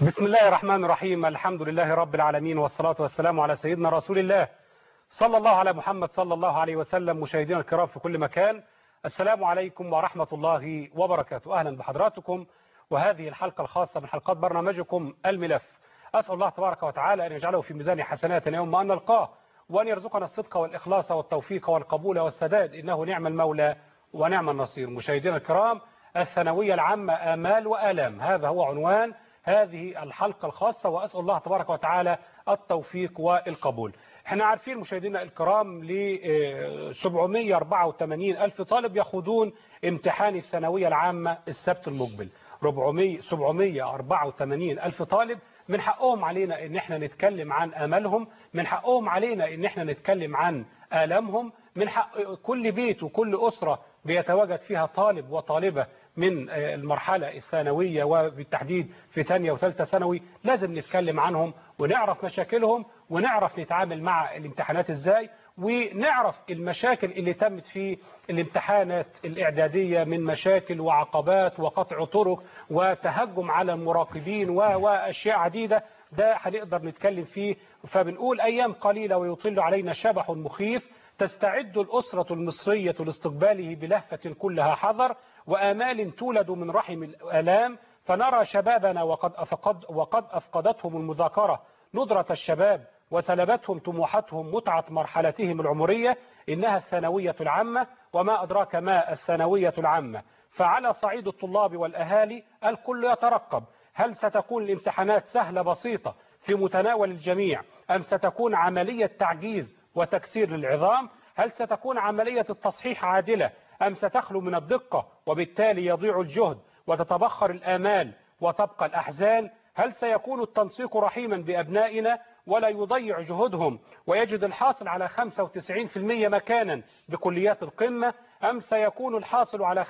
بسم الله الرحمن الرحيم الحمد لله رب العالمين والصلاة والسلام على سيدنا رسول الله صلى الله على محمد صلى الله عليه وسلم مشاهدينا الكرام في كل مكان السلام عليكم ورحمة الله وبركاته أهلا بحضراتكم وهذه الحلقة الخاصة من حلقات برنامجكم الملف أسأل الله تبارك وتعالى أن يجعله في ميزان حسناتنا يوم أن نلقاه وأن يرزقنا الصدق والإخلاص والتوفيق والقبول والسداد إنه نعم المولى ونعم النصير مشاهدينا الكرام الثانوية العامة آمال وآلام هذا هو عنوان هذه الحلقة الخاصة وأسأل الله تبارك وتعالى التوفيق والقبول احنا عارفين مشاهدينا الكرام ل 784 ألف طالب يخوضون امتحان الثانوية العامة السبت المقبل 400 784 ألف طالب من حقهم علينا ان احنا نتكلم عن املهم من حقهم علينا ان احنا نتكلم عن آلامهم من حق كل بيت وكل أسرة بيتواجد فيها طالب وطالبة من المرحلة الثانوية وبالتحديد في ثانية وثالثة ثانوي لازم نتكلم عنهم ونعرف مشاكلهم ونعرف نتعامل مع الامتحانات ازاي ونعرف المشاكل اللي تمت في الامتحانات الإعدادية من مشاكل وعقبات وقطع طرق وتهجم على المراقبين وأشياء عديدة ده هنقدر نتكلم فيه فبنقول أيام قليلة ويطل علينا شبح مخيف تستعد الأسرة المصرية لاستقباله بلهفة كلها حذر وآمال تولد من رحم الآلام فنرى شبابنا وقد, أفقد وقد أفقدتهم المذاكرة ندرة الشباب وسلبتهم طموحاتهم متعة مرحلتهم العمرية إنها الثانوية العامة وما أدراك ما الثانوية العامة فعلى صعيد الطلاب والأهالي الكل يترقب هل ستكون الامتحانات سهلة بسيطة في متناول الجميع أم ستكون عملية تعجيز وتكسير للعظام هل ستكون عملية التصحيح عادلة أم ستخلو من الدقة وبالتالي يضيع الجهد وتتبخر الآمال وتبقى الأحزان هل سيكون التنسيق رحيما بأبنائنا ولا يضيع جهودهم ويجد الحاصل على 95% مكانا بكليات القمة أم سيكون الحاصل على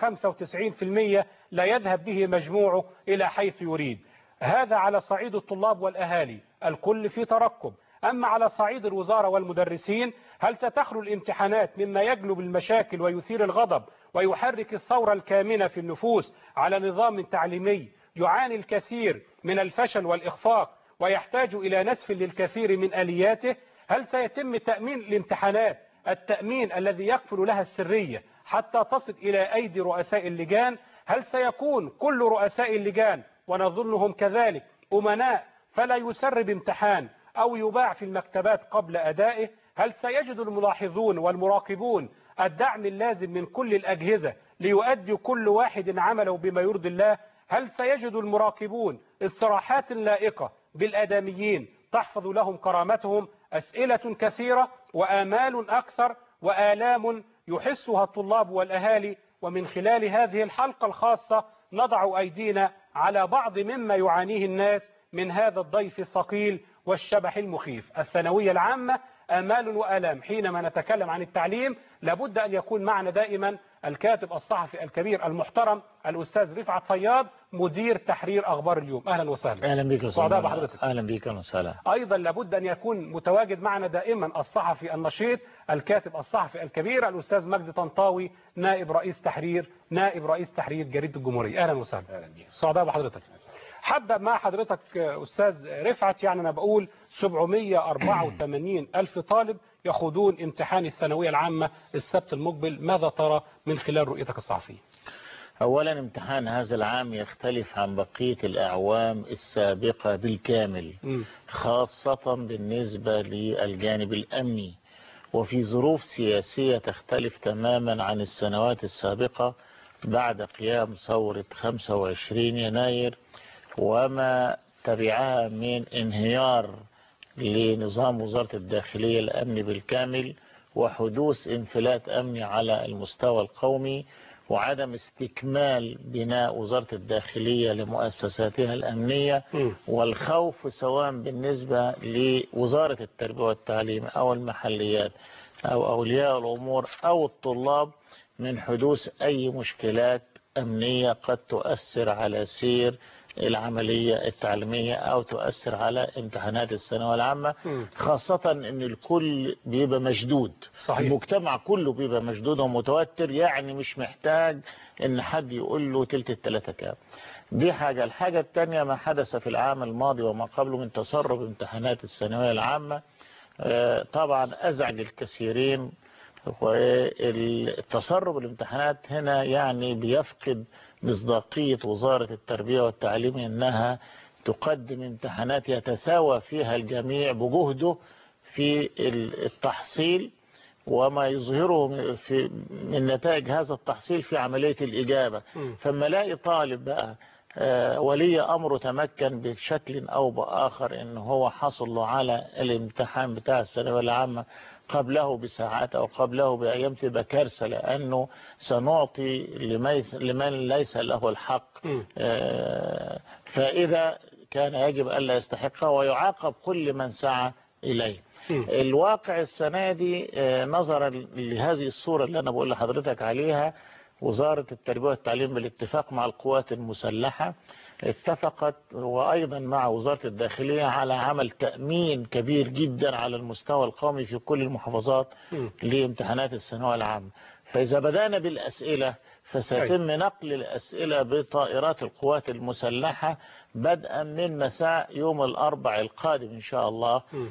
95% لا يذهب به مجموعه إلى حيث يريد هذا على صعيد الطلاب والأهالي الكل في ترقب أما على صعيد الوزارة والمدرسين هل ستخلو الامتحانات مما يجلب المشاكل ويثير الغضب ويحرك الثورة الكامنة في النفوس على نظام تعليمي يعاني الكثير من الفشل والإخفاق ويحتاج إلى نسف للكثير من آلياته هل سيتم تأمين الامتحانات التأمين الذي يكفل لها السرية حتى تصل إلى أيدي رؤساء اللجان هل سيكون كل رؤساء اللجان ونظنهم كذلك أمناء فلا يسرب امتحان أو يباع في المكتبات قبل أدائه هل سيجد الملاحظون والمراقبون الدعم اللازم من كل الأجهزة ليؤدي كل واحد عمله بما يرضي الله هل سيجد المراقبون استراحات لائقة بالأداميين تحفظ لهم كرامتهم أسئلة كثيرة وآمال أكثر وآلام يحسها الطلاب والأهالي ومن خلال هذه الحلقة الخاصة نضع أيدينا على بعض مما يعانيه الناس من هذا الضيف الثقيل والشبح المخيف الثانوية العامة آمال وآلام حينما نتكلم عن التعليم لابد أن يكون معنا دائما الكاتب الصحفي الكبير المحترم الأستاذ رفعت فياض مدير تحرير أخبار اليوم أهلا وسهلا أهلا بك سعداء بحضرتك أهلا بك وسهلا أيضا لابد أن يكون متواجد معنا دائما الصحفي النشيط الكاتب الصحفي الكبير الأستاذ مجدي طنطاوي نائب رئيس تحرير نائب رئيس تحرير جريدة الجمهورية أهلا وسهلا أهلا بك سعداء بحضرتك حابة مع حضرتك أستاذ رفعت يعني أنا بقول 784 ألف طالب يخوضون امتحان الثانوية العامة السبت المقبل ماذا ترى من خلال رؤيتك الصحفية أولا امتحان هذا العام يختلف عن بقية الأعوام السابقة بالكامل م. خاصة بالنسبة للجانب الأمني وفي ظروف سياسية تختلف تماما عن السنوات السابقة بعد قيام ثورة 25 يناير وما تبعها من انهيار لنظام وزارة الداخلية الأمن بالكامل وحدوث انفلات أمني على المستوى القومي وعدم استكمال بناء وزارة الداخلية لمؤسساتها الأمنية م. والخوف سواء بالنسبة لوزارة التربية والتعليم أو المحليات أو أولياء الأمور أو الطلاب من حدوث أي مشكلات أمنية قد تؤثر على سير العملية التعليمية أو تؤثر على امتحانات الثانوية العامة مم. خاصة أن الكل بيبقى مشدود صحيح. المجتمع كله بيبقى مشدود ومتوتر يعني مش محتاج أن حد يقول له تلت التلاتة كام دي حاجة الحاجة التانية ما حدث في العام الماضي وما قبله من تسرب امتحانات الثانوية العامة آه، طبعا أزعج الكثيرين والتسرب الامتحانات هنا يعني بيفقد مصداقية وزارة التربية والتعليم انها تقدم امتحانات يتساوى فيها الجميع بجهده في التحصيل وما يظهره في من نتائج هذا التحصيل في عملية الإجابة مم. فما لاقي طالب بقى آه، ولي أمره تمكن بشكل أو بآخر إن هو حصل له على الامتحان بتاع الثانوية العامة قبله بساعات أو قبله بأيام تبقى كارثة لأنه سنعطي لميس- لمن ليس له الحق مم. آه، فإذا كان يجب ألا يستحقه ويعاقب كل من سعى إليه مم. الواقع السنة دي آه، نظرا لهذه الصورة اللي أنا بقول لحضرتك عليها وزارة التربية والتعليم بالاتفاق مع القوات المسلحة اتفقت وأيضا مع وزارة الداخلية على عمل تأمين كبير جدا على المستوى القومي في كل المحافظات مم. لامتحانات الثانوية العامة فإذا بدأنا بالأسئلة فسيتم نقل الأسئلة بطائرات القوات المسلحة بدءا من مساء يوم الأربع القادم إن شاء الله مم.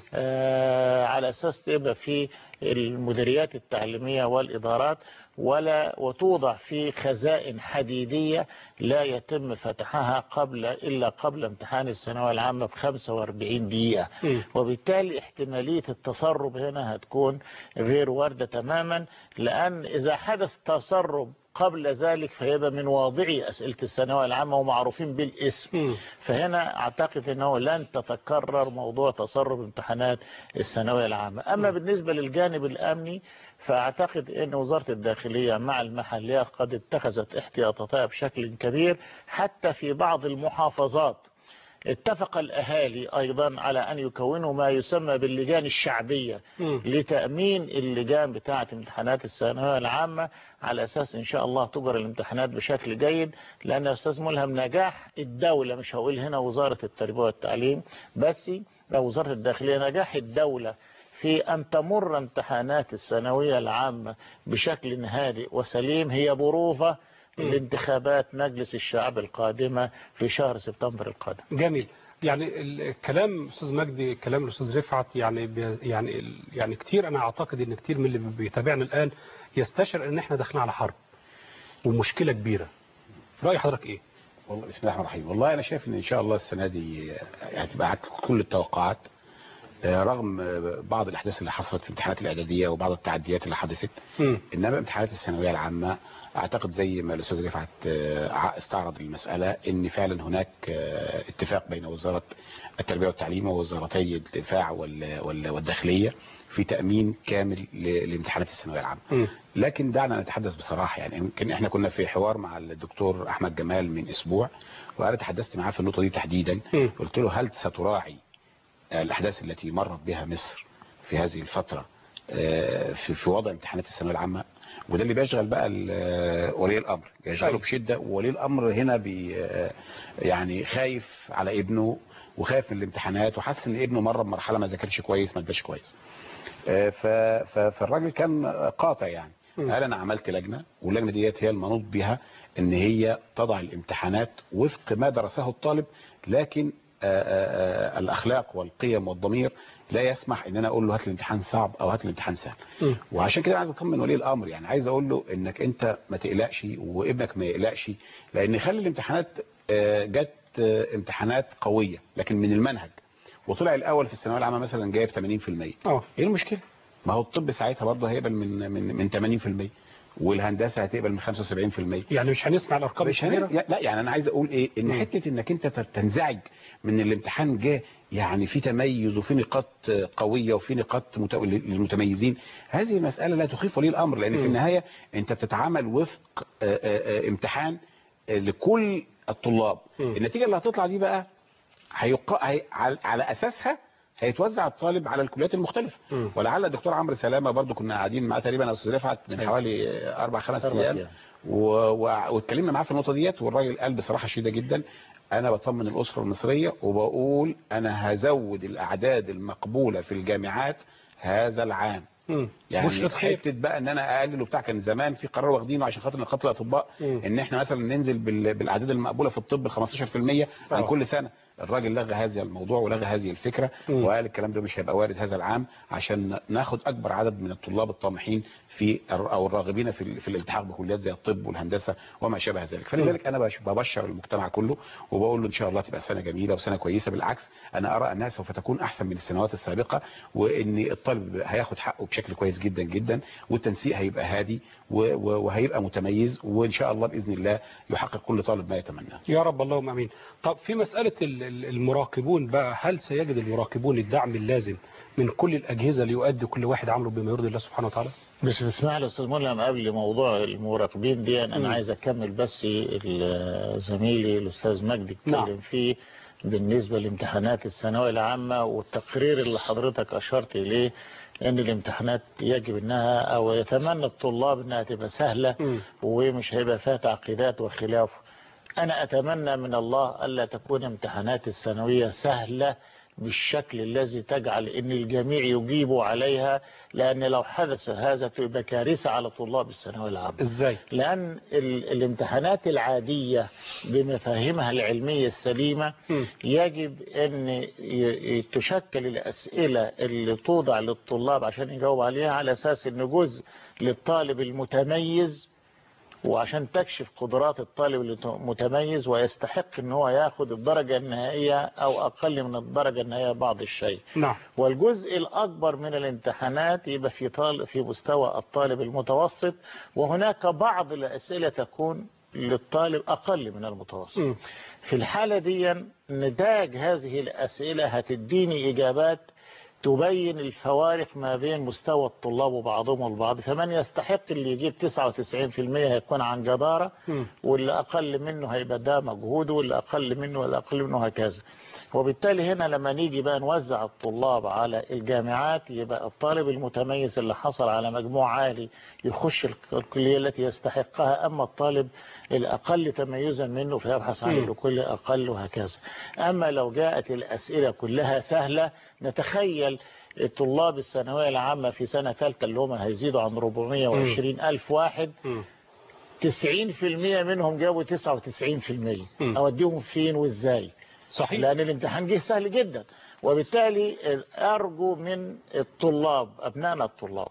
آه على أساس تبقى في المديريات التعليمية والإدارات ولا وتوضع في خزائن حديدية لا يتم فتحها قبل إلا قبل امتحان الثانوية العامة ب 45 دقيقة مم. وبالتالي احتمالية التسرب هنا هتكون غير واردة تماما لأن إذا حدث تسرب قبل ذلك فيبقى من واضعي أسئلة الثانوية العامة ومعروفين بالاسم مم. فهنا أعتقد أنه لن تتكرر موضوع تسرب امتحانات الثانوية العامة أما بالنسبة للجانب الأمني فأعتقد أن وزارة الداخلية مع المحليات قد اتخذت احتياطاتها بشكل كبير حتى في بعض المحافظات اتفق الأهالي أيضا على أن يكونوا ما يسمى باللجان الشعبية مم. لتأمين اللجان بتاعة امتحانات الثانوية العامة على أساس إن شاء الله تجرى الامتحانات بشكل جيد لأن يا أستاذ ملهم نجاح الدولة مش هقول هنا وزارة التربية والتعليم بس أو وزارة الداخلية نجاح الدولة في أن تمر امتحانات الثانوية العامة بشكل هادئ وسليم هي بروفة لانتخابات مجلس الشعب القادمة في شهر سبتمبر القادم جميل يعني الكلام استاذ مجدي كلام الاستاذ رفعت يعني بي يعني يعني كتير انا اعتقد ان كتير من اللي بيتابعنا الان يستشعر ان احنا داخلين على حرب ومشكله كبيره راي حضرتك ايه والله بسم الله الرحمن الرحيم والله انا شايف ان ان شاء الله السنه دي هتبقى عكس كل التوقعات آه، رغم آه، بعض الاحداث اللي حصلت في الامتحانات الاعداديه وبعض التعديات اللي حدثت مم. انما امتحانات الثانويه العامه اعتقد زي ما الاستاذ رفعت آه، ع- استعرض المساله ان فعلا هناك آه، اتفاق بين وزاره التربيه والتعليم ووزارتي الدفاع وال- وال- والداخليه في تامين كامل ل- لامتحانات الثانويه العامه مم. لكن دعنا نتحدث بصراحة يعني يمكن احنا كنا في حوار مع الدكتور احمد جمال من اسبوع وانا تحدثت معاه في النقطة دي تحديدا مم. قلت له هل ستراعي الاحداث التي مرت بها مصر في هذه الفترة آه، في في وضع امتحانات الثانوية العامة وده اللي بيشغل بقى ال- ولي الامر يشغله أيوة. بشدة وولي الامر هنا بي آه، يعني خايف على ابنه وخايف من الامتحانات وحاسس ان ابنه مر بمرحلة ما ذاكرش كويس ما اداش كويس آه، ف- ف- فالراجل كان قاطع يعني مم. قال انا عملت لجنه واللجنه ديت هي المنوط بها ان هي تضع الامتحانات وفق ما درسه الطالب لكن آه، آه، آه، الاخلاق والقيم والضمير لا يسمح ان انا اقول له هات الامتحان صعب او هات الامتحان سهل مم. وعشان كده عايز اطمن ولي الامر يعني عايز اقول له انك انت ما تقلقش وابنك ما يقلقش لان خلي الامتحانات آه، جت آه، امتحانات قويه لكن من المنهج وطلع الاول في الثانويه العامه مثلا جايب 80% اه ايه المشكله ما هو الطب ساعتها برضه هيقبل من من من 80% والهندسه هتقبل من 75% يعني مش هنسمع الارقام مش هن... الكبيره لا يعني انا عايز اقول ايه ان مم. حته انك انت تنزعج من الامتحان جه يعني في تميز وفي نقاط قويه وفي نقاط مت... للمتميزين هذه مساله لا تخيف ولي الامر لان في مم. النهايه انت بتتعامل وفق آه، آه، آه، امتحان آه، لكل الطلاب مم. النتيجه اللي هتطلع دي بقى هيق... هي... على على اساسها هيتوزع الطالب على الكليات المختلفه مم. ولعل الدكتور عمرو سلامه برضو كنا قاعدين معاه تقريبا او استاذ رفعت من أيوة. حوالي اربع خمس أربع ايام أيام. و- و- واتكلمنا معاه في النقطه ديت والراجل قال بصراحه شديده جدا انا بطمن الاسره المصريه وبقول انا هزود الاعداد المقبوله في الجامعات هذا العام مم. يعني بشرة خير حته بقى ان انا اقلل وبتاع كان زمان في قرار واخدينه عشان خاطر نقاط الاطباء مم. ان احنا مثلا ننزل بال- بالاعداد المقبوله في الطب ال 15% عن آه. كل سنه الراجل لغى هذا الموضوع ولغى هذه الفكره مم. وقال الكلام ده مش هيبقى وارد هذا العام عشان ناخد اكبر عدد من الطلاب الطامحين في الر- او الراغبين في ال- في الالتحاق بكليات زي الطب والهندسه وما شابه ذلك فلذلك انا بش- ببشر المجتمع كله وبقول له ان شاء الله تبقى سنه جميله وسنه كويسه بالعكس انا ارى انها سوف تكون احسن من السنوات السابقه وان الطالب هياخد حقه بشكل كويس جدا جدا والتنسيق هيبقى هادي و- و- وهيبقى متميز وان شاء الله باذن الله يحقق كل طالب ما يتمناه يا رب اللهم امين طب في مساله ال- ال- المراقبون بقى هل سيجد المراقبون الدعم اللازم من كل الاجهزه ليؤدي كل واحد عمله بما يرضي الله سبحانه وتعالى مش تسمح لي استاذ ملهم قبل موضوع المراقبين دي انا مم. عايز اكمل بس ال- زميلي الاستاذ مجدي نعم. اتكلم فيه بالنسبه لامتحانات الثانويه العامه والتقرير اللي حضرتك اشرت اليه ان الامتحانات يجب انها او يتمنى الطلاب انها تبقى سهله مم. ومش هيبقى فيها تعقيدات وخلاف انا اتمنى من الله الا تكون امتحانات الثانويه سهله بالشكل الذي تجعل ان الجميع يجيبوا عليها لان لو حدث هذا تبقى كارثه على طلاب الثانويه العامه ازاي لأن ال- الامتحانات العادية بمفاهيمها العلمية السليمة مم. يجب أن ي- ي- تشكل الأسئلة اللي توضع للطلاب عشان يجاوب عليها على أساس أن جزء للطالب المتميز وعشان تكشف قدرات الطالب المتميز ويستحق ان هو ياخد الدرجة النهائية او اقل من الدرجة النهائية بعض الشيء نعم والجزء الأكبر من الامتحانات يبقى في طال في مستوى الطالب المتوسط وهناك بعض الأسئلة تكون للطالب أقل من المتوسط مم. في الحالة دي نتاج هذه الأسئلة هتديني إجابات تبين الفوارق ما بين مستوى الطلاب وبعضهم البعض فمن يستحق اللي يجيب 99% هيكون عن جدارة مم. واللي أقل منه هيبقى ده مجهوده واللي أقل منه واللي أقل منه هكذا وبالتالي هنا لما نيجي بقى نوزع الطلاب على الجامعات يبقى الطالب المتميز اللي حصل على مجموع عالي يخش الكلية التي يستحقها أما الطالب الأقل تميزا منه فيبحث عن مم. الكلية أقل وهكذا أما لو جاءت الأسئلة كلها سهلة نتخيل طلاب الثانوية العامة في سنة ثالثة اللي هم هيزيدوا عن 420 ألف واحد مم. 90% منهم جابوا 99% مم. أوديهم فين وإزاي صحيح لأن الامتحان جه سهل جدا وبالتالي أرجو من الطلاب أبنائنا الطلاب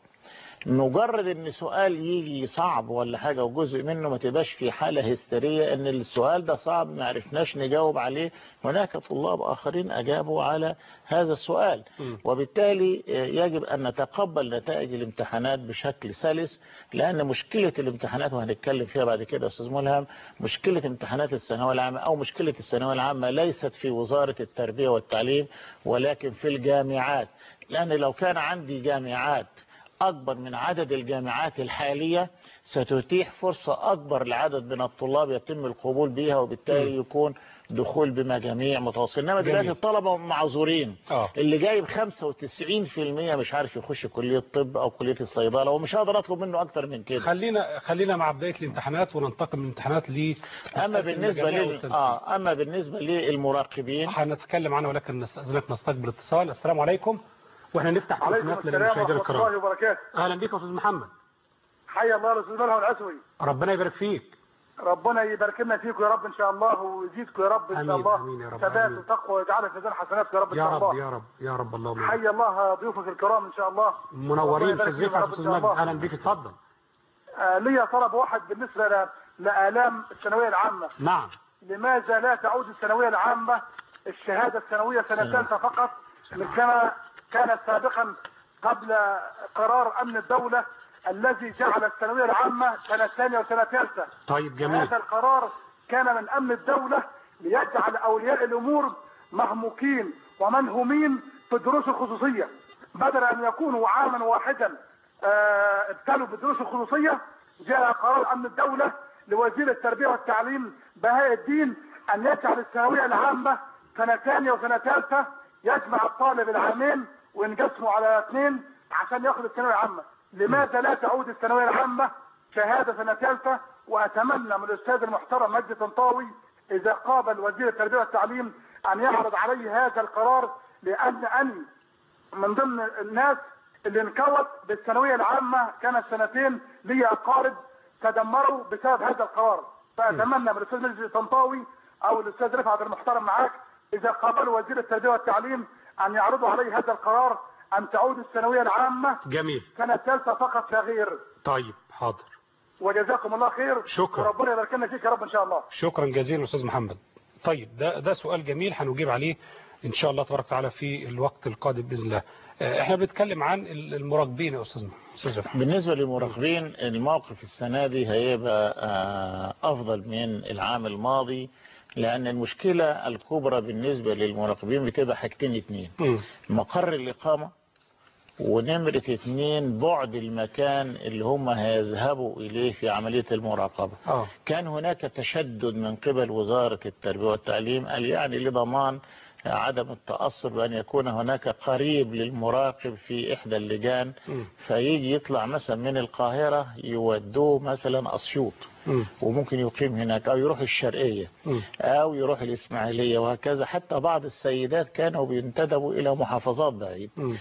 مجرد ان سؤال يجي صعب ولا حاجة وجزء منه ما تبقاش في حالة هستيرية ان السؤال ده صعب ما عرفناش نجاوب عليه هناك طلاب اخرين اجابوا على هذا السؤال م. وبالتالي يجب ان نتقبل نتائج الامتحانات بشكل سلس لان مشكلة الامتحانات وهنتكلم فيها بعد كده يا استاذ ملهم مشكلة امتحانات الثانوية العامة او مشكلة الثانوية العامة ليست في وزارة التربية والتعليم ولكن في الجامعات لان لو كان عندي جامعات أكبر من عدد الجامعات الحالية ستتيح فرصة أكبر لعدد من الطلاب يتم القبول بها وبالتالي يكون دخول بمجاميع متواصلة إنما دلوقتي جميل. الطلبة معذورين آه. اللي جايب 95% مش عارف يخش كلية طب أو كلية الصيدلة ومش هقدر أطلب منه أكتر من كده خلينا خلينا مع بداية الامتحانات وننتقل من الامتحانات ل أما بالنسبة المجاميع لل... والتنسيق. آه أما بالنسبة للمراقبين هنتكلم عنها ولكن نستأذنك نستقبل اتصال السلام عليكم واحنا نفتح عليكم تليفونات السلام للمشاهدين ورحمة الله الكرام وبركاته اهلا بك يا استاذ محمد حيا الله رسول الله العسوي ربنا يبارك فيك ربنا يبارك لنا فيكم يا رب ان شاء الله ويزيدكم يا رب ان آمين، شاء الله آمين يا رب، ثبات آمين. وتقوى ويجعلها في ميزان حسناتكم يا رب ان يا شاء رب الله يا رب يا رب اللهم آمين. حيا الله ضيوفك الكرام ان شاء الله منورين ربنا استاذ يبارك رفعت فيكم استاذ يا رب إن شاء مجد الله. اهلا بك اتفضل آه لي طلب واحد بالنسبه ل- لآلام الثانويه العامه نعم لماذا لا تعود الثانويه العامه الشهاده الثانويه سنه سلام. ثالثه فقط من كما كانت سابقا قبل قرار امن الدوله الذي جعل الثانويه العامه سنه ثانيه وسنه ثالثه طيب جميل هذا القرار كان من امن الدولة ليجعل اولياء الامور مهموكين ومنهومين في الدروس الخصوصية بدل ان يكونوا عاما واحدا آه، ابتلوا بالدروس الخصوصية جاء قرار امن الدولة لوزير التربية والتعليم بهاء الدين ان يجعل الثانوية العامة سنة ثانية وسنة ثالثة يجمع الطالب العامين وينقسموا على اثنين عشان ياخد الثانويه العامه لماذا لا تعود الثانويه العامه شهاده سنه ثالثه واتمنى من الاستاذ المحترم مجدي طنطاوي اذا قابل وزير التربيه والتعليم ان يعرض عليه هذا القرار لان اني من ضمن الناس اللي انكوت بالثانويه العامه كانت سنتين لي اقارب تدمروا بسبب هذا القرار فاتمنى من الاستاذ مجدي طنطاوي او الاستاذ رفعت المحترم معاك اذا قابلوا وزير التربيه والتعليم ان يعرضوا عليه هذا القرار ان تعود الثانويه العامه جميل سنه ثالثه فقط لا غير طيب حاضر وجزاكم الله خير شكرا. وربنا يبارك لنا فيك يا رب ان شاء الله شكرا جزيلا استاذ محمد طيب ده ده سؤال جميل هنجيب عليه ان شاء الله تبارك وتعالى في الوقت القادم باذن الله آه، احنا بنتكلم عن المراقبين يا استاذ استاذ رفعت بالنسبة للمراقبين الموقف السنة دي هيبقى آه، أفضل من العام الماضي لأن المشكلة الكبرى بالنسبة للمراقبين بتبقى حاجتين اتنين مم. مقر الإقامة ونمرة اتنين بعد المكان اللي هم هيذهبوا إليه في عملية المراقبة اه كان هناك تشدد من قبل وزارة التربية والتعليم قال يعني لضمان عدم التأثر بأن يكون هناك قريب للمراقب في إحدى اللجان مم. فيجي يطلع مثلا من القاهرة يودوه مثلا أسيوط مم. وممكن يقيم هناك أو يروح الشرقية مم. أو يروح الإسماعيلية وهكذا حتى بعض السيدات كانوا بينتدبوا إلى محافظات بعيد مم.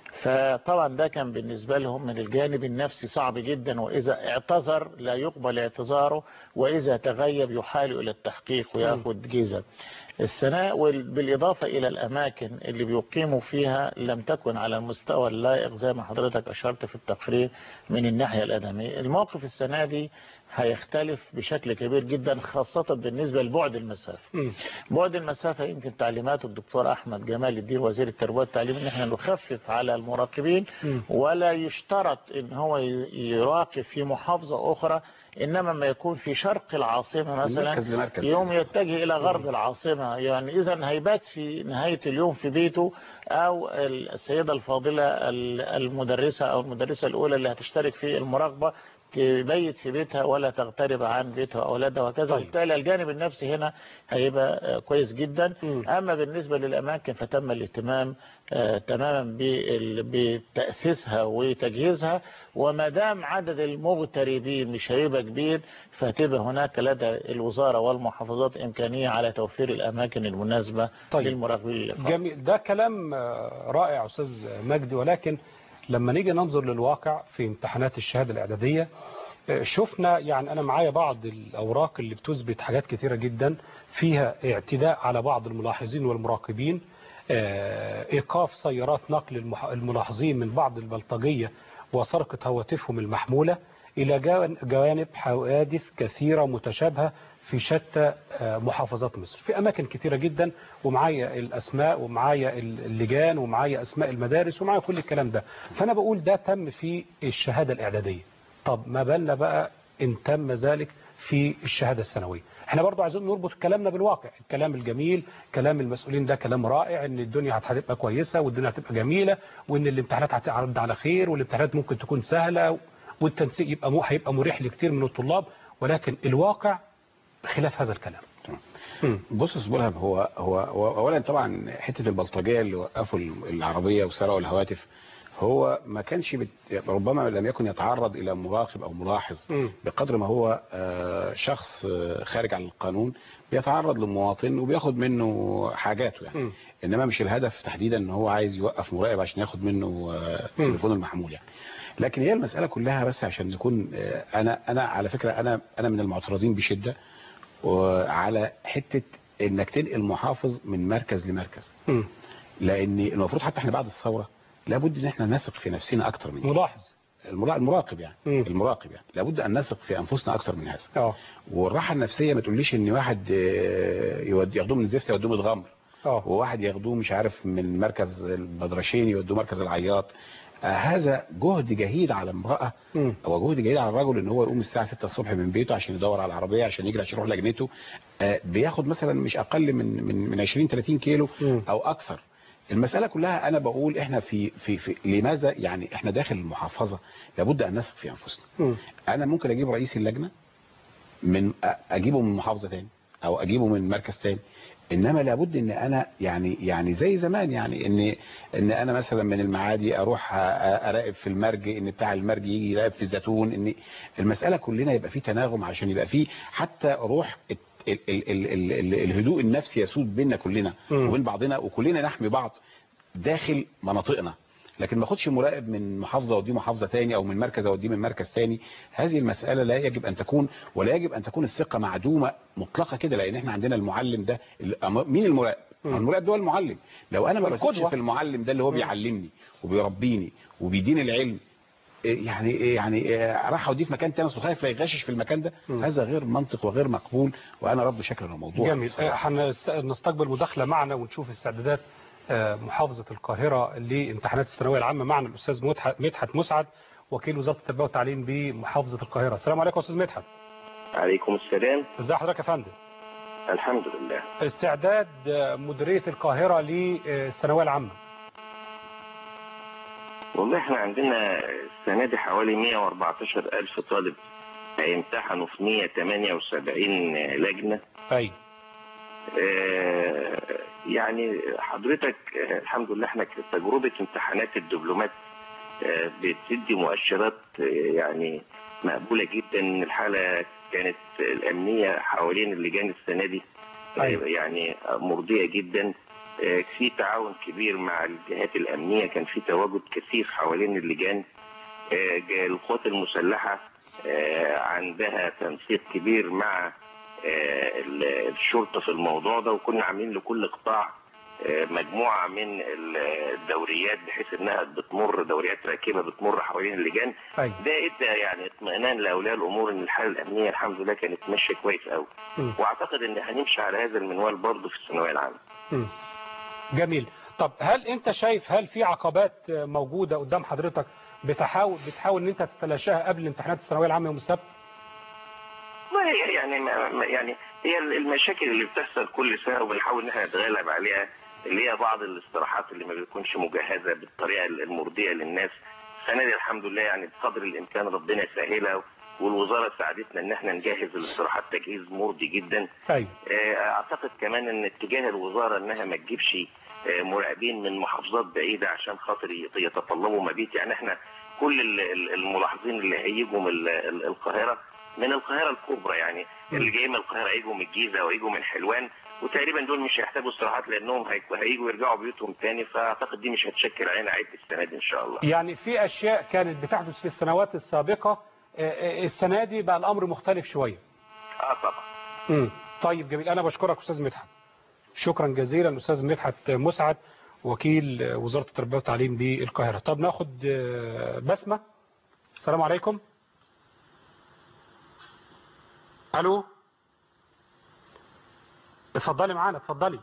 فطبعا ده كان بالنسبة لهم من الجانب النفسي صعب جدا وإذا اعتذر لا يقبل اعتذاره وإذا تغيب يحال إلى التحقيق ويأخذ جيزة السنة وال- بالإضافة إلى الأماكن اللي بيقيموا فيها لم تكن على المستوى اللائق زي ما حضرتك أشرت في التقرير من الناحية الأدمية الموقف السنة دي هيختلف بشكل كبير جدا خاصة بالنسبة لبعد المسافة مم. بعد المسافة يمكن تعليمات الدكتور أحمد جمال الدين وزير التربية والتعليم إن احنا نخفف على المراقبين مم. ولا يشترط إن هو ي- يراقب في محافظة أخرى إنما ما يكون في شرق العاصمة مثلا مركز لمركز. يوم يتجه إلى غرب العاصمة يعني إذا هيبات في نهاية اليوم في بيته أو السيدة الفاضلة ال- المدرسة أو المدرسة الأولى اللي هتشترك في المراقبة تبيت في بيتها ولا تغترب عن بيتها وأولادها وكذا طيب. وبالتالي الجانب النفسي هنا هيبقى آه، كويس جدا مم. أما بالنسبة للأماكن فتم الاهتمام آه، تماما بال- بتأسيسها وتجهيزها وما دام عدد المغتربين مش هيبقى كبير فهتبقى هناك لدى الوزارة والمحافظات إمكانية على توفير الأماكن المناسبة طيب. للمراقبين الإقامة. جميل ده كلام آه، رائع أستاذ مجدي ولكن لما نيجي ننظر للواقع في امتحانات الشهادة الإعدادية آه، شفنا يعني أنا معايا بعض الأوراق اللي بتثبت حاجات كثيرة جدا فيها اعتداء على بعض الملاحظين والمراقبين آه، إيقاف سيارات نقل المح- الملاحظين من بعض البلطجية وسرقة هواتفهم المحمولة إلى جوان- جوانب حوادث كثيرة متشابهة في شتى آه، محافظات مصر في أماكن كثيرة جدا ومعايا الأسماء ومعايا اللجان ومعايا أسماء المدارس ومعايا كل الكلام ده فأنا بقول ده تم في الشهادة الإعدادية طب ما بالنا بقى إن تم ذلك في الشهادة الثانوية احنا برضو عايزين نربط كلامنا بالواقع الكلام الجميل كلام المسؤولين ده كلام رائع ان الدنيا هتبقى كويسة والدنيا هتبقى جميلة وان الامتحانات هتعرض على خير والامتحانات ممكن تكون سهلة والتنسيق يبقى مو هيبقى مريح لكتير من الطلاب ولكن الواقع خلاف هذا الكلام تمام. مم. بص يا أستاذ ملهم هو هو هو اولا طبعا حته البلطجيه اللي وقفوا العربيه وسرقوا الهواتف هو ما كانش بت... ربما لم يكن يتعرض الى مراقب او ملاحظ مم. بقدر ما هو آه، شخص آه، خارج عن القانون بيتعرض لمواطن وبياخد منه حاجاته يعني مم. انما مش الهدف تحديدا ان هو عايز يوقف مراقب عشان ياخد منه آه، مم. تليفونه المحمول يعني لكن هي المساله كلها بس عشان نكون آه، انا انا على فكره انا انا من المعترضين بشده وعلى حته انك تنقل محافظ من مركز لمركز مم. لان المفروض حتى احنا بعد الثوره لابد ان احنا نثق في نفسنا اكتر من كده. ملاحظ المرا- المراقب يعني مم. المراقب يعني لابد ان نثق في انفسنا اكثر من هذا اه والراحه النفسيه ما تقوليش ان واحد آه، يود- ياخدوه من الزفت يودوه متغمر اه وواحد ياخدوه مش عارف من مركز البدرشين يودوه مركز العياط آه هذا جهد جهيد على امرأة مم. هو جهد جهيد على الرجل ان هو يقوم الساعة 6 الصبح من بيته عشان يدور على العربية عشان يجري عشان يروح لجنته آه بياخد مثلا مش اقل من من من 20 30 كيلو مم. او اكثر المسألة كلها انا بقول احنا في في في لماذا يعني احنا داخل المحافظة لابد ان نثق في انفسنا مم. انا ممكن اجيب رئيس اللجنة من أ- اجيبه من محافظة تاني او اجيبه من مركز تاني انما لابد ان انا يعني يعني زي زمان يعني ان ان انا مثلا من المعادي اروح أ- اراقب في المرج ان بتاع المرج يجي يراقب في الزيتون ان المساله كلنا يبقى فيه تناغم عشان يبقى فيه حتى روح ال ال ال ال ال الهدوء النفسي يسود بيننا كلنا مم. وبين بعضنا وكلنا نحمي بعض داخل مناطقنا لكن ما اخدش مراقب من محافظه اوديه محافظه تاني او من مركز اوديه من مركز تاني هذه المساله لا يجب ان تكون ولا يجب ان تكون الثقه معدومه مطلقه كده لان احنا عندنا المعلم ده ال- أما- مين المراقب مم. المراقب ده هو المعلم لو انا ما بثقش القدوة. في المعلم ده اللي هو بيعلمني وبيربيني وبيديني العلم إيه يعني إيه يعني إيه راح اوديه في مكان تاني أصل خايف لا يغشش في المكان ده مم. هذا غير منطق وغير مقبول وانا رد شكل الموضوع جميل هنستقبل مداخلة معنا ونشوف استعدادات آه، محافظة القاهرة لامتحانات الثانوية العامة معنا الأستاذ مدح- مدحت مسعد وكيل وزارة التربية والتعليم بمحافظة القاهرة السلام عليكم يا أستاذ مدحت عليكم السلام ازي حضرتك يا فندم الحمد لله استعداد آه، مديرية القاهرة للثانوية العامة والله احنا عندنا السنة دي حوالي 114 ألف طالب هيمتحنوا في 178 لجنة أي آه، يعني حضرتك آه، الحمد لله احنا تجربة امتحانات الدبلومات آه، بتدي مؤشرات آه، يعني مقبولة جدا الحالة كانت الأمنية حوالين اللجان السنة دي آه، أيوة. يعني مرضية جدا آه، في تعاون كبير مع الجهات الأمنية كان في تواجد كثير حوالين اللجان آه، جا- القوات المسلحة آه، عندها تنسيق كبير مع آه، ال- الشرطة في الموضوع ده وكنا عاملين لكل قطاع آه، مجموعة من ال- الدوريات بحيث انها بتمر دوريات راكبة بتمر حوالين اللجان أي ده ادى يعني اطمئنان لاولياء الامور ان الحاله الامنيه الحمد لله كانت ماشيه كويس قوي مم. واعتقد ان هنمشي على هذا المنوال برضه في الثانويه العامه مم. جميل طب هل أنت شايف هل في عقبات آه، موجودة قدام حضرتك بتحاول بتحاول ان انت تتلاشاها قبل امتحانات الثانويه العامه يوم السبت والله هي يعني ما ما- يعني هي المشاكل اللي بتحصل كل سنه وبنحاول ان احنا نتغلب عليها اللي هي بعض الاستراحات اللي ما بتكونش مجهزه بالطريقه المرضيه للناس السنه دي الحمد لله يعني بقدر الامكان ربنا يسهلها والوزاره ساعدتنا ان احنا نجهز الاستراحات تجهيز مرضي جدا ايوه آه، اعتقد كمان ان اتجاه الوزاره انها ما تجيبش آه، مراقبين من محافظات بعيده عشان خاطر يت- يتطلبوا مبيت يعني احنا كل ال- ال- الملاحظين اللي هيجوا من ال- ال- القاهره من القاهره الكبرى يعني اللي جايين من القاهره هيجوا من الجيزه ويجوا من حلوان وتقريبا دول مش هيحتاجوا استراحات لانهم هيك- هيجوا يرجعوا بيوتهم تاني فاعتقد دي مش هتشكل علينا عيب السنه دي ان شاء الله يعني في اشياء كانت بتحدث في السنوات السابقه آه، آه، السنه دي بقى الامر مختلف شويه اه طبعا امم طيب جميل انا بشكرك استاذ مدحت شكرا جزيلا استاذ مدحت مسعد وكيل وزاره التربيه والتعليم بالقاهره طب ناخد آه، بسمه السلام عليكم الو اتفضلي معانا اتفضلي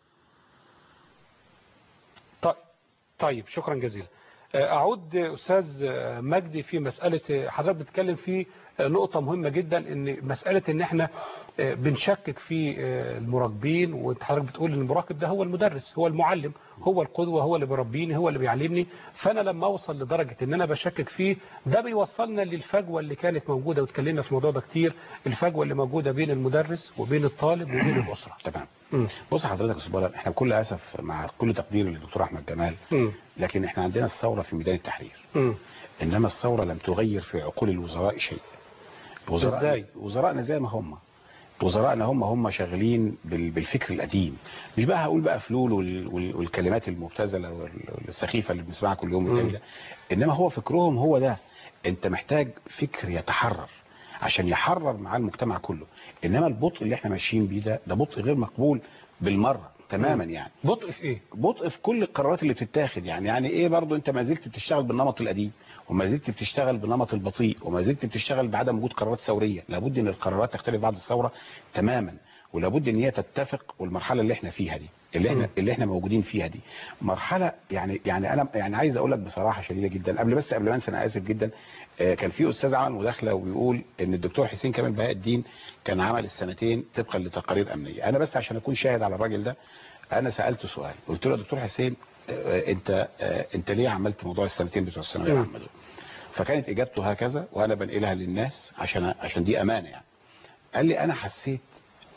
ط- طيب شكرا جزيلا أعود أستاذ مجدي في مسألة حضرتك بتتكلم في نقطة مهمة جدا إن مسألة إن إحنا بنشكك في المراقبين وأنت حضرتك بتقول إن المراقب ده هو المدرس هو المعلم هو القدوة هو اللي بيربيني هو اللي بيعلمني فأنا لما أوصل لدرجة إن أنا بشكك فيه ده بيوصلنا للفجوة اللي كانت موجودة واتكلمنا في الموضوع ده كتير الفجوة اللي موجودة بين المدرس وبين الطالب وبين الأسرة تمام مم. بص حضرتك يا استاذ بلال، احنا بكل اسف مع كل تقدير للدكتور احمد جمال مم. لكن احنا عندنا الثوره في ميدان التحرير مم. انما الثوره لم تغير في عقول الوزراء شيء وزراء إزاي؟ وزرائنا زي ما هم وزرائنا هم هم شغالين بال- بالفكر القديم مش بقى هقول بقى فلول وال- وال- والكلمات المبتذله وال- والسخيفه اللي بنسمعها كل يوم والتاني ده انما هو فكرهم هو ده انت محتاج فكر يتحرر عشان يحرر مع المجتمع كله انما البطء اللي احنا ماشيين بيه ده ده بطء غير مقبول بالمره تماما يعني بطء في إيه؟ بطء في كل القرارات اللي بتتاخد يعني يعني ايه برضو انت ما زلت بتشتغل بالنمط القديم وما زلت بتشتغل بالنمط البطيء وما زلت بتشتغل بعدم وجود قرارات ثوريه لابد ان القرارات تختلف بعد الثوره تماما ولابد ان هي تتفق والمرحله اللي احنا فيها دي اللي احنا اللي احنا موجودين فيها دي مرحله يعني يعني انا يعني عايز اقول لك بصراحه شديده جدا قبل بس قبل ما انسى انا اسف جدا آه، كان في استاذ عمل مداخله وبيقول ان الدكتور حسين كامل بهاء الدين كان عمل السنتين طبقا لتقارير امنيه انا بس عشان اكون شاهد على الراجل ده انا سالته سؤال قلت له يا دكتور حسين آه، انت آه، انت ليه عملت موضوع السنتين بتوع الثانويه مم. العامه دول فكانت اجابته هكذا وانا بنقلها للناس عشان عشان دي امانه يعني قال لي انا حسيت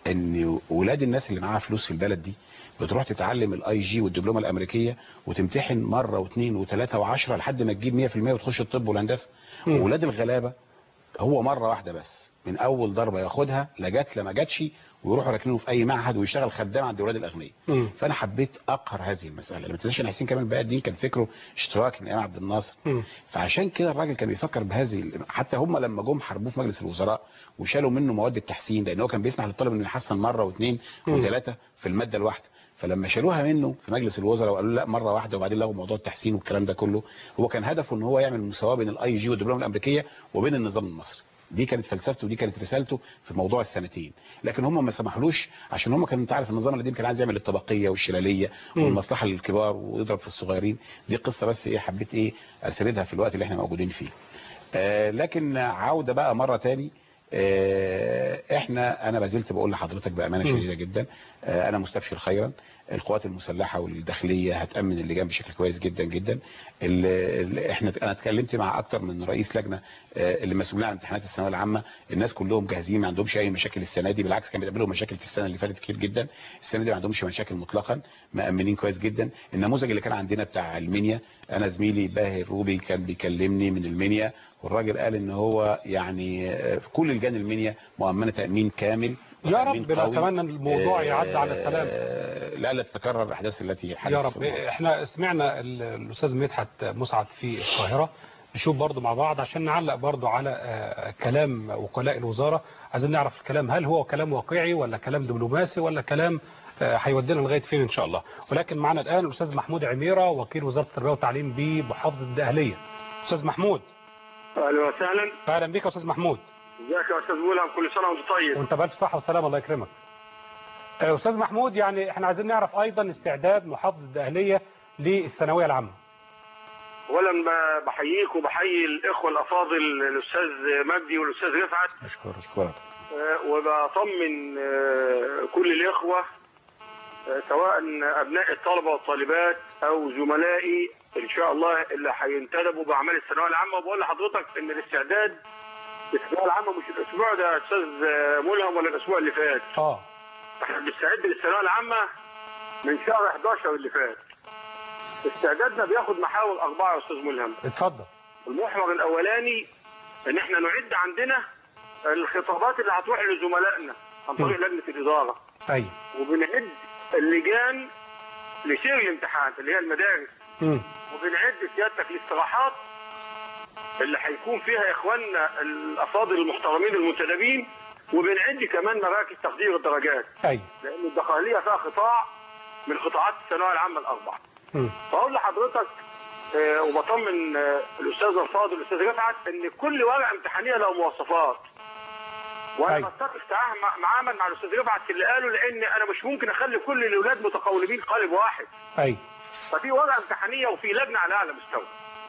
ان ولاد الناس اللي معاها فلوس في البلد دي بتروح تتعلم الاي جي والدبلومه الامريكيه وتمتحن مره واثنين وثلاثه وعشرة لحد ما تجيب 100% وتخش الطب والهندسه مم. وولاد الغلابه هو مره واحده بس من اول ضربه ياخدها لا جت لا ما جاتش ويروحوا راكنينه في اي معهد ويشتغل خدام عند ولاد الاغنياء مم. فانا حبيت اقهر هذه المساله لما تنساش ان حسين كمال بقى الدين كان فكره اشتراك من ايام عبد الناصر مم. فعشان كده الراجل كان بيفكر بهذه حتى هم لما جم حاربوه في مجلس الوزراء وشالوا منه مواد التحسين لان هو كان بيسمح للطالب انه يحسن مره واثنين مم. وثلاثه في الماده الواحده فلما شالوها منه في مجلس الوزراء وقالوا لا مره واحده وبعدين لغوا موضوع التحسين والكلام ده كله هو كان هدفه ان هو يعمل مساواه بين الاي جي والدبلومه الامريكيه وبين النظام المصري دي كانت فلسفته ودي كانت رسالته في موضوع السنتين لكن هم ما سمحلوش عشان هم كانوا انت عارف النظام القديم كان عايز يعمل الطبقيه والشلاليه مم. والمصلحه للكبار ويضرب في الصغيرين دي قصه بس ايه حبيت ايه اسردها في الوقت اللي احنا موجودين فيه آه لكن عوده بقى مره تاني آه احنا انا ما زلت بقول لحضرتك بامانه مم. شديده جدا آه انا مستبشر خيرا القوات المسلحه والداخليه هتامن اللجان بشكل كويس جدا جدا ال- ال- احنا انا اتكلمت مع اكتر من رئيس لجنه آه، اللي مسؤولين عن امتحانات الثانويه العامه الناس كلهم جاهزين ما عندهمش اي مشاكل السنه دي بالعكس كان بيقابلهم مشاكل في السنه اللي فاتت كتير جدا السنه دي ما عندهمش مشاكل مطلقا مأمنين كويس جدا النموذج اللي كان عندنا بتاع المنيا انا زميلي باهر روبي كان بيكلمني من المنيا والراجل قال ان هو يعني آه، في كل لجان المنيا مؤمنه تامين كامل يا وتأمين رب قوي. نتمنى ان الموضوع يعدي على السلام آه، لا لا تتكرر الاحداث التي حدثت يا في رب الماضي. احنا سمعنا ال- الاستاذ مدحت مسعد في القاهره نشوف برضو مع بعض عشان نعلق برضو على آه، كلام وكلاء الوزاره عايزين نعرف الكلام هل هو كلام واقعي ولا كلام دبلوماسي ولا كلام آه، هيودينا لغايه فين ان شاء الله ولكن معنا الان الاستاذ محمود عميره وكيل وزاره التربيه والتعليم بمحافظه الدقهليه استاذ محمود اهلا وسهلا اهلا بك يا استاذ محمود ازيك يا استاذ ملهم كل سنه وانت طيب وانت بألف صحة وسلامة الله يكرمك آه، أستاذ محمود يعني احنا عايزين نعرف أيضا استعداد محافظة الدقهلية للثانوية العامة اولا ب- بحييك وبحيي الاخوه الافاضل الاستاذ مجدي والاستاذ رفعت اشكرك اشكرك آه، وبطمن آه، كل الاخوه آه، سواء ابناء الطلبه والطالبات او زملائي ان شاء الله اللي هينتدبوا باعمال الثانويه العامه وبقول لحضرتك ان الاستعداد للثانويه العامه مش الاسبوع ده يا استاذ آه، ملهم ولا الاسبوع اللي فات اه احنا بنستعد للثانويه العامه من شهر 11 اللي فات استعدادنا بياخد محاور اربعه يا استاذ ملهم اتفضل المحور الاولاني ان احنا نعد عندنا الخطابات اللي هتروح لزملائنا عن طريق لجنه الاداره أيوة وبنعد اللجان لسير الامتحان اللي هي المدارس مم. وبنعد سيادتك الاستراحات اللي هيكون فيها اخواننا الافاضل المحترمين المنتدبين وبنعد كمان مراكز تقدير الدرجات أيوة لان الدقهليه فيها قطاع من قطاعات الثانويه العامه الاربعه مم. بقول لحضرتك آه، وبطمن آه، الاستاذ الفاضل الاستاذ رفعت ان كل ورقه امتحانيه لها مواصفات وانا أيوة. بتفق تعامل مع معامل مع الاستاذ رفعت في اللي قاله لان انا مش ممكن اخلي كل الاولاد متقولبين قالب واحد أيوة ففي ورقه امتحانيه وفي لجنه على اعلى مستوى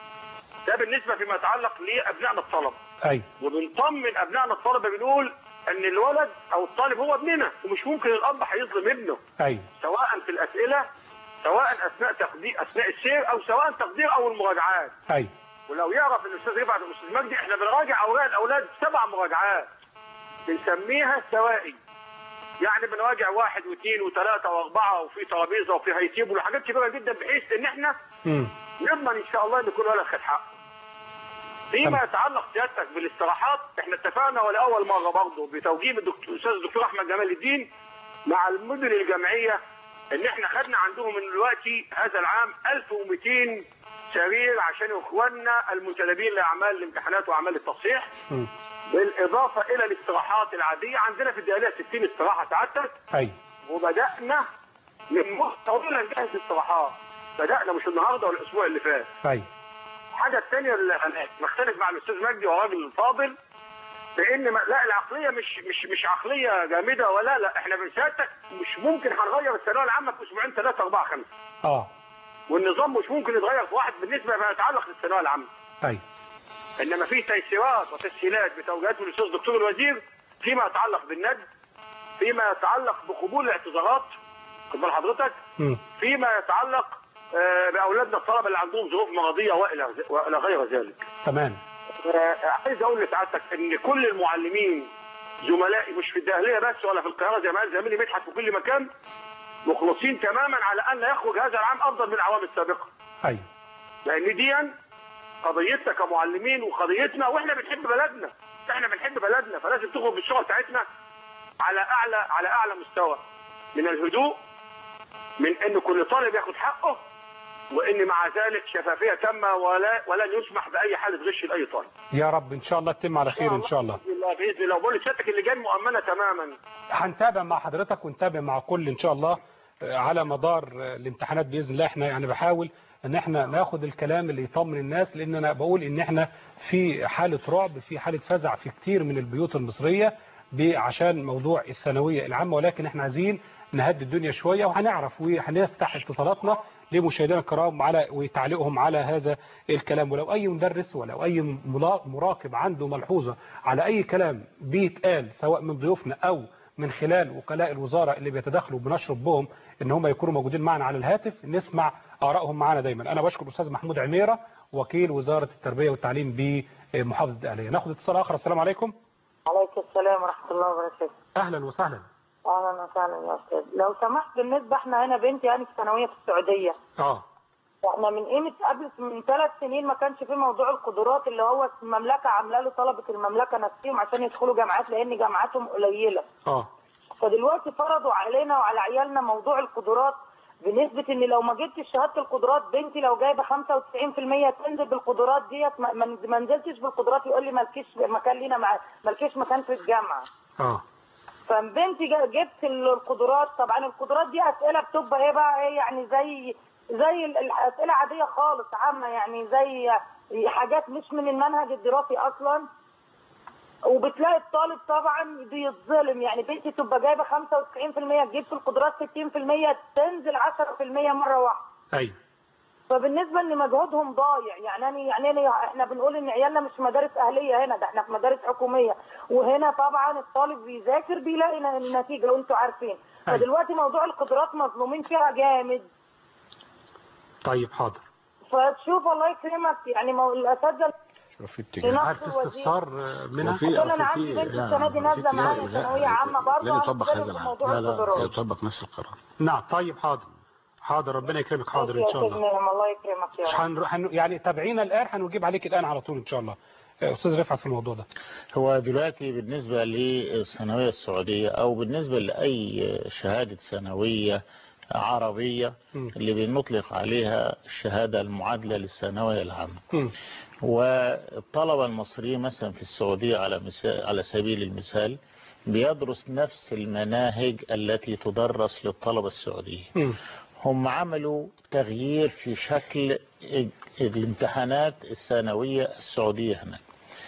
ده بالنسبه فيما يتعلق لابنائنا الطلبه أيوة وبنطمن ابنائنا الطلبه بنقول ان الولد او الطالب هو ابننا ومش ممكن الاب هيظلم ابنه أيوة سواء في الاسئله سواء اثناء تقدير اثناء السير او سواء تقدير او المراجعات أيوة ولو يعرف الاستاذ رفعت والاستاذ مجدي احنا بنراجع اوراق الاولاد سبع مراجعات بنسميها السوائي يعني بنراجع واحد واثنين وثلاثه واربعه وفي ترابيزه وفي هيتيبل وحاجات كبيره جدا بحيث ان احنا مم. نضمن ان شاء الله ان كل ولد خد حقه. فيما تمام. يتعلق سيادتك بالاستراحات احنا اتفقنا ولاول مره برضه بتوجيه الدكتور الاستاذ الدكتور احمد جمال الدين مع المدن الجامعيه ان احنا خدنا عندهم من دلوقتي هذا العام 1200 سرير عشان اخواننا المنتدبين لاعمال الامتحانات واعمال التصحيح مم. بالاضافه الى الاستراحات العاديه عندنا في الدقهليه 60 استراحه سعادتك أيوة وبدانا من مده طويله نجهز استراحات بدانا مش النهارده ولا الاسبوع اللي فات أيوة الحاجه الثانيه اللي أنا مختلف مع الاستاذ مجدي وهو راجل فاضل لان ما لا العقليه مش مش مش عقليه جامده ولا لا احنا بنسيادتك مش ممكن هنغير الثانويه العامه في اسبوعين ثلاثه اربعه خمسه اه والنظام مش ممكن يتغير في واحد بالنسبه لما يتعلق بالثانويه العامه أيوة انما في تيسيرات وتسهيلات بتوجيهات من الاستاذ دكتور الوزير فيما يتعلق بالند فيما يتعلق بقبول الاعتذارات خد بال حضرتك مم. فيما يتعلق آه، باولادنا الطلبه اللي عندهم ظروف مرضيه والى والى غير ذلك تمام آه، عايز اقول لسعادتك ان كل المعلمين زملائي مش في الداهليه بس ولا في القاهره زي ما قال زميلي مدحت في كل مكان مخلصين تماما على ان لا يخرج هذا العام افضل من العوام السابقه ايوه لان دي قضيتنا كمعلمين وقضيتنا واحنا بنحب بلدنا احنا بنحب بلدنا فلازم تخرج بالشغل بتاعتنا على اعلى على اعلى مستوى من الهدوء من ان كل طالب ياخد حقه وان مع ذلك شفافيه تامه ولا ولن يسمح باي حاله غش لاي طالب يا رب ان شاء الله تتم على خير ان شاء الله باذن الله باذن الله بقول لسيادتك اللجان مؤمنه تماما هنتابع مع حضرتك ونتابع مع كل ان شاء الله آه، على مدار آه، الامتحانات باذن الله احنا يعني بحاول ان احنا ناخد الكلام اللي يطمن الناس لان انا بقول ان احنا في حاله رعب في حاله فزع في كتير من البيوت المصريه ب- عشان موضوع الثانويه العامه ولكن احنا عايزين نهدي الدنيا شويه وهنعرف وهنفتح اتصالاتنا لمشاهدينا الكرام على وتعليقهم على هذا الكلام ولو اي مدرس ولو اي ملا- مراقب عنده ملحوظه على اي كلام بيتقال سواء من ضيوفنا او من خلال وكلاء الوزاره اللي بيتدخلوا بنشرب بهم ان هم يكونوا موجودين معنا على الهاتف نسمع ارائهم معنا دايما انا بشكر الاستاذ محمود عميره وكيل وزاره التربيه والتعليم بمحافظه الدقهليه ناخد اتصال اخر السلام عليكم عليكم السلام ورحمة الله وبركاته اهلا وسهلا أهلا وسهلا يا أستاذ لو سمحت بالنسبة احنا هنا بنتي يعني في ثانوية في السعودية اه احنا من قيمة قبل من ثلاث سنين ما كانش في موضوع القدرات اللي هو المملكة عاملة له طلبة المملكة نفسهم عشان يدخلوا جامعات لأن جامعاتهم قليلة اه فدلوقتي فرضوا علينا وعلى عيالنا موضوع القدرات بنسبة ان لو ما جبتش شهادة القدرات بنتي لو جايبة 95% تنزل بالقدرات ديت ما- ما ما نزلتش بالقدرات يقول لي مالكيش مكان لينا مع مالكيش مكان في الجامعة اه فبنتي جا- جبت ال- القدرات طبعا القدرات دي اسئله بتبقى ايه بقى ايه يعني زي زي ال- الاسئله عاديه خالص عامه يعني زي حاجات مش من المنهج الدراسي اصلا وبتلاقي الطالب طبعا بيتظلم يعني بنتي تبقى جايبه 95% تجيب في القدرات 60% تنزل 10% مره واحده ايوه فبالنسبه ان مجهودهم ضايع يعني انا يعني أنا احنا بنقول ان عيالنا مش مدارس اهليه هنا ده احنا في مدارس حكوميه وهنا طبعا الطالب بيذاكر بيلاقي ن- النتيجه وانتوا عارفين أيوة. فدلوقتي موضوع القدرات مظلومين فيها جامد طيب حاضر فتشوف الله يكرمك يعني مو- الاساتذه في اتجاه لنفس عارف الوزير. استفسار آه، منها وفي- عشان انا في- عندي بنت لا، السنه دي نازله في- معايا لا، ثانويه عامه برضه لن يطبق هنتكلم هذا في العام موضوع لا لا القدرات يطبق نفس القرار نعم طيب حاضر حاضر ربنا يكرمك حاضر ان شاء الله نعم الله يكرمك يا مش رب هن... هن... يعني تابعينا الان هنجيب عليك الان على طول ان شاء الله آه، استاذ رفعت في الموضوع ده هو دلوقتي بالنسبة للثانوية السعودية أو بالنسبة لأي شهادة ثانوية عربية مم. اللي بنطلق عليها الشهادة المعادلة للثانوية العامة مم. والطلبة المصريين مثلا في السعودية على مثال على سبيل المثال بيدرس نفس المناهج التي تدرس للطلبة السعوديين مم. هم عملوا تغيير في شكل الامتحانات الثانوية السعودية هناك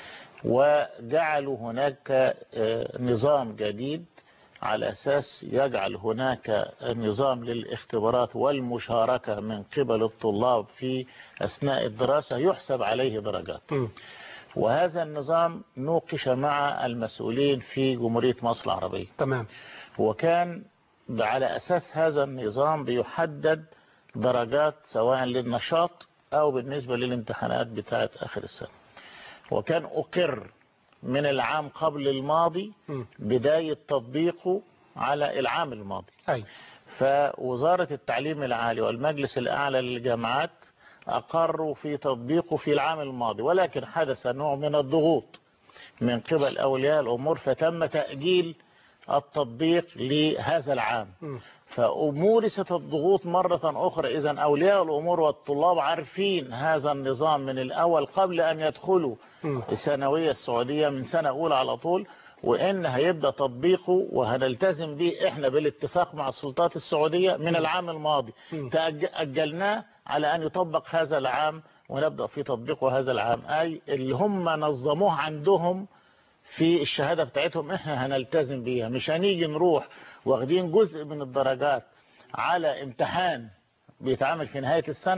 وجعلوا هناك آه، نظام جديد على أساس يجعل هناك نظام للاختبارات والمشاركة من قبل الطلاب في أثناء الدراسة يحسب عليه درجات مم. وهذا النظام نوقش مع المسؤولين في جمهورية مصر العربية تمام وكان على أساس هذا النظام بيحدد درجات سواء للنشاط أو بالنسبة للامتحانات بتاعة آخر السنة وكان أقر من العام قبل الماضي مم. بداية تطبيقه على العام الماضي ايوه فوزارة التعليم العالي والمجلس الأعلى للجامعات أقروا في تطبيقه في العام الماضي ولكن حدث نوع من الضغوط من قبل أولياء الأمور فتم تأجيل التطبيق لهذا العام مم. فمورست الضغوط مرة أخرى إذا أولياء الأمور والطلاب عارفين هذا النظام من الأول قبل أن يدخلوا مم. الثانوية السعودية من سنة أولى على طول وإن هيبدأ تطبيقه وهنلتزم به إحنا بالاتفاق مع السلطات السعودية من العام الماضي مم. تأجلناه على أن يطبق هذا العام ونبدأ في تطبيقه هذا العام أي اللي هم نظموه عندهم في الشهادة بتاعتهم احنا هنلتزم بيها مش هنيجي نروح واخدين جزء من الدرجات على امتحان بيتعمل في نهاية السنة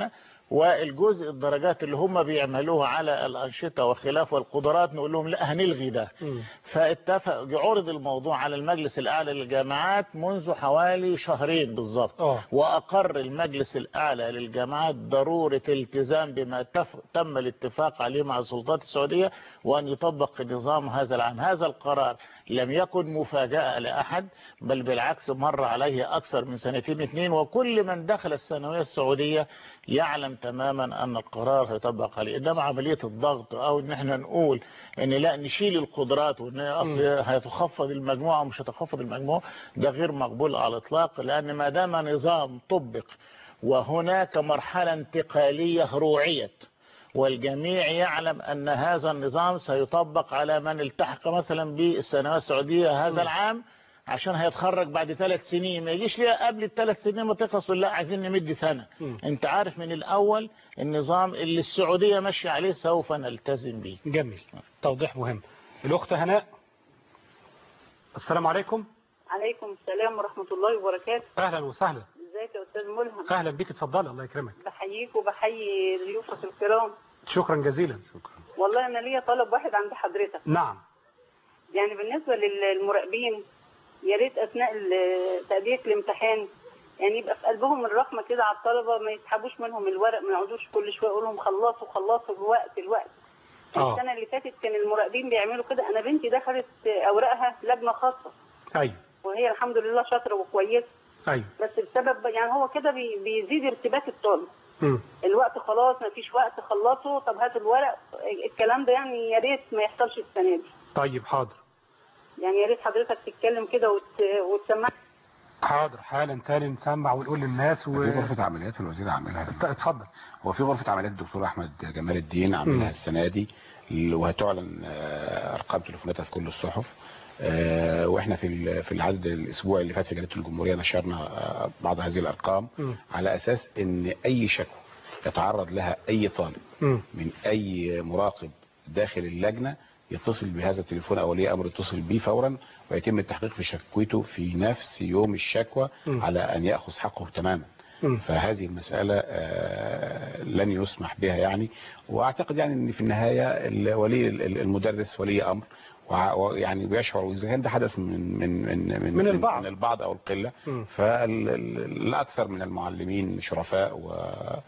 والجزء الدرجات اللي هم بيعملوها على الأنشطة وخلاف والقدرات نقول لهم لا هنلغي ده مم. فاتفق عرض الموضوع على المجلس الأعلى للجامعات منذ حوالي شهرين بالضبط اه وأقر المجلس الأعلى للجامعات ضرورة الالتزام بما تف... تم الاتفاق عليه مع السلطات السعودية وأن يطبق النظام هذا العام هذا القرار لم يكن مفاجأة لأحد بل بالعكس مر عليه أكثر من سنتين اثنين وكل من دخل الثانوية السعودية يعلم تماما أن القرار هيطبق عليه إنما عملية الضغط أو إن احنا نقول إن لا نشيل القدرات وإن أصل هيتخفض المجموعة ومش هتخفض المجموعة ده غير مقبول على الإطلاق لأن ما دام نظام طبق وهناك مرحلة انتقالية روعية والجميع يعلم أن هذا النظام سيطبق على من التحق مثلا بالثانوية السعودية هذا العام عشان هيتخرج بعد ثلاث سنين ما يجيش ليه قبل الثلاث سنين ما تخلص ولا عايزين نمد سنة مم. انت عارف من الأول النظام اللي السعودية ماشية عليه سوف نلتزم به جميل توضيح مهم الأخت هناء السلام عليكم عليكم السلام ورحمة الله وبركاته أهلا وسهلا ازيك يا أستاذ ملهم أهلا بك اتفضلي الله يكرمك بحييك وبحيي ضيوفك الكرام شكرا جزيلا والله أنا ليا طلب واحد عند حضرتك نعم يعني بالنسبة للمراقبين يا ريت أثناء ال- تأدية الامتحان يعني يبقى في قلبهم الرحمة كده على الطلبة ما يسحبوش منهم الورق ما يقعدوش كل شوية يقول لهم خلصوا خلصوا الوقت الوقت آه. السنة اللي فاتت كان المراقبين بيعملوا كده أنا بنتي دخلت أوراقها لجنة خاصة أيوه وهي الحمد لله شاطرة وكويسة أيوه بس بسبب يعني هو كده بي- بيزيد ارتباك الطالب مم. الوقت خلاص ما فيش وقت خلصوا طب هاتوا الورق الكلام ده يعني يا ريت ما يحصلش السنه دي طيب حاضر يعني يا ريت حضرتك تتكلم كده وت... وتسمعنا حاضر حالا تاني نسمع ونقول للناس و... في غرفة عمليات الوزير عاملها اتفضل هو في غرفة عمليات الدكتور أحمد جمال الدين عاملها مم. السنة دي وهتعلن آه، أرقام تليفوناتها في كل الصحف آه، واحنا في ال- في العدد الاسبوع اللي فات في جريده الجمهوريه نشرنا آه، بعض هذه الارقام مم. على اساس ان اي شكوى يتعرض لها اي طالب مم. من اي مراقب داخل اللجنه يتصل بهذا التليفون او ولي امر يتصل به فورا ويتم التحقيق في شكوته في نفس يوم الشكوى مم. على ان ياخذ حقه تماما مم. فهذه المسألة آه، لن يسمح بها يعني وأعتقد يعني أن في النهاية ال- ولي ال- المدرس ولي أمر وع- ويعني بيشعر وإذا كان ده حدث من من من من, من البعض. من البعض أو القلة مم. فالأكثر من المعلمين شرفاء و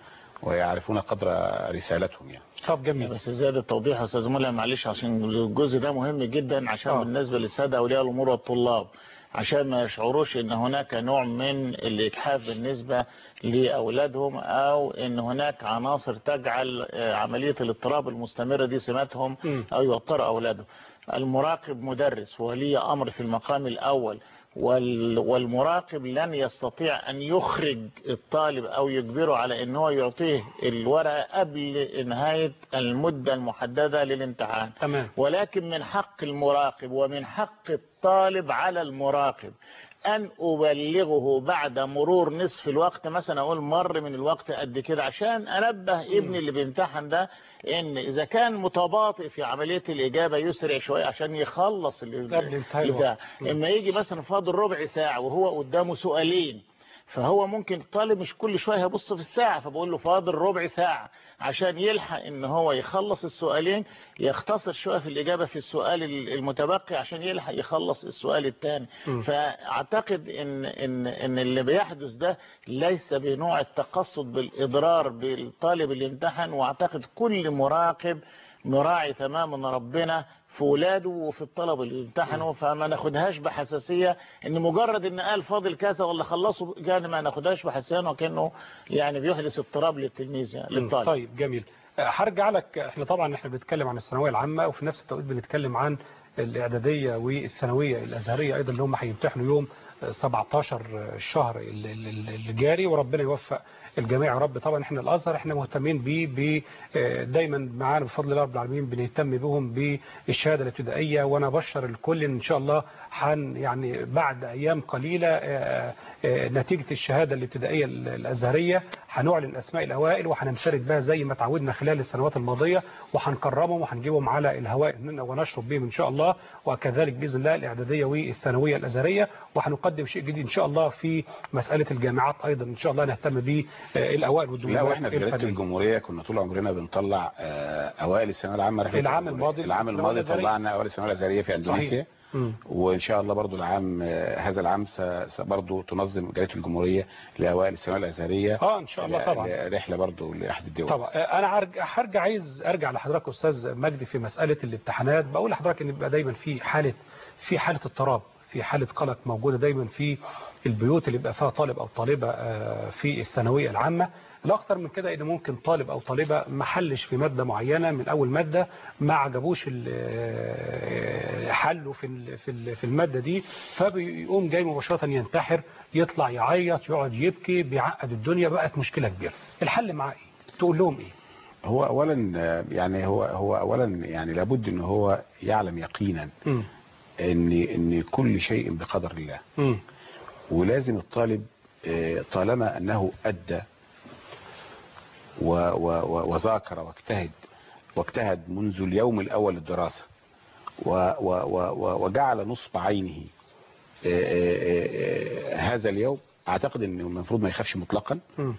ويعرفون قدر رسالتهم يعني طب جميل بس زيادة توضيح يا استاذ مولى معلش عشان الجزء ده مهم جدا عشان آه. بالنسبة للسادة اولياء الامور والطلاب عشان ما يشعروش ان هناك نوع من الاجحاف بالنسبة لاولادهم او ان هناك عناصر تجعل آه، عملية الاضطراب المستمرة دي سماتهم مم. او يوتر اولادهم المراقب مدرس وولي امر في المقام الاول وال- والمراقب لن يستطيع أن يخرج الطالب أو يجبره على أن هو يعطيه الورقة قبل نهاية المدة المحددة للامتحان تمام ولكن من حق المراقب ومن حق الطالب على المراقب أن أبلغه بعد مرور نصف الوقت مثلا أقول مر من الوقت قد كده عشان أنبه ابني اللي بيمتحن ده إن إذا كان متباطئ في عملية الإجابة يسرع شوية عشان يخلص ال- قبل انتهاء الوقت. البتاع مم. إما يجي مثلا فاضل ربع ساعة وهو قدامه سؤالين فهو ممكن الطالب مش كل شويه هيبص في الساعه فبقول له فاضل ربع ساعه عشان يلحق ان هو يخلص السؤالين يختصر شويه في الاجابه في السؤال المتبقي عشان يلحق يخلص السؤال الثاني م. فاعتقد ان ان ان اللي بيحدث ده ليس بنوع التقصد بالاضرار بالطالب اللي امتحن واعتقد كل مراقب مراعي تماما ربنا في ولاده وفي الطلبه اللي بيمتحنوا فما ناخدهاش بحساسيه ان مجرد ان قال فاضل كذا ولا خلصوا يعني ما ناخدهاش بحساسيه وكانه يعني بيحدث اضطراب للتلميذ يعني مم. للطالب طيب جميل آه، هرجع لك احنا طبعا احنا بنتكلم عن الثانويه العامه وفي نفس التوقيت بنتكلم عن الاعداديه والثانويه الازهريه ايضا اللي هم هيمتحنوا يوم آه، 17 الشهر ال- ال- ال- اللي جاري وربنا يوفق الجميع يا رب طبعا احنا الازهر احنا مهتمين بيه ب- آه، دايما معانا بفضل الله رب العالمين بنهتم بهم بالشهاده الابتدائيه وانا بشر الكل ان شاء الله حن يعني بعد ايام قليله آه، آه، نتيجه الشهاده الابتدائيه ال- الازهريه هنعلن اسماء الاوائل وهننفرد بها زي ما تعودنا خلال السنوات الماضيه وهنكرمهم وهنجيبهم على الهواء ونشرب بهم ان شاء الله وكذلك باذن الله الاعداديه والثانويه الازهريه وهنقدم نقدم شيء جديد ان شاء الله في مساله الجامعات ايضا ان شاء الله نهتم به آه، الاوائل لا والدبلومات واحنا في جريده الفنية. الجمهوريه كنا طول عمرنا بنطلع آه، اوائل الثانويه العامه رحلة العام الجمهورية. الماضي العام الثانوية الماضي الأزهرية. طلعنا اوائل الثانويه الازهريه في اندونيسيا مم. وان شاء الله برضو العام آه، هذا العام س- س- برضو تنظم جريده الجمهوريه لاوائل الثانويه الازهريه اه ان شاء الله طبعا ل- رحله برضو لاحد الدول طبعا آه، انا هرجع هرجع عايز ارجع لحضرتك استاذ مجدي في مساله الامتحانات بقول لحضرتك ان بيبقى دايما في حاله في حاله اضطراب في حاله قلق موجوده دايما في البيوت اللي بيبقى فيها طالب او طالبه آه، في الثانويه العامه الاخطر من كده ان ممكن طالب او طالبه ما حلش في ماده معينه من اول ماده ما عجبوش ال- آه، حله في ال- في ال- في الماده دي فبيقوم جاي مباشره ينتحر يطلع يعيط يقعد يبكي بيعقد الدنيا بقت مشكله كبيره الحل معاه ايه تقول لهم ايه هو اولا آه، يعني هو هو اولا يعني لابد ان هو يعلم يقينا مم. ان ان كل شيء بقدر الله مم. ولازم الطالب آه، طالما انه ادى و- و- و- وذاكر واجتهد واجتهد منذ اليوم الاول للدراسه و- و- و- و- وجعل نصب عينه آه، آه، آه، هذا اليوم اعتقد انه المفروض ما يخافش مطلقا مم.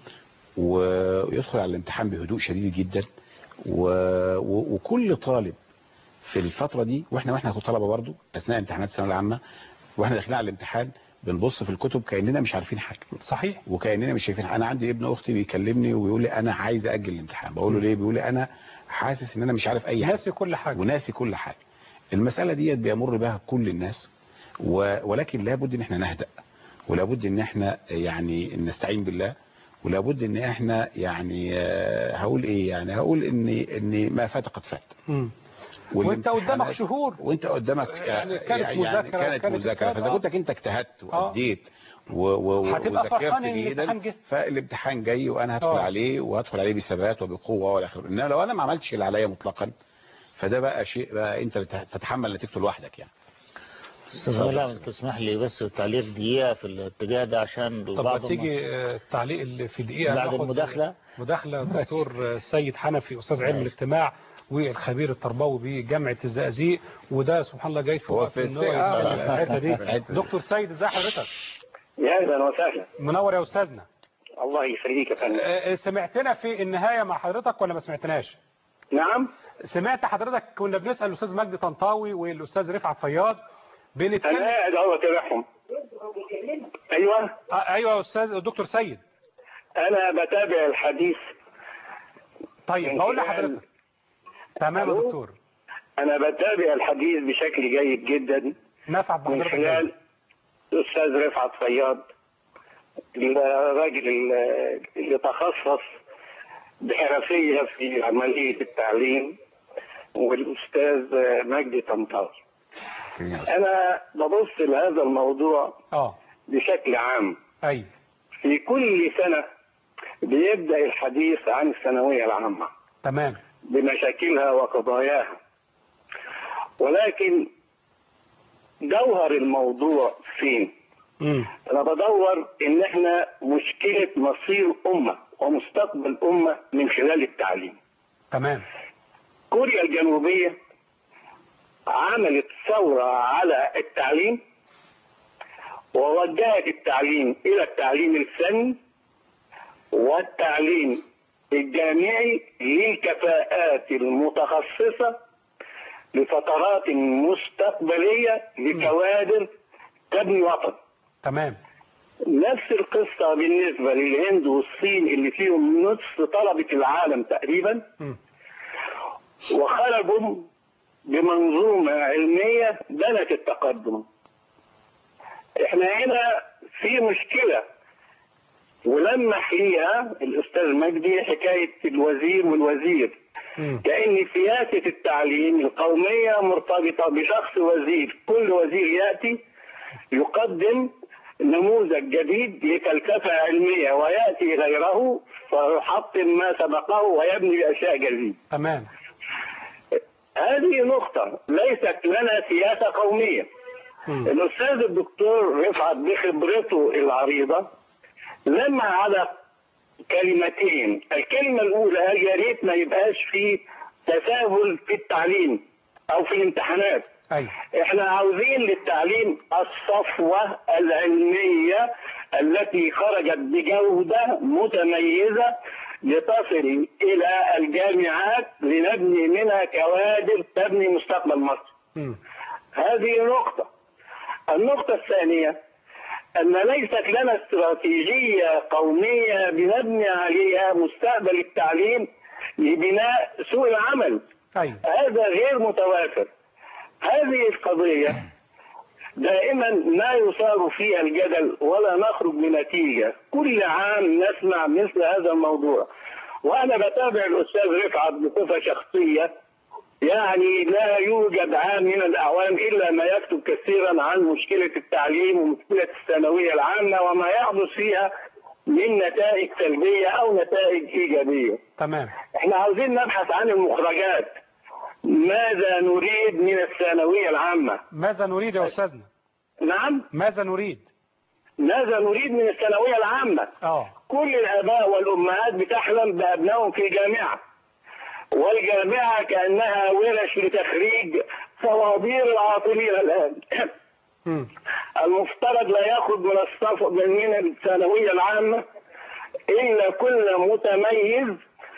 ويدخل على الامتحان بهدوء شديد جدا و... و... وكل طالب في الفترة دي واحنا واحنا طلبة برضو اثناء امتحانات الثانوية العامة واحنا داخلين على الامتحان بنبص في الكتب كأننا مش عارفين حاجة صحيح وكأننا مش شايفين انا عندي ابن اختي بيكلمني ويقول لي انا عايز اجل الامتحان بقول له ليه بيقول لي انا حاسس ان انا مش عارف اي حاجة ناسي كل حاجه وناسي كل حاجة المسألة ديت بيمر بها كل الناس و... ولكن لابد ان احنا نهدأ ولابد ان احنا يعني نستعين بالله ولابد ان احنا يعني آه، هقول ايه يعني هقول ان ان ما فات قد فات مم. وانت قدامك والامتحانات- شهور وانت قدامك يعني كانت مذاكرة كانت وكانت مذاكره كتاب، فاذا آه. كنت انت اجتهدت آه. واديت و- و- هتبقى وذاكرت فرحان إن جيدا الامتحان جه. فالامتحان جاي وانا هدخل آه. عليه وهدخل عليه بثبات وبقوه والى اخره انما لو انا ما عملتش اللي عليا مطلقا فده بقى شيء بقى انت اللي تتحمل نتيجته لوحدك يعني استاذ ملهم تسمح لي بس تعليق دقيقة في الاتجاه ده عشان طب البعض ما تيجي آه، التعليق اللي في دقيقه بعد ناخد المداخلة؟ مداخله دكتور آه، سيد حنفي استاذ علم الاجتماع والخبير التربوي بجامعه الزقازيق وده سبحان الله جاي في هو وقت في ان هو الساعة. يتكلم في الحته دي في الحتة دي. دكتور سيد ازي حضرتك يا اهلا وسهلا منور يا استاذنا الله يخليك يا فندم آه، آه، سمعتنا في النهايه مع حضرتك ولا ما سمعتناش نعم سمعت حضرتك كنا بنسال الاستاذ مجدي طنطاوي والاستاذ رفعت فياض انا بنتكلم قاعد اهو اتابعهم ايوه آه، ايوه يا استاذ دكتور سيد انا بتابع الحديث طيب من بقول خلال- لحضرتك تمام يا ألو؟ دكتور انا بتابع الحديث بشكل جيد جدا نسعد من بحضرتك خلال الاستاذ رفعت فياض الراجل ال- اللي تخصص بحرفيه في عمليه التعليم والاستاذ مجدي طنطاوي انا ببص لهذا الموضوع اه بشكل عام ايوه في كل سنه بيبدا الحديث عن الثانويه العامه تمام بمشاكلها وقضاياها ولكن جوهر الموضوع فين امم انا بدور ان احنا مشكله مصير امه ومستقبل امه من خلال التعليم تمام كوريا الجنوبيه عملت ثوره على التعليم ووجهت التعليم الى التعليم الفني والتعليم الجامعي للكفاءات المتخصصه لفترات مستقبليه لكوادر تبني وطن تمام نفس القصة بالنسبة للهند والصين اللي فيهم نصف طلبة العالم تقريبا مم. وخرجوا بمنظومة علمية بنت التقدم احنا هنا في مشكلة ولمح ليها الأستاذ مجدي حكاية الوزير والوزير مم. كأن سياسة التعليم القومية مرتبطة بشخص وزير كل وزير يأتي يقدم نموذج جديد لفلسفة علمية ويأتي غيره فيحطم ما سبقه ويبني أشياء جديدة تمام هذه نقطة ليست لنا سياسة قومية مم. الأستاذ الدكتور رفعت بخبرته العريضة لما على كلمتين الكلمة الأولى قال يا ريت ما يبقاش في تساهل في التعليم أو في الامتحانات ايوه احنا عاوزين للتعليم الصفوة العلمية التي خرجت بجودة متميزة لتصل إلى الجامعات لنبني منها كوادر تبني مستقبل مصر مم. هذه نقطة النقطة الثانية أن ليست لنا استراتيجية قومية بنبني عليها مستقبل التعليم لبناء سوق العمل ايوه هذا غير متوافر هذه القضية دائما ما يصار فيها الجدل ولا نخرج بنتيجة كل عام نسمع مثل هذا الموضوع وأنا بتابع الأستاذ رفعت بصفة شخصية يعني لا يوجد عام من الأعوام إلا ما يكتب كثيرا عن مشكلة التعليم ومشكلة الثانوية العامة وما يحدث فيها من نتائج سلبية أو نتائج إيجابية تمام احنا عاوزين نبحث عن المخرجات ماذا نريد من الثانوية العامة ماذا نريد يا استاذنا نعم ماذا نريد ماذا نريد من الثانوية العامة اه كل الآباء والأمهات بتحلم بأبنائهم في جامعة والجامعة كأنها ورش لتخريج صوابير العاطلين الآن مم. المفترض لا يخرج من الصف من الثانوية العامة إلا كل متميز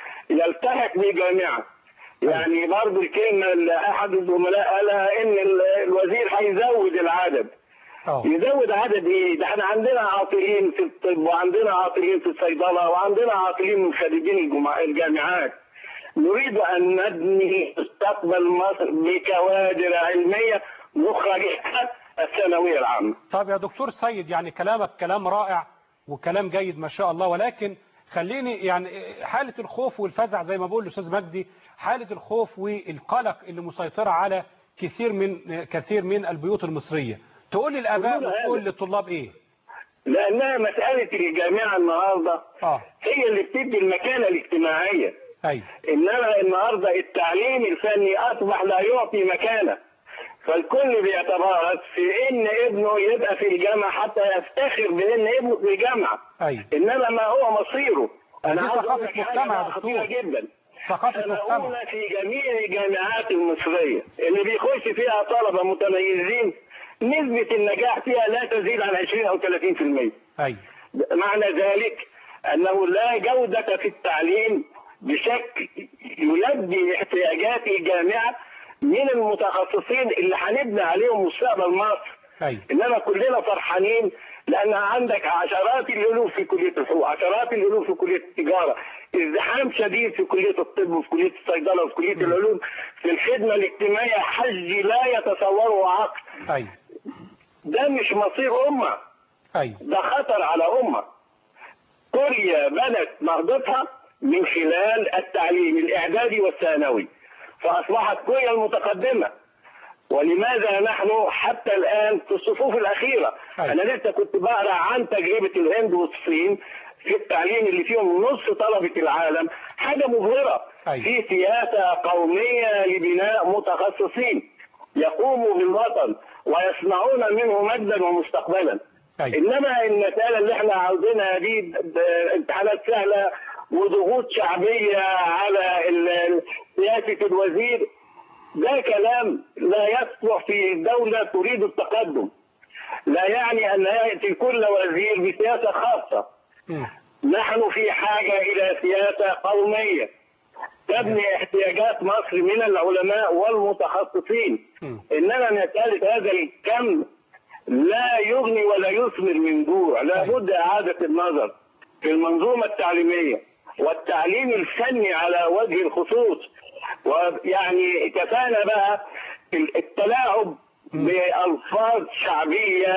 يلتحق بجامعة يعني برضه الكلمة اللي أحد الزملاء قالها إن ال- الوزير هيزود العدد اه يزود عدد ايه؟ ده احنا عندنا عاطلين في الطب وعندنا عاطلين في الصيدله وعندنا عاطلين من خريجين الجمع- الجامعات. نريد ان نبني مستقبل مصر بكوادر علميه مخرجها الثانويه العامه. طب يا دكتور سيد يعني كلامك كلام رائع وكلام جيد ما شاء الله ولكن خليني يعني حالة الخوف والفزع زي ما بقول الأستاذ مجدي حالة الخوف والقلق اللي مسيطرة على كثير من كثير من البيوت المصرية تقول للآباء كلنا وتقول هذا. للطلاب إيه؟ لانها مساله الجامعه النهارده اه هي اللي بتدي المكانه الاجتماعيه. أيوه انما النهارده التعليم الفني اصبح لا يعطي مكانه فالكل بيتبارك في ان ابنه يبقى في الجامعه حتى يفتخر بان ابنه في الجامعه أيوه انما ما هو مصيره دي عاوز أقول ثقافة لك حاجة مجتمع يا بقى خطيرة دكتور. جدا ثقافة مجتمع سنقول في جميع الجامعات المصريه اللي بيخش فيها طلبه متميزين نسبه النجاح فيها لا تزيد عن 20 او 30% أيوه معنى ذلك أنه لا جودة في التعليم بشكل يلبي احتياجات الجامعة من المتخصصين اللي هنبني عليهم مستقبل مصر أيوه إنما كلنا فرحانين لأن عندك عشرات الألوف في كلية الحقوق عشرات الألوف في كلية التجارة ازدحام شديد في كلية الطب وفي كلية الصيدلة وفي كلية العلوم في الخدمة الاجتماعية حج لا يتصوره عقل أيوه ده مش مصير أمة أيوه ده خطر على أمة كوريا بنت نهضتها من خلال التعليم الإعدادي والثانوي فأصبحت كوريا المتقدمة ولماذا نحن حتى الآن في الصفوف الأخيرة أيوة. أنا لسه كنت بقرأ عن تجربة الهند والصين في التعليم اللي فيهم نص طلبة العالم حاجة مبهرة أيوة. في سياسة قومية لبناء متخصصين يقوموا بالوطن ويصنعون منه مجدا ومستقبلا أيوة. انما المساله اللي احنا عاوزينها دي ب- امتحانات سهله وضغوط شعبيه على ال- سياسه الوزير ده كلام لا يصلح في دوله تريد التقدم لا يعني ان ياتي كل وزير بسياسه خاصه مم. نحن في حاجه الى سياسه قوميه تبني احتياجات مصر من العلماء والمتخصصين مم. انما مساله هذا الكم لا يغني ولا يثمر من جوع لابد اعاده النظر في المنظومه التعليميه والتعليم الفني على وجه الخصوص ويعني كفانا بقى التلاعب بألفاظ شعبية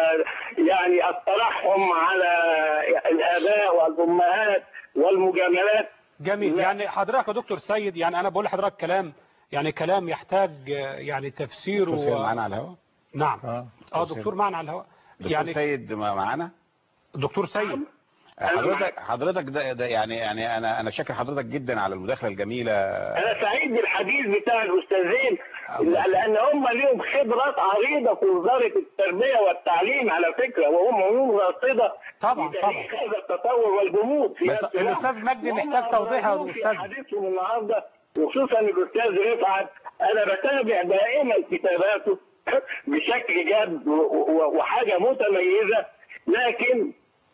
ويعني الترحم على الآباء والأمهات والمجاملات جميل لا. يعني حضرتك يا دكتور سيد يعني أنا بقول لحضرتك كلام يعني كلام يحتاج آه، يعني تفسير دكتور سيد و... معانا على الهواء نعم اه اه دكتور دكتور معنا على الهواء دكتور يعني سيد ما- معانا دكتور سيد حضرتك حضرتك ده, ده يعني يعني انا انا شاكر حضرتك جدا على المداخله الجميله أنا سعيد بالحديث بتاع الأستاذين الله. لأن هم ليهم خبرات عريضة في وزارة التربية والتعليم على فكرة وهم عيون راصدة طبعاً، لتاريخ طبعاً. هذا التطور والجمود في بس نفس الوقت. الأستاذ مجدي وهم محتاج توضيح يا أبرزوه في أستاذ. حديثهم النهارده وخصوصا الاستاذ رفعت انا بتابع دائما كتاباته بشكل جاد و- و- وحاجه متميزه لكن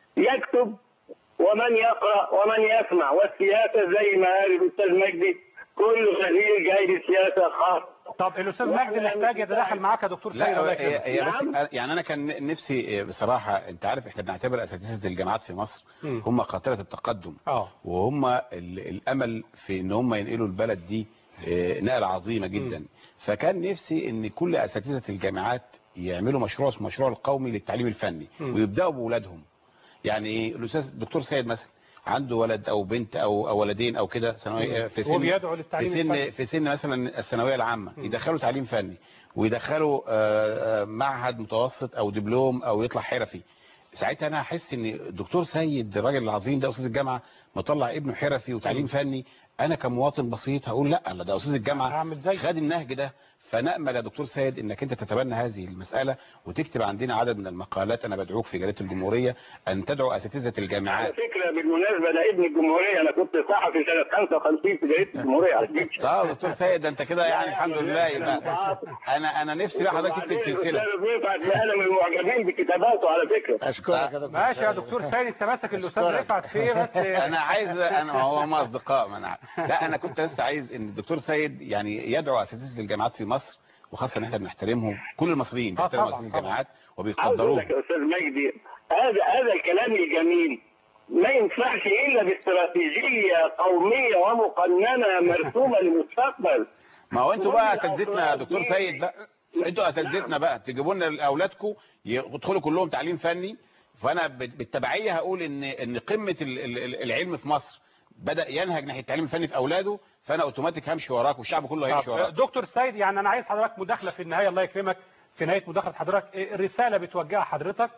يكتب ومن يقرا ومن يسمع والسياسه زي ما قال الاستاذ مجدي كل خبير جاي لسياسه خاصه طب الاستاذ مجدي محتاج يتدخل معاك يا دكتور سيد لا الله هي يكرمك هي بس يعني انا كان نفسي بصراحه انت عارف احنا بنعتبر اساتذه الجامعات في مصر مم. هم قاطره التقدم اه وهم ال- الامل في ان هم ينقلوا البلد دي آه، نقله عظيمه جدا فكان نفسي ان كل اساتذه الجامعات يعملوا مشروع اسمه مشروع القومي للتعليم الفني مم. ويبداوا باولادهم يعني ايه الاستاذ الدكتور سيد مثلا عنده ولد او بنت او او ولدين او كده ثانويه في هو سن بيدعو في للتعليم سن الفني في سن مثلا الثانويه العامه يدخلوا تعليم فني ويدخلوا آه، آه، معهد متوسط او دبلوم او يطلع حرفي ساعتها انا احس ان الدكتور سيد الراجل العظيم ده استاذ الجامعه مطلع ابنه حرفي وتعليم فني انا كمواطن بسيط هقول لا لا ده استاذ الجامعه هعمل زيه. خد النهج ده فنأمل يا دكتور سيد انك انت تتبنى هذه المسألة وتكتب عندنا عدد من المقالات انا بدعوك في جريدة الجمهورية ان تدعو اساتذة على الجامعات فكره بالمناسبه ده ابن الجمهوريه انا كنت صحفي سنه 55 في جريده الجمهوريه على فكره اه دكتور سيد ده انت كده يعني الحمد لله يبقى انا انا نفسي بقى حضرتك تكتب وبعدين سلسلة الأستاذ رفعت انا من المعجبين بكتاباته على فكره اشكرك يا دكتور ماشي يا سيد. دكتور سيد انت ماسك الاستاذ أشكرك. رفعت في ايه بس انا عايز انا هو هم اصدقاء ما انا عارف. لا انا كنت لسه عايز ان الدكتور سيد يعني يدعو اساتذه الجامعات في مصر وخاصه ان احنا بنحترمهم كل المصريين آه بيحترموا طبعاً، اساتذه طبعاً. الجامعات عاوز اقول وبيقدروهم لك يا استاذ مجدي هذا هذا الكلام الجميل ما ينفعش الا باستراتيجيه قوميه ومقننه مرسومه للمستقبل ما هو انتوا كل بقى اساتذتنا يا الأفراد دكتور دي- سيد بقى انتوا اساتذتنا بقى تجيبوا لنا اولادكم يدخلوا كلهم تعليم فني فانا بال- بالتبعيه هقول ان ان قمه ال- ال- العلم في مصر بدا ينهج ناحيه التعليم الفني في اولاده فانا اوتوماتيك همشي وراك والشعب كله هيمشي طب، وراك دكتور سيد يعني انا عايز حضرتك مداخله في النهايه الله يكرمك في نهايه مداخله حضرتك إيه رساله بتوجهها حضرتك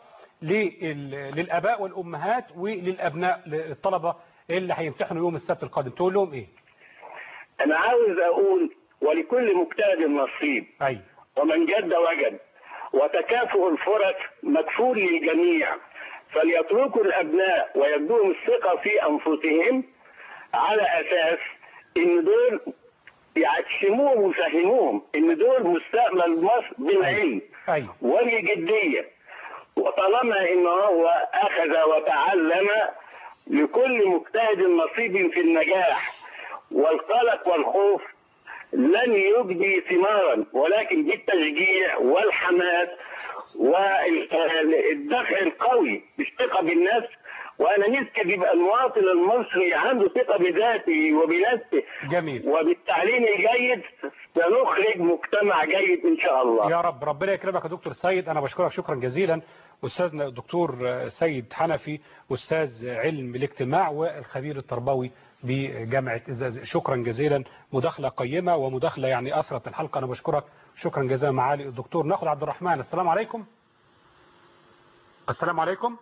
لل- للاباء والامهات وللابناء الطلبه اللي هيمتحنوا يوم السبت القادم تقول لهم ايه؟ انا عاوز اقول ولكل مجتهد نصيب ايوه ومن جد وجد وتكافؤ الفرص مكفول للجميع فليتركوا الابناء ويدوهم الثقه في انفسهم على اساس ان دول يعشموهم ويفهموهم ان دول مستقبل مصر بالعلم ايوه وبالجديه وطالما ان هو اخذ وتعلم لكل مجتهد نصيب في النجاح والقلق والخوف لن يجدي ثمارا ولكن بالتشجيع والحماس والدفع القوي بالثقه بالنفس وانا نفسي يبقى المواطن المصري عنده ثقه بذاته وبنفسه جميل وبالتعليم الجيد سنخرج مجتمع جيد ان شاء الله يا رب ربنا يكرمك يا دكتور سيد انا بشكرك شكرا جزيلا استاذنا الدكتور سيد حنفي استاذ علم الاجتماع والخبير التربوي بجامعه الزقازيق شكرا جزيلا مداخله قيمه ومداخله يعني اثرت الحلقه انا بشكرك شكرا جزيلا معالي الدكتور ناخد عبد الرحمن السلام عليكم السلام عليكم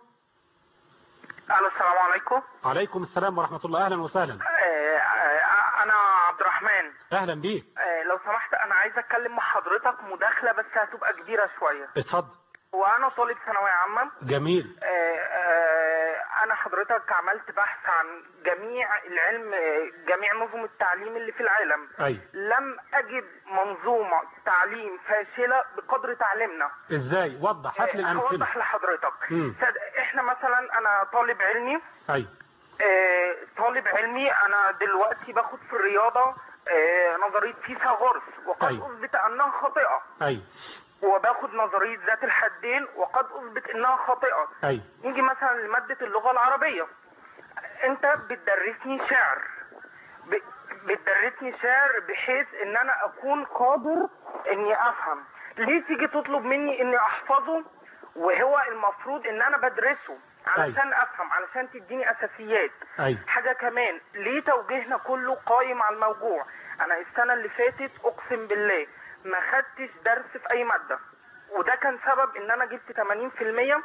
الو السلام عليكم عليكم السلام ورحمه الله اهلا وسهلا آه، آه، انا عبد الرحمن اهلا بيك آه، لو سمحت انا عايز اتكلم مع حضرتك مداخله بس هتبقى كبيره شويه اتفضل وانا طالب ثانويه عامه جميل آه، آه، انا حضرتك عملت بحث عن جميع العلم آه، جميع نظم التعليم اللي في العالم ايوه لم اجد منظومه تعليم فاشله بقدر تعليمنا ازاي وضح هات لي الامثله هوضح لحضرتك مم. صد- احنا مثلا انا طالب علمي ايوه آه، طالب علمي انا دلوقتي باخد في الرياضه آه، نظريه فيثاغورس وقد أيوة. اثبت انها خاطئه ايوه وباخد نظريه ذات الحدين وقد اثبت انها خاطئه ايوه نيجي مثلا لماده اللغه العربيه انت بتدرسني شعر ب- بتدرسني شعر بحيث ان انا اكون قادر اني افهم ليه تيجي تطلب مني اني احفظه وهو المفروض ان انا بدرسه علشان افهم علشان تديني اساسيات ايوه حاجة كمان ليه توجيهنا كله قايم على الموضوع انا السنة اللي فاتت اقسم بالله ما خدتش درس في اي مادة وده كان سبب ان انا جبت 80%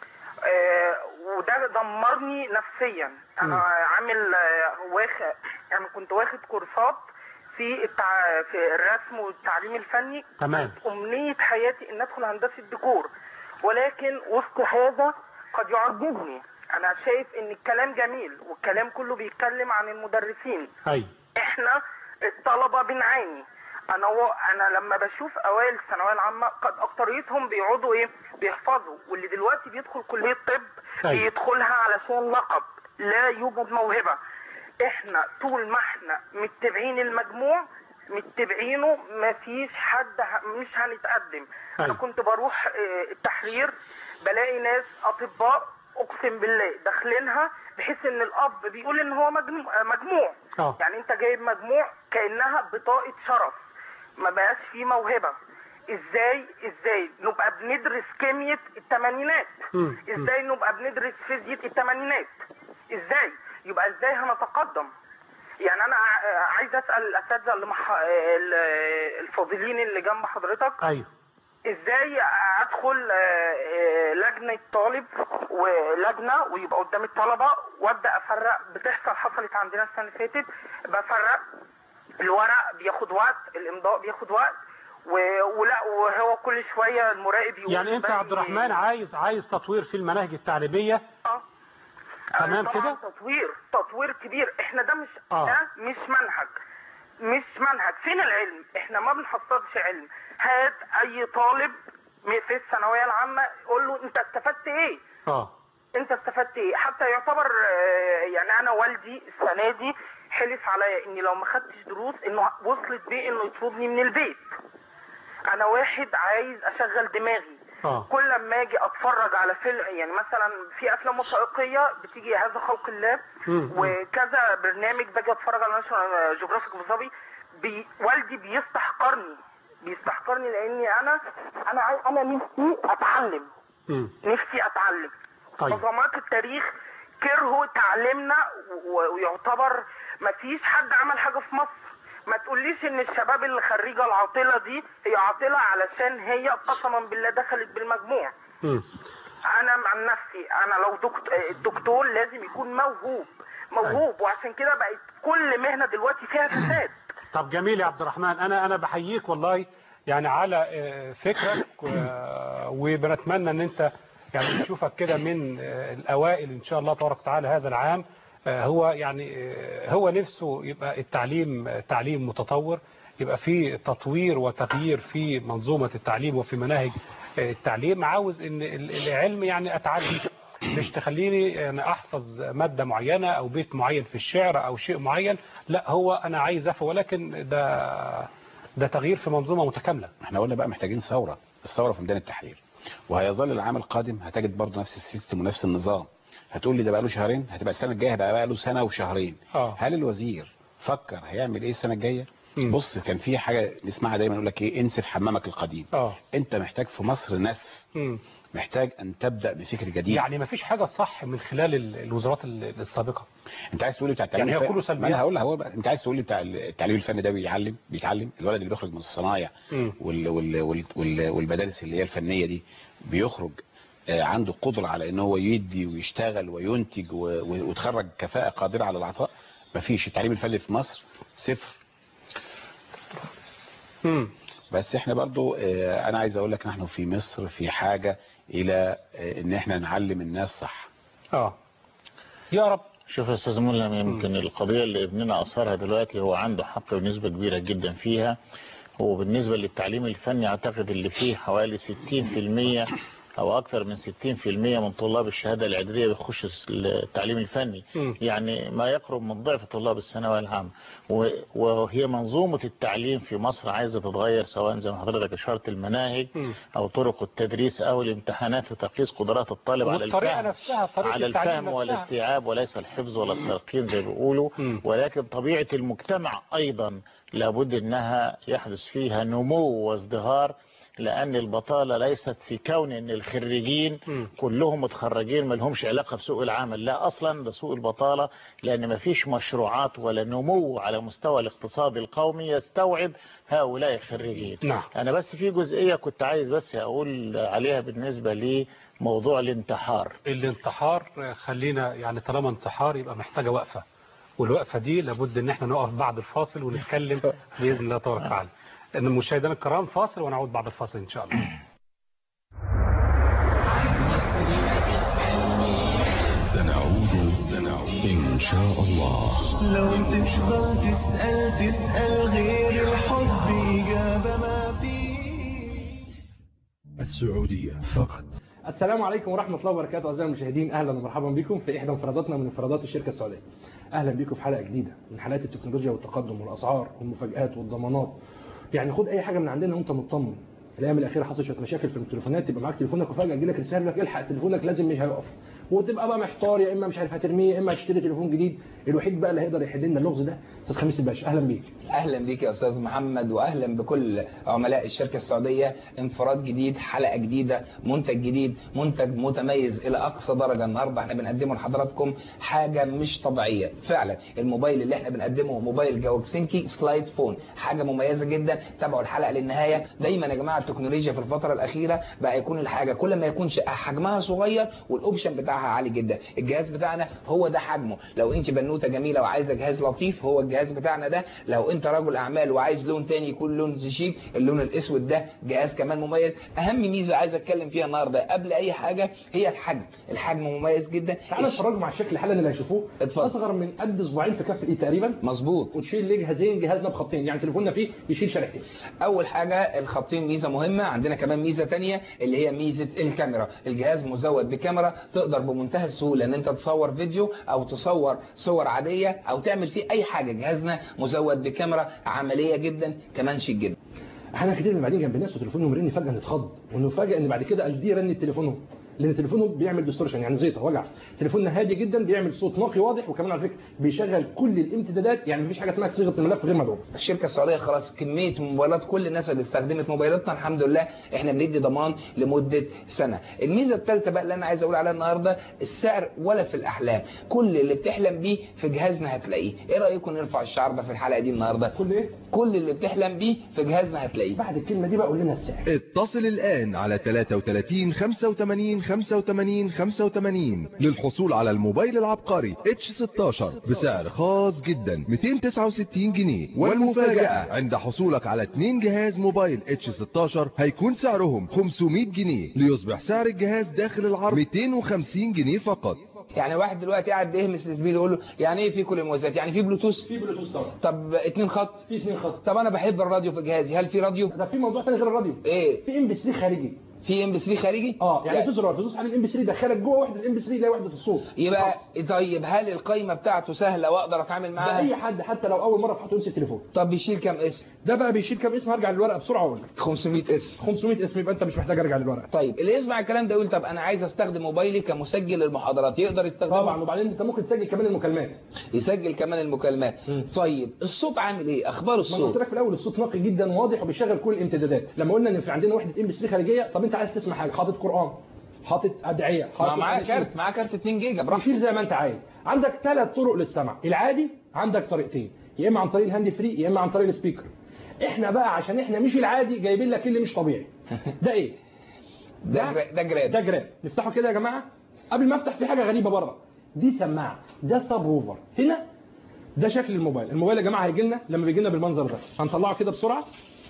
آه وده دمرني نفسيا انا مم. عامل آه واخد انا كنت واخد كورسات في التع... في الرسم والتعليم الفني تمام أمنية حياتي إن أدخل هندسة ديكور ولكن وسط هذا قد يعجزني أنا شايف إن الكلام جميل والكلام كله بيتكلم عن المدرسين ايوه إحنا الطلبه بنعاني انا و... انا لما بشوف اوائل الثانويه العامه قد اكتريتهم بيقعدوا ايه بيحفظوا واللي دلوقتي بيدخل كليه طب أيوة. بيدخلها علشان لقب لا يوجد موهبه احنا طول ما احنا متبعين المجموع متبعينه مفيش حد ه... مش هنتقدم انا أيوة. كنت بروح آه، التحرير بلاقي ناس اطباء اقسم بالله داخلينها بحيث ان الاب بيقول ان هو مجموع, مجموع. اه يعني انت جايب مجموع كانها بطاقه شرف ما بقاش فيه موهبه ازاي ازاي نبقى بندرس كيمياء الثمانينات مم. ازاي نبقى بندرس فيزياء الثمانينات ازاي يبقى ازاي هنتقدم يعني انا ع- عايز اسال الاساتذه اللي مح... ال- الفاضلين اللي جنب حضرتك ايوه ازاي ادخل آه، آه، لجنه طالب ولجنه ويبقى قدام الطلبه وابدا افرق بتحصل حصلت عندنا السنه اللي فاتت بفرق الورق بياخد وقت الامضاء بياخد وقت و- ولا وهو كل شويه المراقب يقول يعني انت يا بس- عبد الرحمن عايز عايز تطوير في المناهج التعليميه اه تمام آه، طبعاً كده؟ تطوير تطوير كبير احنا ده مش آه. ده مش منهج مش منهج فين العلم احنا ما بنحصلش علم هات اي طالب م- في الثانويه العامه قول له انت استفدت ايه اه انت استفدت ايه حتى يعتبر آه، يعني انا والدي السنه دي حلف عليا اني لو ما خدتش دروس انه وصلت بيه انه يطردني من البيت انا واحد عايز اشغل دماغي اه كل لما اجي اتفرج على فيلم يعني مثلا في افلام وثائقيه بتيجي هذا خلق الله مم. وكذا برنامج باجي اتفرج على ناشونال جيوغرافيك ابو ظبي بي والدي بيستحقرني بيستحقرني لاني انا انا عاي- انا نفسي اتعلم مم. نفسي اتعلم طيب. نظامات التاريخ كرهوا تعلمنا و- ويعتبر ما فيش حد عمل حاجه في مصر ما تقوليش ان الشباب اللي خريجه العاطله دي هي عاطله علشان هي قسما بالله دخلت بالمجموع مم. انا عن نفسي انا لو دكتور الدكتور لازم يكون موهوب موهوب وعشان كده بقت كل مهنه دلوقتي فيها فساد طب جميل يا عبد الرحمن انا انا بحييك والله يعني على آه، فكرك آه، وبنتمنى ان انت يعني نشوفك كده من آه، الاوائل ان شاء الله تبارك وتعالى هذا العام آه، هو يعني آه، هو نفسه يبقى التعليم آه، تعليم متطور يبقى في تطوير وتغيير في منظومة التعليم وفي مناهج آه، التعليم عاوز ان ال- العلم يعني اتعلم مش تخليني يعني احفظ مادة معينة او بيت معين في الشعر او شيء معين لا هو انا عايز افهم ولكن ده ده تغيير في منظومة متكاملة احنا قلنا بقى محتاجين ثورة الثورة في ميدان التحرير وهيظل العام القادم هتجد برضه نفس السيستم ونفس النظام هتقول لي ده بقى له شهرين هتبقى السنة الجاية هيبقى بقى له سنة وشهرين اه هل الوزير فكر هيعمل ايه السنة الجاية مم. بص كان في حاجة نسمعها دايما يقول لك ايه انسف حمامك القديم اه انت محتاج في مصر نسف مم. محتاج ان تبدأ بفكر جديد يعني ما فيش حاجة صح من خلال ال- الوزارات ال- السابقة انت عايز تقول لي بتاع التعليم يعني هو الفني- كله سلبيات. ما انا هقول لك هو بقى انت عايز تقول لي بتاع التعليم الفني ده بيعلم بيتعلم الولد اللي بيخرج من الصنايع مم. وال وال وال وال والمدارس اللي هي الفنيه دي بيخرج آه، عنده قدره على ان هو يدي ويشتغل وينتج و- و- وتخرج كفاءه قادره على العطاء مفيش التعليم الفني في مصر صفر مم. بس احنا برضو آه، انا عايز اقول لك نحن في مصر في حاجه الى آه، ان احنا نعلم الناس صح اه يا رب شوف يا استاذ ملهم يمكن القضيه اللي ابننا اثارها دلوقتي هو عنده حق بنسبه كبيره جدا فيها هو بالنسبه للتعليم الفني اعتقد اللي فيه حوالي 60% او اكثر من 60% من طلاب الشهاده الاعداديه بيخشوا التعليم الفني مم. يعني ما يقرب من ضعف طلاب الثانويه العامه و- وهي منظومه التعليم في مصر عايزه تتغير سواء زي ما حضرتك اشرت المناهج مم. او طرق التدريس او الامتحانات وتقييس قدرات الطالب على والطريقة الفهم نفسها طريقة على التعليم الفهم نفسها. والاستيعاب وليس الحفظ ولا التلقين زي ما بيقولوا مم. ولكن طبيعة المجتمع أيضا لابد أنها يحدث فيها نمو وازدهار لأن البطالة ليست في كون أن الخريجين مم. كلهم متخرجين ما لهمش علاقة بسوق العمل لا أصلا ده سوق البطالة لأن ما فيش مشروعات ولا نمو على مستوى الاقتصاد القومي يستوعب هؤلاء الخريجين نعم أنا بس في جزئية كنت عايز بس أقول عليها بالنسبة لموضوع الانتحار الانتحار آه، خلينا يعني طالما انتحار يبقى محتاجة وقفة والوقفة دي لابد ان احنا نقف بعد الفاصل ونتكلم بإذن الله تبارك وتعالى ان مشاهدينا الكرام فاصل ونعود بعد الفاصل ان شاء الله سنعود سنعود إن إن شاء الله لو تشغل تسأل تسأل غير الحب إجابة ما فيه السعودية فقط السلام عليكم ورحمة الله وبركاته أعزائي المشاهدين أهلا ومرحبا بكم في إحدى انفراداتنا من انفرادات الشركة السعودية أهلا بكم في حلقة جديدة من حلقات التكنولوجيا والتقدم والأسعار والمفاجآت والضمانات يعني خد أي حاجة من عندنا وأنت مطمن الايام الاخيره حصل شويه مشاكل في التليفونات تبقى معاك تليفونك وفجاه يجي لك رساله لك الحق تليفونك لازم مش هيقف وتبقى بقى محتار يا اما مش عارف هترميه يا اما هتشتري تليفون جديد الوحيد بقى اللي هيقدر يحل لنا اللغز ده استاذ خميس الباشا اهلا بيك اهلا بيك يا استاذ محمد واهلا بكل عملاء الشركه السعوديه انفراد جديد حلقه جديده منتج جديد منتج متميز الى اقصى درجه النهارده احنا بنقدمه لحضراتكم حاجه مش طبيعيه فعلا الموبايل اللي احنا بنقدمه موبايل جاوكسينكي سلايد فون حاجه مميزه جدا تابعوا الحلقه للنهايه دايما يا جماعه التكنولوجيا في الفتره الاخيره بقى يكون الحاجه كل ما يكونش حجمها صغير والاوبشن بتاعها عالي جدا الجهاز بتاعنا هو ده حجمه لو انت بنوته جميله وعايزه جهاز لطيف هو الجهاز بتاعنا ده لو انت رجل اعمال وعايز لون تاني يكون لون شيك اللون الاسود ده جهاز كمان مميز اهم ميزه عايز اتكلم فيها النهارده قبل اي حاجه هي الحجم الحجم مميز جدا تعالى نتفرجوا مع الشكل حالا اللي هيشوفوه اصغر من قد اسبوعين في كف الايد تقريبا مظبوط وتشيل ليه جهازين جهازنا بخطين يعني تليفوننا فيه يشيل شريحتين اول حاجه الخطين ميزه مهمه عندنا كمان ميزه ثانيه اللي هي ميزه الكاميرا الجهاز مزود بكاميرا تقدر بمنتهى السهوله ان انت تصور فيديو او تصور صور عاديه او تعمل فيه اي حاجه جهازنا مزود بكاميرا عمليه جدا كمان شيك جدا احنا كتير من بعدين جنب ناس وتليفونهم يرن فجاه نتخض ونفاجئ ان بعد كده قال دي رن تليفونهم لان تليفونه بيعمل ديستورشن يعني زيطه وجع تليفوننا هادي جدا بيعمل صوت نقي واضح وكمان على فكره بيشغل كل الامتدادات يعني مفيش حاجه اسمها صيغه الملف غير مدعوم الشركه السعوديه خلاص كميه موبايلات كل الناس اللي استخدمت موبايلاتنا الحمد لله احنا بندي ضمان لمده سنه الميزه الثالثه بقى اللي انا عايز اقول عليها النهارده السعر ولا في الاحلام كل اللي بتحلم بيه في جهازنا هتلاقيه ايه رايكم نرفع الشعار ده في الحلقه دي النهارده كل ايه كل اللي بتحلم بيه في جهازنا هتلاقيه بعد الكلمه دي بقى قول لنا السعر اتصل الآن على 33 85 85 85 للحصول على الموبايل العبقري H16 بسعر خاص جدا 269 جنيه والمفاجأة عند حصولك على 2 جهاز موبايل H16 هيكون سعرهم 500 جنيه ليصبح سعر الجهاز داخل العرض 250 جنيه فقط يعني واحد دلوقتي قاعد بيهمس لزميله يقول له يعني ايه في كل المميزات يعني في بلوتوث في بلوتوث طبعا طب اتنين خط في اتنين خط طب انا بحب الراديو في جهازي هل في راديو ده في موضوع ثاني غير الراديو ايه في ام بي 3 خارجي في ام بي 3 خارجي اه يعني في زرار تدوس على الام بي 3 دخلك جوه وحده الام بي 3 ده وحده الصوت يبقى طيب هل القايمه بتاعته سهله واقدر اتعامل معاها باي حد حتى لو اول مره فتحته يمسك التليفون طب بيشيل كام اسم ده بقى بيشيل كام اسم هرجع للورقه بسرعه اقول لك 500 اسم 500 اسم يبقى انت مش محتاج ارجع للورقه طيب اللي يسمع الكلام ده يقول طب انا عايز استخدم موبايلي كمسجل للمحاضرات يقدر يستخدمه طبعا وبعدين انت ممكن تسجل كمان المكالمات يسجل كمان المكالمات م. طيب الصوت عامل ايه اخبار ما الصوت قلت لك في الاول الصوت نقي جدا واضح وبيشغل كل الامتدادات لما قلنا ان في عندنا وحده ام بي 3 خارجيه طب انت عايز تسمع حاجه حاطط قران حاطط ادعيه حاطط معاه كارت معاه كارت 2 جيجا براحتك شيل زي ما انت عايز عندك ثلاث طرق للسمع العادي عندك طريقتين يا اما عن طريق الهاند فري يا اما عن طريق السبيكر احنا بقى عشان احنا مش العادي جايبين لك اللي مش طبيعي ده ايه ده جراب ده جراب ده جراب نفتحه كده يا جماعه قبل ما افتح في حاجه غريبه بره دي سماعه ده سب ووفر هنا ده شكل الموبايل الموبايل يا جماعه هيجي لنا لما بيجي لنا بالمنظر ده هنطلعه كده بسرعه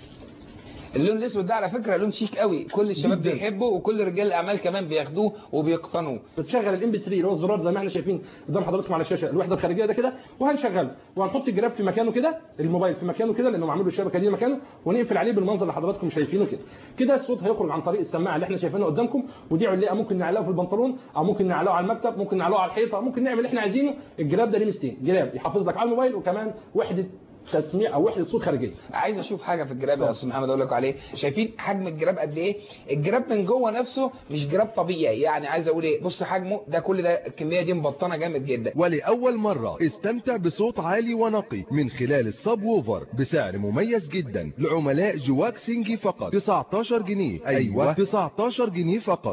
اللون الاسود ده على فكره لون شيك قوي كل الشباب جداً. بيحبه وكل رجال الاعمال كمان بياخدوه وبيقتنوه بس شغل الام بي 3 اللي هو الزرار زي ما احنا شايفين قدام حضراتكم على الشاشه الوحده الخارجيه ده كده وهنشغله وهنحط الجراب في مكانه كده الموبايل في مكانه كده لانه معمول له الشبكه دي مكانه ونقفل عليه بالمنظر اللي حضراتكم شايفينه كده كده الصوت هيخرج عن طريق السماعه اللي احنا شايفينها قدامكم ودي علقه ممكن نعلقه في البنطلون او ممكن نعلقه على المكتب ممكن نعلقه على الحيطه ممكن نعمل اللي احنا عايزينه الجراب ده ليه ميزتين جراب يحافظ لك على الموبايل وكمان وحده تسميع او وحده صوت خارجيه عايز اشوف حاجه في الجراب يا استاذ محمد اقول لكم عليه شايفين حجم الجراب قد ايه الجراب من جوه نفسه مش جراب طبيعي يعني عايز اقول ايه بص حجمه ده كل ده الكميه دي مبطنه جامد جدا ولأول مرة استمتع بصوت عالي ونقي من خلال السب ووفر بسعر مميز جدا لعملاء جواك سينجي فقط 19 جنيه أيوة 19 جنيه فقط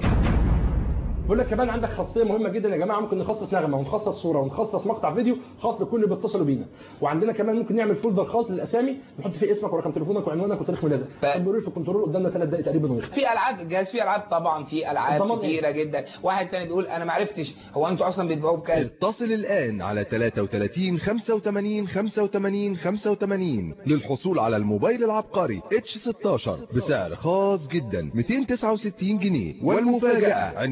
بقول لك كمان عندك خاصيه مهمه جدا يا جماعه ممكن نخصص نغمه ونخصص صوره ونخصص مقطع فيديو خاص لكل اللي بيتصلوا بينا وعندنا كمان ممكن نعمل فولدر خاص للاسامي نحط فيه اسمك ورقم تليفونك وعنوانك وتاريخ ميلادك فبيقولوا في الكنترول قدامنا ثلاث دقائق تقريبا ونخلص في العاب الجهاز فيه العاب طبعا في العاب الضمان كتيره جدا واحد تاني بيقول انا ما عرفتش هو انتوا اصلا بتبيعوه بكام اتصل الآن على 33 85 85 85 للحصول على الموبايل العبقري H16 بسعر خاص جدا 269 جنيه والمفاجأة عند حصولك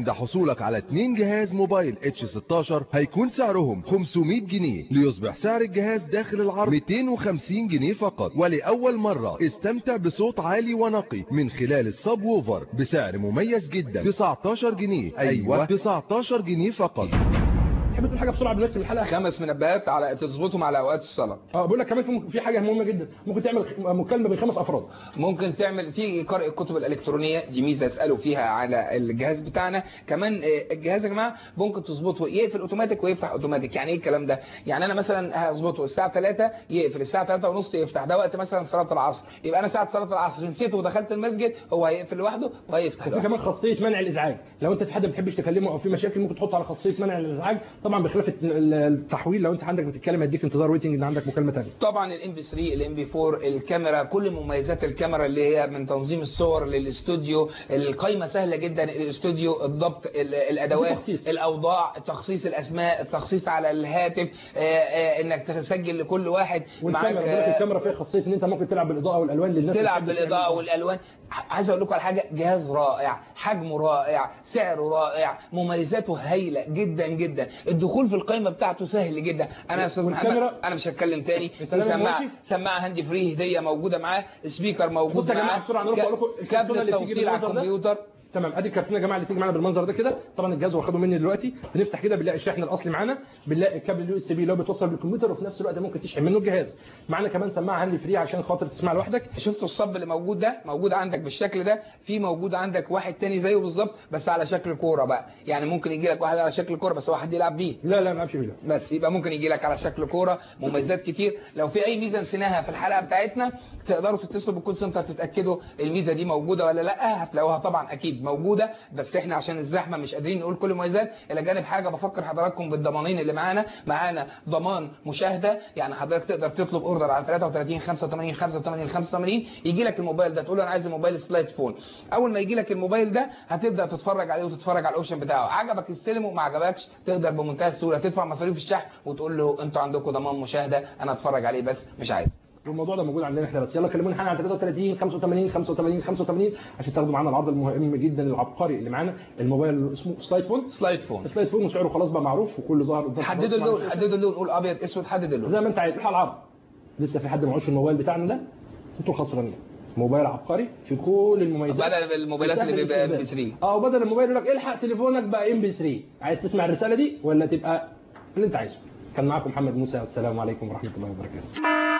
حصولك على 2 جهاز موبايل اتش 16 هيكون سعرهم 500 جنيه ليصبح سعر الجهاز داخل العرض 250 جنيه فقط ولأول مرة استمتع بصوت عالي ونقي من خلال السب ووفر بسعر مميز جدا 19 جنيه ايوه 19 جنيه فقط تحب تقول حاجه بسرعه دلوقتي في الحلقه خمس منبهات على تظبطهم على اوقات الصلاه اه بقول لك كمان في في حاجه مهمه جدا ممكن تعمل مكالمه بين خمس افراد ممكن تعمل في قارئ الكتب الالكترونيه دي ميزه اسالوا فيها على الجهاز بتاعنا كمان آه، الجهاز يا جماعه ممكن تظبطه يقفل اوتوماتيك ويفتح اوتوماتيك يعني ايه الكلام ده يعني انا مثلا هظبطه الساعه 3 يقفل الساعه 3 ونص يفتح ده وقت مثلا صلاه العصر يبقى انا ساعه صلاه العصر نسيته ودخلت المسجد هو هيقفل لوحده وهيفتح في لوحده. كمان خاصيه منع الازعاج لو انت في حد ما بتحبش تكلمه او في مشاكل ممكن تحط على خاصيه منع الازعاج طبعا بخلاف الت- التحويل لو انت عندك بتتكلم هيديك انتظار ويتنج ان عندك مكالمه ثانيه طبعا الام بي 3 الام بي 4 الكاميرا كل مميزات الكاميرا اللي هي من تنظيم الصور للاستوديو القايمه سهله جدا الاستوديو الضبط ال- الادوات تخصيص. الاوضاع تخصيص الاسماء التخصيص على الهاتف آه، آه، انك تسجل لكل واحد معاك والكاميرا دلوقتي آه، الكاميرا فيها خاصيه ان انت ممكن تلعب بالاضاءه والالوان للناس تلعب اللي بتحب بالاضاءه تعمل- والالوان ع- عايز اقول لكم على حاجه جهاز رائع حجمه رائع سعره رائع مميزاته هايله جدا جدا الدخول في القائمه بتاعته سهل جدا انا يا استاذ محمد والكاميرا- انا مش هتكلم تاني انت في لما سماعه ماشي؟ سماعه هاندي فري هديه موجوده معاه سبيكر موجود بص يا جماعه معاه بسرعه نروح اقول لكم كابل الكرتونه اللي بتيجي التوصيل على بالمنظر ده الكمبيوتر تمام ادي الكرتونه يا جماعه اللي تيجي معانا بالمنظر ده كده طبعا الجهاز واخده مني دلوقتي بنفتح كده بنلاقي الشحن الاصلي معانا بنلاقي الكابل اليو اس بي اللي هو بيتوصل بالكمبيوتر وفي نفس الوقت ممكن تشحن منه الجهاز معانا كمان سماعه هاندي فري عشان خاطر تسمع لوحدك شفتوا الصب اللي موجود ده موجود عندك بالشكل ده في موجود عندك واحد تاني زيه بالظبط بس على شكل كوره بقى يعني ممكن يجي لك واحد على شكل كوره بس واحد يلعب بيه لا لا ما العبش بيه بس يبقى ممكن يجي لك على شكل كوره مميزات كتير لو في اي ميزه نسيناها في الحلقه بتاعتنا تقدروا تتصلوا بالكول سنتر تتاكدوا الميزه دي موجوده ولا لا هتلاقوها طبعا اكيد موجوده بس احنا عشان الزحمه مش قادرين نقول كل المميزات الى جانب حاجه بفكر حضراتكم بالضمانين اللي معانا معانا ضمان مشاهده يعني حضرتك تقدر تطلب اوردر على 33 85 85 85 يجي لك الموبايل ده تقول له انا عايز الموبايل سلايد فون اول ما يجي لك الموبايل ده هتبدا تتفرج عليه وتتفرج على الاوبشن بتاعه عجبك استلمه ما عجبكش تقدر بمنتهى السهوله تدفع مصاريف الشحن وتقول له انتوا عندكم ضمان مشاهده انا اتفرج عليه بس مش عايز والموضوع ده موجود عندنا احنا بس يلا كلمونا حالا على 33 85 85 85 عشان تاخدوا معانا العرض المهم جدا العبقري اللي معانا الموبايل اللي اسمه سلايد فون سلايد فون سلايد فون وسعره خلاص بقى معروف وكل ظهر قدام حددوا اللون حددوا اللون قول ابيض اسود حدد اللون زي ما انت عايز روح على العرض لسه في حد معهوش الموبايل بتاعنا ده انتوا خسرانين موبايل عبقري في كل المميزات بدل الموبايلات اللي وسهل بيبقى ام الاستخدام. بي 3 اه وبدل الموبايل يقول لك الحق تليفونك بقى ام بي 3 عايز تسمع الرساله دي ولا تبقى اللي انت عايزه كان معاكم محمد موسى والسلام عليكم ورحمه الله وبركاته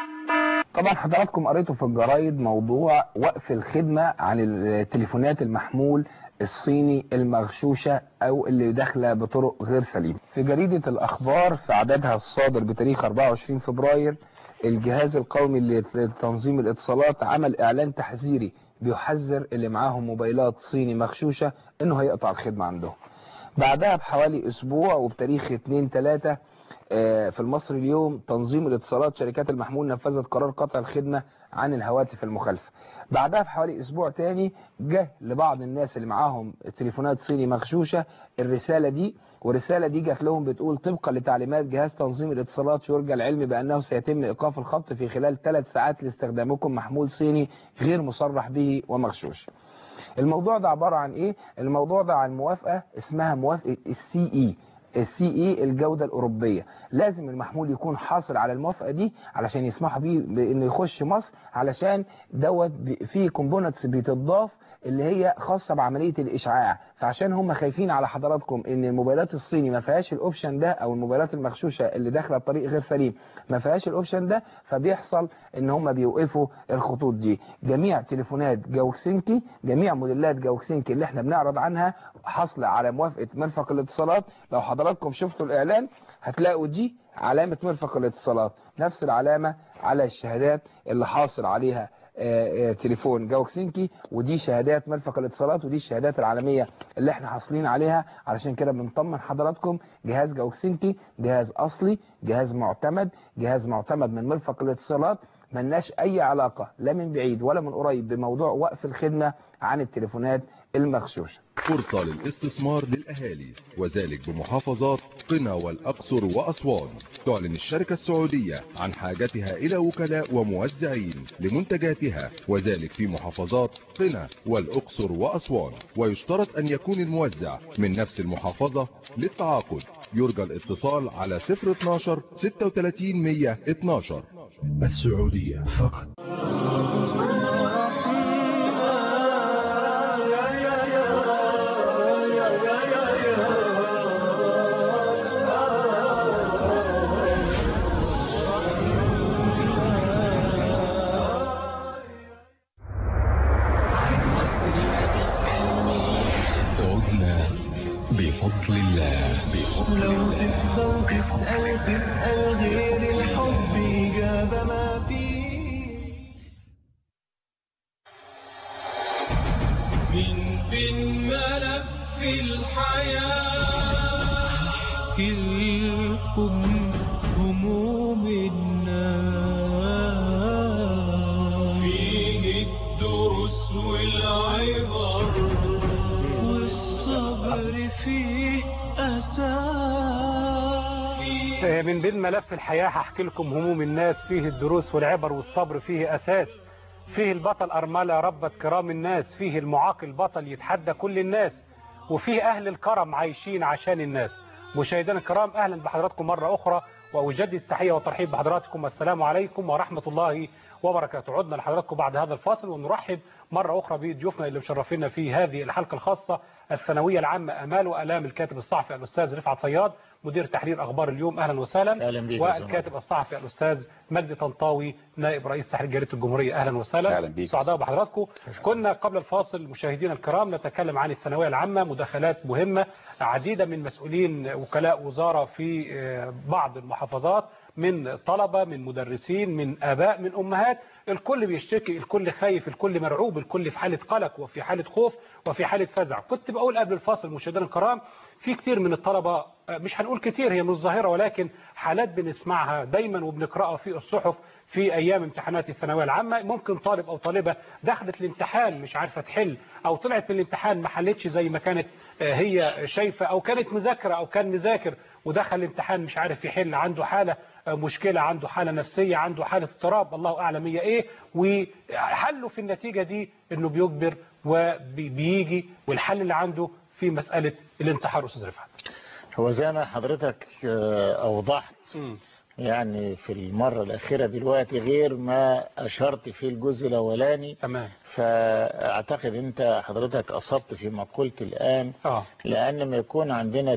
طبعا حضراتكم قريتوا في الجرايد موضوع وقف الخدمة عن التليفونات المحمول الصيني المغشوشة او اللي داخلة بطرق غير سليمة في جريدة الاخبار في عددها الصادر بتاريخ 24 فبراير الجهاز القومي لتنظيم الاتصالات عمل اعلان تحذيري بيحذر اللي معاهم موبايلات صيني مغشوشة انه هيقطع الخدمة عندهم بعدها بحوالي اسبوع وبتاريخ 2 3 في المصري اليوم تنظيم الاتصالات شركات المحمول نفذت قرار قطع الخدمة عن الهواتف المخالفة بعدها بحوالي اسبوع تاني جه لبعض الناس اللي معاهم تليفونات صيني مغشوشة الرسالة دي والرسالة دي جات لهم بتقول طبقا لتعليمات جهاز تنظيم الاتصالات يرجى العلم بأنه سيتم إيقاف الخط في خلال ثلاث ساعات لاستخدامكم محمول صيني غير مصرح به ومغشوش الموضوع ده عبارة عن ايه الموضوع ده عن موافقة اسمها موافقة السي اي السي اي الجودة الأوروبية لازم المحمول يكون حاصل على الموافقة دي علشان يسمحوا بيه بانه يخش مصر علشان دوت في كومبوننتس بتضاف اللي هي خاصة بعملية الإشعاع فعشان هم خايفين على حضراتكم ان الموبايلات الصيني ما فيهاش الاوبشن ده او الموبايلات المغشوشة اللي داخلة بطريق غير سليم ما فيهاش الاوبشن ده فبيحصل ان هم بيوقفوا الخطوط دي جميع تليفونات جاوكسينكي جميع موديلات جاوكسينكي اللي احنا بنعرض عنها حاصلة على موافقة مرفق الاتصالات لو حضراتكم شفتوا الاعلان هتلاقوا دي علامة مرفق الاتصالات نفس العلامة على الشهادات اللي حاصل عليها آآ آآ تليفون جاوكسينكي ودي شهادات مرفق الاتصالات ودي الشهادات العالمية اللي احنا حاصلين عليها علشان كده بنطمن حضراتكم جهاز جاوكسينكي جهاز اصلي جهاز معتمد جهاز معتمد من مرفق الاتصالات ملناش اي علاقة لا من بعيد ولا من قريب بموضوع وقف الخدمة عن التليفونات المغشوشة فرصة للاستثمار للأهالي وذلك بمحافظات قنا والأقصر وأسوان تعلن الشركة السعودية عن حاجتها إلى وكلاء وموزعين لمنتجاتها وذلك في محافظات قنا والأقصر وأسوان ويشترط أن يكون الموزع من نفس المحافظة للتعاقد يرجى الاتصال على 012 36 112 السعودية فقط عدنا بفضل الله بفضل لو تفضل تسأل تسأل غير الحب إجابة ما فيه من بين ملف الحياة احكي لكم هموم الناس فيه الدروس والعبر والصبر فيه أساس من بين ملف الحياة هحكي لكم هموم الناس فيه الدروس والعبر والصبر فيه أساس فيه البطل أرملة ربة كرام الناس فيه المعاقل بطل يتحدى كل الناس وفيه أهل الكرم عايشين عشان الناس مشاهدينا الكرام أهلا بحضراتكم مرة أخرى وأجدد التحية والترحيب بحضراتكم السلام عليكم ورحمة الله وبركاته عدنا لحضراتكم بعد هذا الفاصل ونرحب مرة أخرى بضيوفنا اللي مشرفينا في هذه الحلقة الخاصة الثانوية العامة أمال وألام الكاتب الصحفي الأستاذ رفعت فياض مدير تحرير أخبار اليوم أهلا وسهلا أهلا بيك يا والكاتب الصحفي الأستاذ مجدي طنطاوي نائب رئيس تحرير جريدة الجمهورية أهلا وسهلا أهلا بيك. سعداء بحضراتكم كنا قبل الفاصل مشاهدينا الكرام نتكلم عن الثانوية العامة مداخلات مهمة عديدة من مسؤولين وكلاء وزارة في آه، بعض المحافظات من طلبة من مدرسين من آباء من أمهات الكل بيشتكي الكل خايف الكل مرعوب الكل في حالة قلق وفي حالة خوف وفي حالة فزع كنت بقول قبل الفاصل مشاهدينا الكرام في كتير من الطلبة آه، مش هنقول كتير هي مش ظاهرة ولكن حالات بنسمعها دايما وبنقرأها في الصحف في أيام امتحانات الثانوية العامة ممكن طالب أو طالبة دخلت الامتحان مش عارفة تحل أو طلعت من الامتحان ما حلتش زي ما كانت آه، هي شايفة أو كانت مذاكرة أو كان مذاكر ودخل الامتحان مش عارف يحل عنده حالة آه، مشكلة عنده حالة نفسية عنده حالة اضطراب الله أعلم هي إيه وحله في النتيجة دي إنه بيجبر وبيجي والحل اللي عنده في مسألة الانتحار أستاذ رفعت هو زي ما حضرتك آه، أوضحت يعني في المرة الأخيرة دلوقتي غير ما أشرت في الجزء الأولاني تمام فأعتقد أنت حضرتك أصبت فيما قلت الآن آه. لأن ما يكون عندنا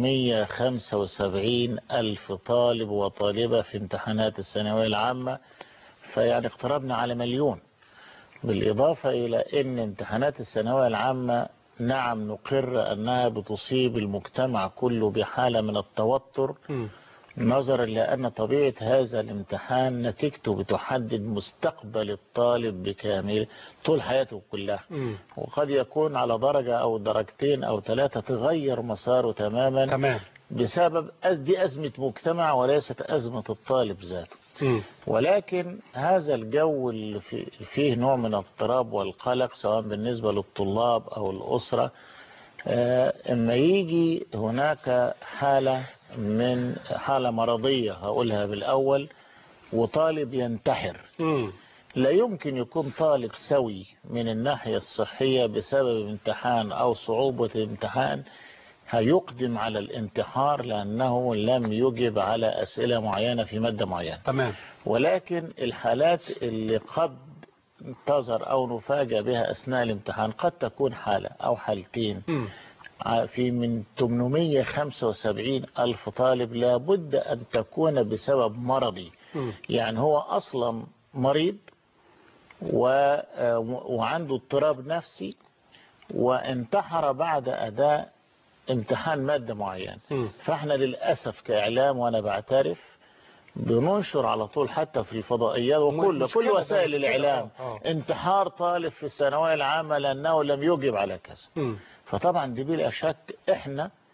875 ألف طالب وطالبة في امتحانات الثانوية العامة فيعني اقتربنا على مليون بالإضافة إلى أن امتحانات الثانوية العامة نعم نقر أنها بتصيب المجتمع كله بحالة من التوتر نظرا لأن طبيعة هذا الامتحان نتيجته بتحدد مستقبل الطالب بكامل طول حياته كلها وقد يكون على درجة أو درجتين أو ثلاثة تغير مساره تماما تمام بسبب دي أزمة مجتمع وليست أزمة الطالب ذاته ولكن هذا الجو اللي في- فيه نوع من الاضطراب والقلق سواء بالنسبة للطلاب أو الأسرة آه، اما يجي هناك حالة من حالة مرضية هقولها بالأول وطالب ينتحر لا يمكن يكون طالب سوي من الناحية الصحية بسبب امتحان أو صعوبة الامتحان هيقدم على الانتحار لأنه لم يجب على أسئلة معينة في مادة معينة تمام ولكن الحالات اللي قد تظهر أو نفاجأ بها أثناء الامتحان قد تكون حالة أو حالتين في من 875 ألف طالب لابد أن تكون بسبب مرضي يعني هو أصلا مريض و... وعنده اضطراب نفسي وانتحر بعد أداء امتحان مادة معينة فاحنا للأسف كإعلام وأنا بعترف بننشر على طول حتى في الفضائيات وكل مشكلة كل ده، وسائل مشكلة. الإعلام آه. انتحار طالب في الثانوية العامة لأنه لم يجب على كذا فطبعا دي بلا شك احنا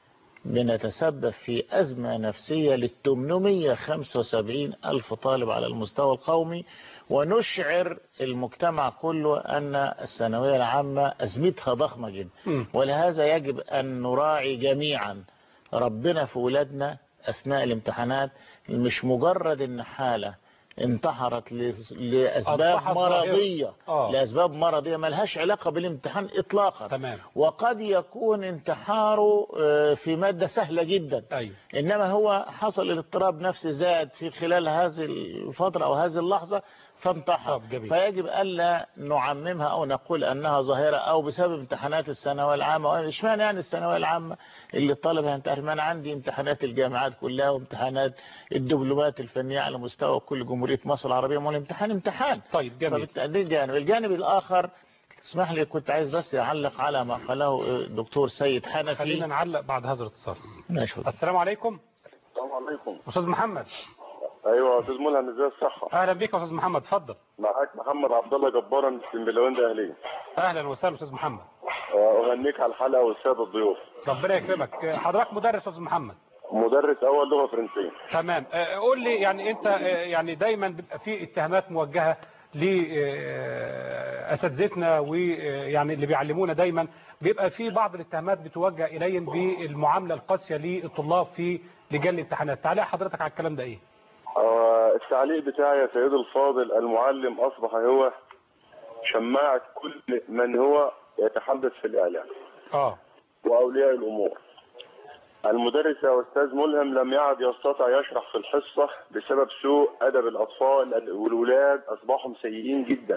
بنتسبب في أزمة نفسية لل 875 ألف طالب على المستوى القومي ونشعر المجتمع كله أن الثانوية العامة أزمتها ضخمة جدا مم. ولهذا يجب أن نراعي جميعا ربنا في ولادنا أثناء الامتحانات مش مجرد إن حالة انتحرت لس- لأسباب أصبحت ظاهرة. مرضية آه. لأسباب مرضية ملهاش علاقة بالامتحان إطلاقا تمام وقد يكون انتحاره آه، في مادة سهلة جدا أيوه إنما هو حصل الاضطراب نفسي زاد في خلال هذه الفترة أو هذه اللحظة فانتحر طب جميل. فيجب ألا نعممها أو نقول أنها ظاهرة أو بسبب امتحانات الثانوية العامة اشمعنى يعني الثانوية العامة اللي الطالب هينتحر ما أنا عندي امتحانات الجامعات كلها وامتحانات الدبلومات الفنية على مستوى كل جمهورية مصر العربية ما هو الامتحان امتحان طيب جميل فبالتالي الجانب الجانب الآخر اسمح لي كنت عايز بس أعلق على ما قاله الدكتور سيد حنفي خلينا نعلق بعد هذا الاتصال ماشي السلام عليكم السلام عليكم أستاذ محمد ايوه استاذ ملهم ازاي الصحه أهلا بك يا أستاذ محمد اتفضل معاك محمد عبد الله جبارا من بلوان اهليه أهلا وسهلا أستاذ محمد اغنيك على الحلقه والساده الضيوف ربنا يكرمك حضرتك مدرس يا أستاذ محمد مدرس اول لغه فرنسيه تمام آه، قول لي يعني انت آه، يعني دايما بيبقى في اتهامات موجهه لاساتذتنا ويعني اللي بيعلمونا دايما بيبقى في بعض الاتهامات بتوجه اليهم بالمعامله القاسيه للطلاب في لجان الامتحانات تعليق حضرتك على الكلام ده ايه آه، التعليق بتاعي يا سيدي الفاضل المعلم اصبح هو شماعه كل من هو يتحدث في الاعلام اه واولياء الامور المدرس يا استاذ ملهم لم يعد يستطيع يشرح في الحصه بسبب سوء ادب الاطفال والولاد اصبحوا سيئين جدا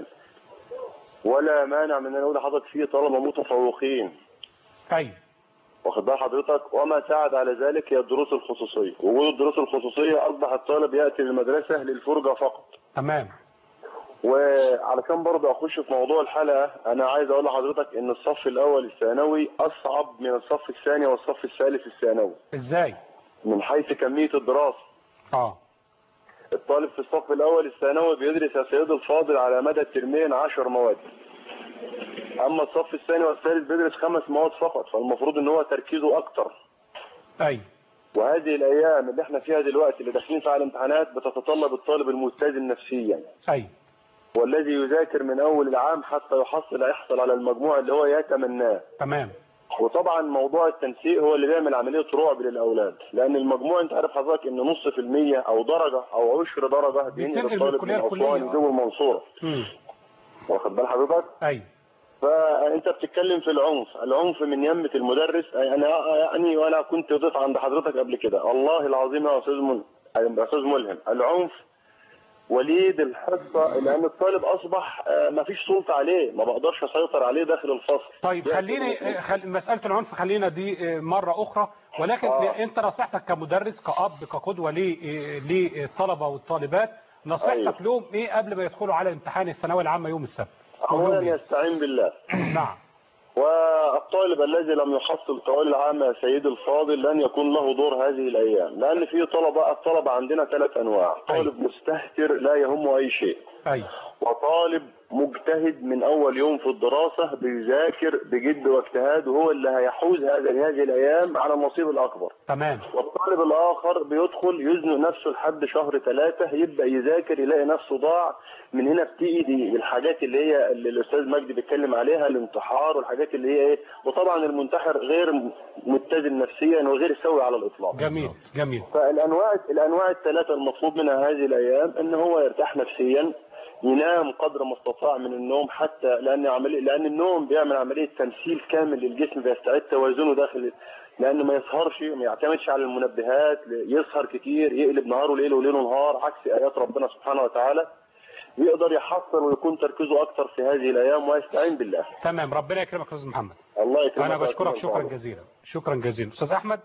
ولا مانع من ان اقول لحضرتك في طلبه متفوقين ايوه واخد بال حضرتك وما ساعد على ذلك هي الدروس الخصوصيه وجود الدروس الخصوصيه اصبح الطالب ياتي للمدرسه للفرجه فقط تمام وعلشان برضه اخش في موضوع الحلقه انا عايز اقول لحضرتك ان الصف الاول الثانوي اصعب من الصف الثاني والصف الثالث الثانوي ازاي من حيث كميه الدراسه اه الطالب في الصف الاول الثانوي بيدرس يا سيد الفاضل على مدى الترمين 10 مواد اما الصف الثاني والثالث بيدرس خمس مواد فقط فالمفروض ان هو تركيزه اكتر ايوه وهذه الايام اللي احنا فيها دلوقتي اللي داخلين فيها على الامتحانات بتتطلب الطالب المتزن نفسيا ايوه والذي يذاكر من اول العام حتى يحصل يحصل على المجموع اللي هو يتمناه تمام وطبعا موضوع التنسيق هو اللي بيعمل عمليه رعب للاولاد لان المجموع انت عارف حضرتك ان نص في المية او درجه او عشر درجه بينقل بتنقل من الطالب الكلية من للكلية، اسوان آه. يجيبه المنصوره امم واخد بال حضرتك ايوه فانت بتتكلم في العنف العنف من يمة المدرس انا يعني وانا كنت ضيف عند حضرتك قبل كده الله العظيم يا استاذ مل... يا استاذ ملهم العنف وليد الحصه لان الطالب اصبح آه، ما فيش سلطه عليه ما بقدرش اسيطر عليه داخل الفصل طيب خليني خل... مسألة العنف خلينا دي مرة أخرى ولكن آه. أنت نصيحتك كمدرس كأب كقدوة ل- للطلبة والطالبات نصيحتك أيوه. لهم إيه قبل ما يدخلوا على امتحان الثانوية العامة يوم السبت اولا يستعين بالله نعم والطالب الذي لم يحصل قوائل العامة يا سيدي الفاضل لن يكون له دور هذه الأيام لأن في طلبة الطلبة عندنا ثلاث أنواع طالب مستهتر لا يهمه أي شيء أيوه وطالب مجتهد من أول يوم في الدراسة بيذاكر بجد واجتهاد وهو اللي هيحوز هذه هذه الأيام على النصيب الأكبر تمام والطالب الآخر بيدخل يزنق نفسه لحد شهر ثلاثة يبدأ يذاكر يلاقي نفسه ضاع من هنا بتيجي الحاجات اللي هي اللي الأستاذ مجدي بيتكلم عليها الانتحار والحاجات اللي هي إيه وطبعا المنتحر غير متزن نفسيا وغير سوي على الإطلاق جميل جميل فالانواع الانواع الثلاثه المطلوب منها هذه الايام ان هو يرتاح نفسيا ينام قدر ما استطاع من النوم حتى لان عمليه لان النوم بيعمل عمليه تمثيل كامل للجسم بيستعيد توازنه داخل لانه ما يسهرش ما يعتمدش على المنبهات يسهر كتير يقلب نهاره ليل وليله نهار عكس ايات ربنا سبحانه وتعالى يقدر يحصل ويكون تركيزه اكتر في هذه الايام ويستعين بالله تمام ربنا يكرمك يا أستاذ محمد الله يكرمك أنا يا بشكرك أستاذ شكرا محمد. جزيلا شكرا جزيلا أستاذ أحمد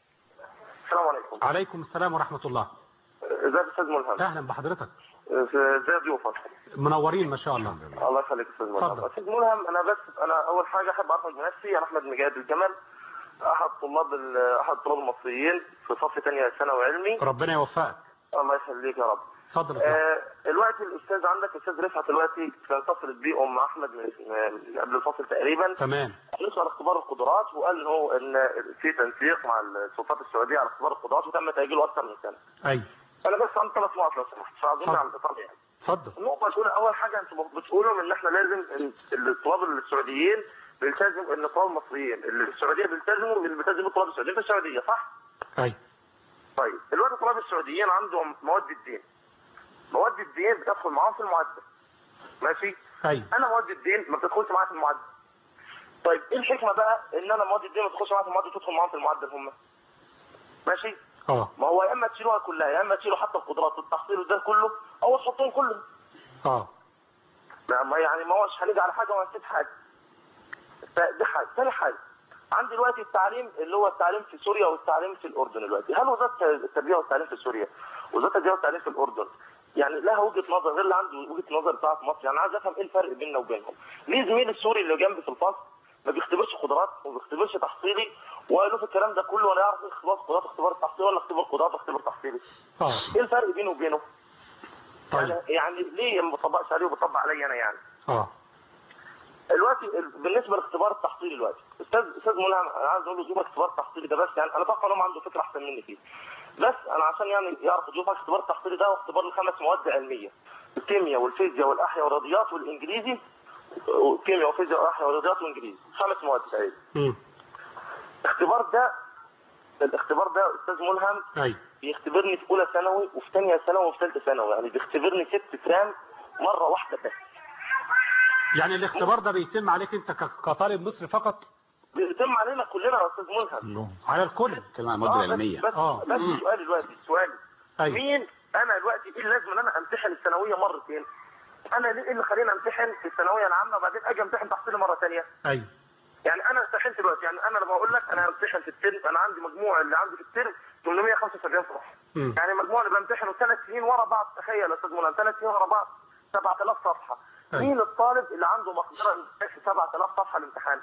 السلام عليكم عليكم السلام ورحمة الله ازيك يا استاذ ملهم أهلا بحضرتك ازي ضيوفك منورين ما شاء الله الله يخليك يا استاذ ملهم اتفضل. استاذ ملهم انا بس انا اول حاجه احب اعرف بنفسي انا احمد مجاهد الجمل احد طلاب ال- احد الطلاب المصريين في صف ثانيه ثانوي علمي ربنا يوفقك الله يخليك يا رب اتفضل يا أستاذ. آه الوقت الاستاذ عندك الاستاذ رفعت دلوقتي كان اتصلت بيه ام احمد من من قبل الفصل تقريبا تمام نسأل اختبار القدرات وقال ان هو ان في تنسيق مع السلطات السعوديه على اختبار القدرات وتم تاجيله اكثر من سنه. ايوه انا بس عندي ثلاث نقط لو سمحت فاظن اتفضل. على الاتصال يعني. اتفضل النقطة الأولى أول حاجة أنتوا بتقولوا إن إحنا لازم إن الطلاب السعوديين بيلتزموا إن الطلاب المصريين اللي في السعودية بيلتزموا اللي بيلتزموا الطلاب السعوديين في السعودية صح؟ ايوه طيب دلوقتي الطلاب السعوديين عندهم مواد الدين مواد الدين بتدخل معاهم في المعدل ماشي؟ ايوه أنا مواد الدين ما بتدخلش معايا في المعدل طيب إيه الحكمة بقى إن أنا مواد الدين ما تدخلش معايا في المعدل تدخل معاهم في المعدل هم ماشي؟ اه ما هو يا إما تشيلوها كلها يا إما تشيلوا حتى القدرات والتحصيل وده كله أو تحطوهم كلهم اه لا ما يعني ما هوش هنيجي على حاجه وهنسيب حاجه فدي حاجه ثاني حاجه عندي دلوقتي التعليم اللي هو التعليم في سوريا والتعليم في الاردن دلوقتي هل وزاره التربيه والتعليم في سوريا وزاره التربيه والتعليم في الاردن يعني لها وجهه نظر غير اللي عنده وجهه نظر بتاعت مصر يعني عايز افهم ايه الفرق بيننا وبينهم ليه زميلي السوري اللي جنبي في الفصل ما بيختبرش قدرات وما بيختبرش تحصيلي وقالوا في الكلام ده كله ولا يعرف ايه اختبار قدرات اختبار تحصيلي ولا اختبار قدرات واختبار تحصيلي اه ايه الفرق بينه وبينه؟ طيب يعني, يعني ليه ما بطبقش عليه وبطبق عليا انا يعني؟ اه دلوقتي ال- بالنسبه لاختبار التحصيلي دلوقتي استاذ استاذ ملهم انا عايز اقول له ضيوف اختبار التحصيلي ده بس يعني انا اتوقع ان هم عنده فكره احسن مني فيه بس انا عشان يعني يعرف ضيوف اختبار التحصيلي ده واختبار لخمس مواد علميه الكيمياء والفيزياء والاحياء والرياضيات والانجليزي والكيمياء والفيزياء والاحياء والرياضيات والانجليزي خمس مواد تقريبا امم الاختبار ده الاختبار ده استاذ ملهم ايوه بيختبرني في اولى ثانوي وفي ثانيه ثانوي وفي ثالثه ثانوي يعني بيختبرني ست ترام مره واحده بس يعني الاختبار ده بيتم عليك انت ك- كطالب مصري فقط بيتم علينا كلنا يا استاذ ملهم على الكل كلمة عن المواد آه، العلمية بس آه. بس, بس سؤالي دلوقتي سؤالي أيوة. مين انا دلوقتي ايه اللازم ان انا امتحن الثانويه مرتين انا ليه إيه اللي خليني امتحن في الثانويه العامه وبعدين اجي امتحن تحصيلي مره ثانيه ايوه يعني انا امتحنت دلوقتي يعني انا لما اقول لك انا همتحن في الترم انا عندي مجموع اللي عندي في الترم 875 صفحه مم. يعني المجموع اللي بمتحنه ثلاث سنين ورا بعض تخيل يا استاذ منى ثلاث سنين ورا بعض 7000 صفحه أيوة. مين الطالب اللي عنده مقدره انه يمتحن في 7000 صفحه الامتحان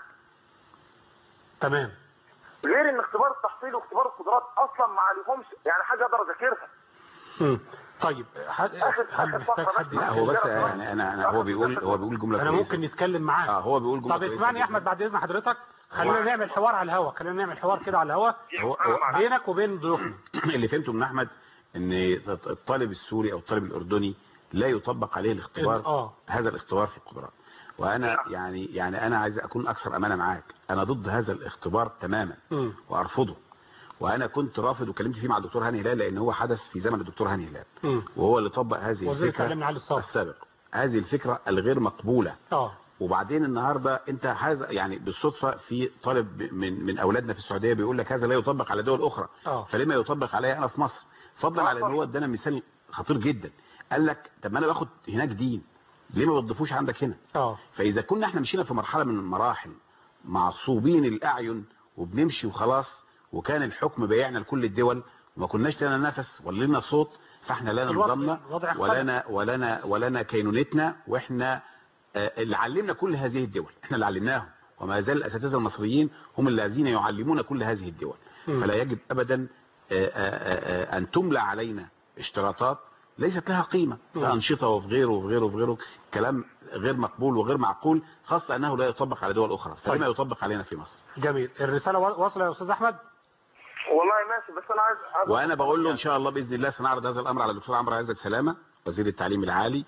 تمام غير ان اختبار التحصيل واختبار القدرات اصلا ما عليهمش يعني حاجه اقدر اذاكرها امم طيب هل هل محتاج حد لا هو بس يعني انا انا هو بيقول هو بيقول جمله انا كويسة. ممكن نتكلم معاك اه هو بيقول جمله طب كويسة اسمعني يا جداً. احمد بعد اذن حضرتك خلينا نعمل حوار على الهوا خلينا نعمل حوار كده على الهوا هو هو بينك وبين ضيوفنا اللي فهمته من احمد ان الطالب السوري او الطالب الاردني لا يطبق عليه الاختبار اه هذا الاختبار في القدرات وانا يعني يعني انا عايز اكون اكثر امانه معاك انا ضد هذا الاختبار تماما امم وارفضه وانا كنت رافض وكلمت فيه مع الدكتور هاني هلال لان هو حدث في زمن الدكتور هاني هلال امم وهو اللي طبق هذه وزير الفكره التعليم علي الصافي السابق هذه الفكره الغير مقبوله اه وبعدين النهارده انت هذا يعني بالصدفه في طالب من من اولادنا في السعوديه بيقول لك هذا لا يطبق على دول اخرى اه فلما يطبق عليا انا في مصر فضلا على ان هو ادانا مثال خطير جدا قال لك طب ما انا باخد هناك دين ليه ما بتضيفوش عندك هنا اه فاذا كنا احنا مشينا في مرحله من المراحل معصوبين الاعين وبنمشي وخلاص وكان الحكم بايعنا لكل الدول وما كناش لنا نفس ولا لنا صوت فاحنا لنا الوضع- نظامنا الوضع اختلف. ولنا ولنا ولنا كينونتنا واحنا آه، اللي علمنا كل هذه الدول احنا اللي علمناهم وما زال الاساتذه المصريين هم الذين يعلمون كل هذه الدول مم. فلا يجب ابدا آه، آه، آه، ان تملى علينا اشتراطات ليست لها قيمه مم. في انشطه وفي غيره وفي غيره وفي غيره كلام غير مقبول وغير معقول خاصه انه لا يطبق على دول اخرى فلما طيب. يطبق علينا في مصر جميل الرساله وا- واصله يا استاذ احمد والله ماشي بس انا عايز عايز- وانا بقول له ان شاء الله باذن الله سنعرض هذا الامر على الدكتور عمرو عزت سلامه وزير التعليم العالي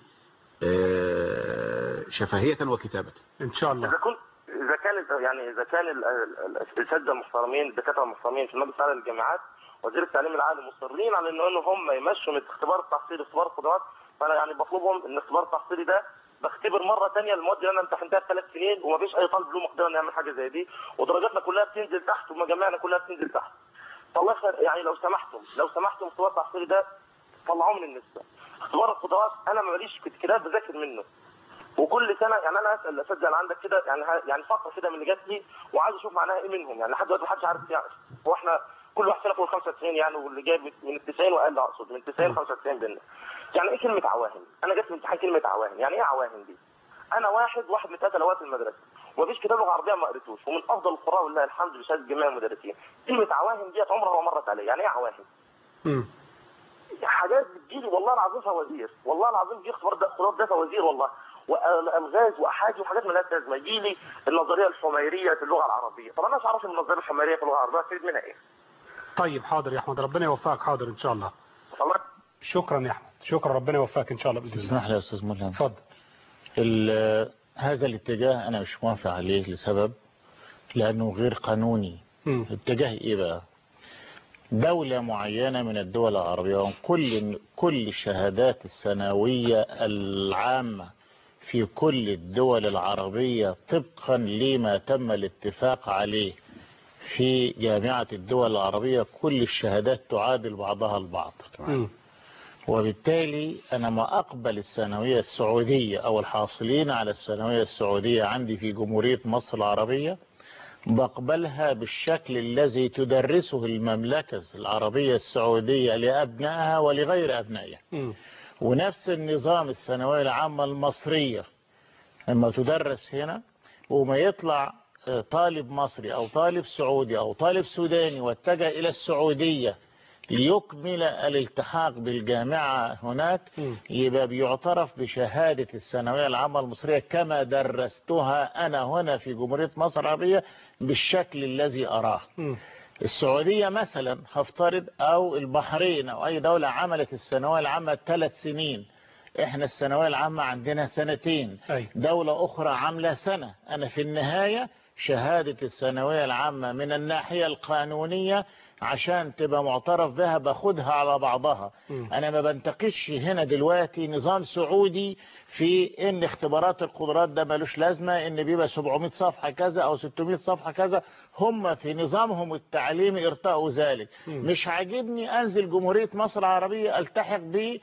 آه، شفهيه وكتابه ان شاء الله اذا كنت اذا كان يعني اذا كان ال- ال- الاساتذه المحترمين الدكاتره المحترمين في المجلس الاعلى للجامعات وزير التعليم العالي مصرين على انه إن هم يمشوا من اختبار التحصيلي اختبار القدرات فانا يعني بطلبهم ان اختبار التحصيلي ده بختبر مره ثانيه المواد اللي انا امتحنتها ثلاث سنين ومفيش اي طالب له مقدره انه يعمل حاجه زي دي ودرجاتنا كلها بتنزل تحت ومجامعنا كلها بتنزل تحت فالله يخير يعني لو سمحتم لو سمحتم اختبار التحصيلي ده طلعوه من النسبه اختبار القدرات انا ماليش كنت كده بذاكر منه وكل سنه يعني انا اسال الاساتذه اللي عندك كده يعني ها- يعني فقره كده من اللي جات لي وعايز اشوف معناها ايه منهم يعني لحد دلوقتي محدش عارف يعني هو احنا كل واحد فينا فوق ال 95 يعني واللي جايب من ال 90 واقل اقصد من 90 ل 95 بينا يعني ايه كلمه عواهن؟ انا جت في امتحان كلمه عواهن يعني ايه عواهن دي؟ انا واحد واحد متقتل اوقات المدرسه ومفيش كتاب لغه عربيه ما قريتوش ومن افضل القراء ولله الحمد بشهاده جميع المدرسين كلمه عواهن ديت عمرها ما مرت عليا يعني ايه عواهن؟ امم حاجات بتجيلي والله العظيم فوازير والله العظيم دي اختبار ده اختبار ده فوازير والله والغاز واحاجي وحاجات مالهاش لازمه يجي لي النظريه الحميريه في اللغه العربيه طب انا مش عارف النظريه الحميريه في اللغه العربيه استفيد منها ايه؟ طيب حاضر يا احمد ربنا يوفقك حاضر ان شاء الله الله شكرا يا احمد شكرا ربنا يوفقك ان شاء الله باذن الله تسمح لي يا استاذ ملهم اتفضل ال- هذا الاتجاه انا مش موافق عليه لسبب لانه غير قانوني مم. اتجاه ايه بقى دولة معينة من الدول العربية وكل كل الشهادات السنوية العامة في كل الدول العربية طبقا لما تم الاتفاق عليه في جامعة الدول العربية كل الشهادات تعادل بعضها البعض مم. وبالتالي أنا ما أقبل الثانوية السعودية أو الحاصلين على الثانوية السعودية عندي في جمهورية مصر العربية بقبلها بالشكل الذي تدرسه المملكة العربية السعودية لأبنائها ولغير أبنائها مم. ونفس النظام الثانوية العامة المصرية لما تدرس هنا وما يطلع آه، طالب مصري أو طالب سعودي أو طالب سوداني واتجه إلى السعودية ليكمل الالتحاق بالجامعة هناك مم. يبقى بيعترف بشهادة الثانوية العامة المصرية كما درستها أنا هنا في جمهورية مصر العربية بالشكل الذي أراه مم. السعودية مثلا هفترض أو البحرين أو أي دولة عملت الثانوية العامة ثلاث سنين احنا الثانوية العامة عندنا سنتين أي. دولة أخرى عاملة سنة أنا في النهاية شهادة الثانوية العامة من الناحية القانونية عشان تبقى معترف بها باخدها على بعضها مم. انا ما بنتقش هنا دلوقتي نظام سعودي في ان اختبارات القدرات ده ملوش لازمة ان بيبقى 700 صفحة كذا او 600 صفحة كذا هم في نظامهم التعليمي ارتأوا ذلك مم. مش عاجبني انزل جمهورية مصر العربية التحق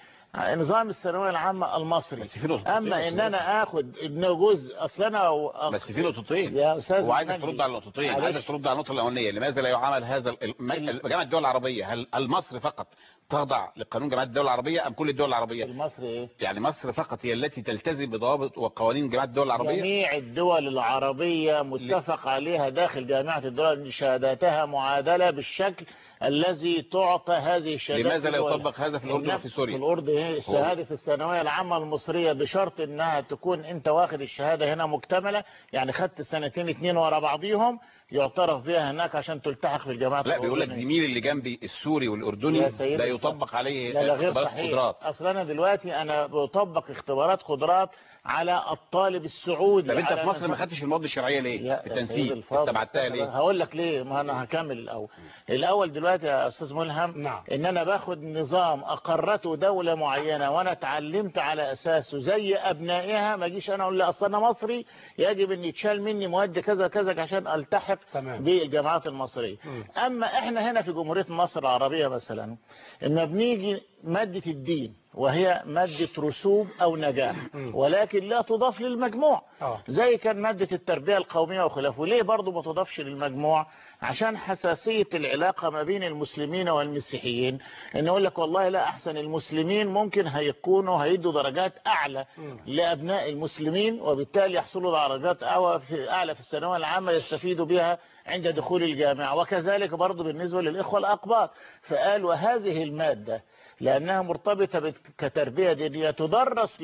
بنظام الثانوية العامة المصري بس في نقطتين اما يا ان أستاذ. انا اخد انه جزء اصل انا و- بس في نقطتين يا استاذ وعايزك مجدي، ترد على النقطتين معلش. عايزك ترد على النقطه الاولانيه لماذا لا يعامل هذا ال- الم- جامعه الدول العربيه هل هل مصر فقط تخضع لقانون جامعه الدول العربيه ام كل الدول العربيه المصري ايه يعني مصر فقط هي التي تلتزم بضوابط وقوانين جامعه الدول العربيه جميع الدول العربية متفق عليها داخل جامعة الدول أن شهاداتها معادلة بالشكل الذي تعطى هذه الشهادات لماذا لا في دولها. يطبق هذا في الأردن النفس وفي سوريا؟ في الأردن هي شهادة الثانوية العامة المصرية بشرط أنها تكون أنت واخد الشهادة هنا مكتملة يعني خدت سنتين اتنين ورا بعضيهم يعترف بها هناك عشان تلتحق في الجامعة لا بيقول لك الأردنية. زميلي اللي جنبي السوري والاردني يا سيدي لا الفاضل. يطبق عليه لا لا غير اختبارات صحيح قدرات اصل انا دلوقتي انا بطبق اختبارات قدرات على الطالب السعودي طب انت على في مصر ما نظام- خدتش المواد الشرعيه ليه يا في سيدي التنسيق الفاضل، استبعدتها استنى ليه بقى، هقول لك ليه ما انا هكمل الاول الاول دلوقتي يا استاذ ملهم نعم. ان انا باخد نظام اقرته دوله معينه وانا اتعلمت على اساسه زي ابنائها ما اجيش انا اقول لا اصل انا مصري يجب ان يتشال مني مواد كذا كذا عشان التحق تمام. بالجامعات المصريه مم. اما احنا هنا في جمهوريه مصر العربيه مثلا اما بنيجي ماده الدين وهي ماده رسوب او نجاح مم. ولكن لا تضاف للمجموع اه زي كان مادة التربية القومية وخلافه ليه برضو ما تضافش للمجموع عشان حساسية العلاقة ما بين المسلمين والمسيحيين ان يقول لك والله لا احسن المسلمين ممكن هيكونوا هيدوا درجات اعلى مم. لابناء المسلمين وبالتالي يحصلوا درجات اعلى في اعلى في الثانويه العامه يستفيدوا بها عند دخول الجامعه وكذلك برضو بالنسبه للاخوه الاقباط فقال وهذه الماده لانها مرتبطه بت- كتربيه دينيه تدرس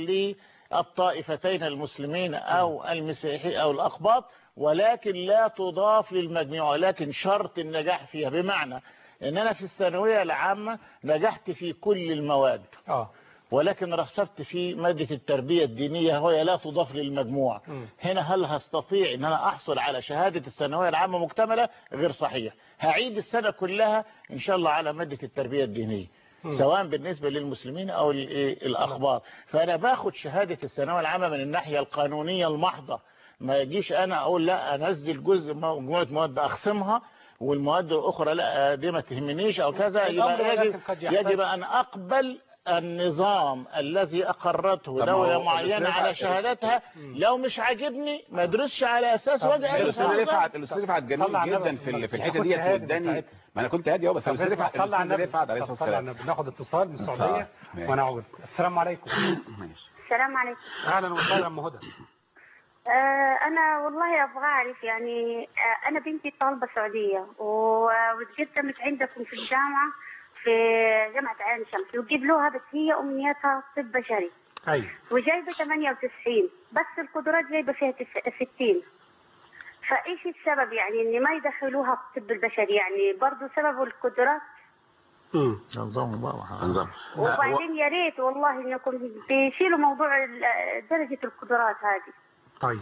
للطائفتين المسلمين او المسيحي او الاقباط ولكن لا تضاف للمجموع ولكن شرط النجاح فيها بمعنى ان انا في الثانويه العامه نجحت في كل المواد اه ولكن رسبت في مادة التربية الدينية وهي لا تضاف للمجموع مم. هنا هل هستطيع ان انا احصل على شهادة الثانوية العامة مكتملة غير صحيح هعيد السنة كلها ان شاء الله على مادة التربية الدينية مم. سواء بالنسبة للمسلمين او ال- إيه الاخبار فانا باخد شهادة الثانوية العامة من الناحية القانونية المحضة ما يجيش انا اقول لا انزل جزء مجموعة مواد اخصمها والمواد الاخرى لا دي ما تهمنيش او كذا الأمر يبقى ولكن يجب, قد يحتاج- يجب ان اقبل النظام الذي اقرته طب ما دولة هو معينة الأستاذ على رفعت- شهادتها لو مش عاجبني ما ادرسش على اساس طب وجه أي الاستاذ صعوبة. رفعت الاستاذ رفعت صلى جميل على النبي جدا في ال- في أنت الحته كنت ديت هادي من واداني ساعتها. ما انا كنت هادي اهو بس طب الاستاذ اسمع، رفعت صلى على الاستاذ النبي رفعت عليه طب الصلاه صلى على والسلام النبي ناخد اتصال من السعودية ماشي. ونعود السلام عليكم ماشي. السلام عليكم اهلا وسهلا ام هدى آه أنا والله أبغى أعرف يعني آه أنا بنتي طالبة سعودية و- واتقدمت عندكم في الجامعة في جامعه عين شمس وقبلوها بس هي امنيتها طب بشري ايوه وجايبه 98 بس القدرات جايبه فيها تس- 60 فايش السبب يعني ان ما يدخلوها في الطب البشري يعني برضه سبب القدرات نظام بقى نظام وبعدين يا ريت والله انكم تشيلوا موضوع ال- درجه القدرات هذه طيب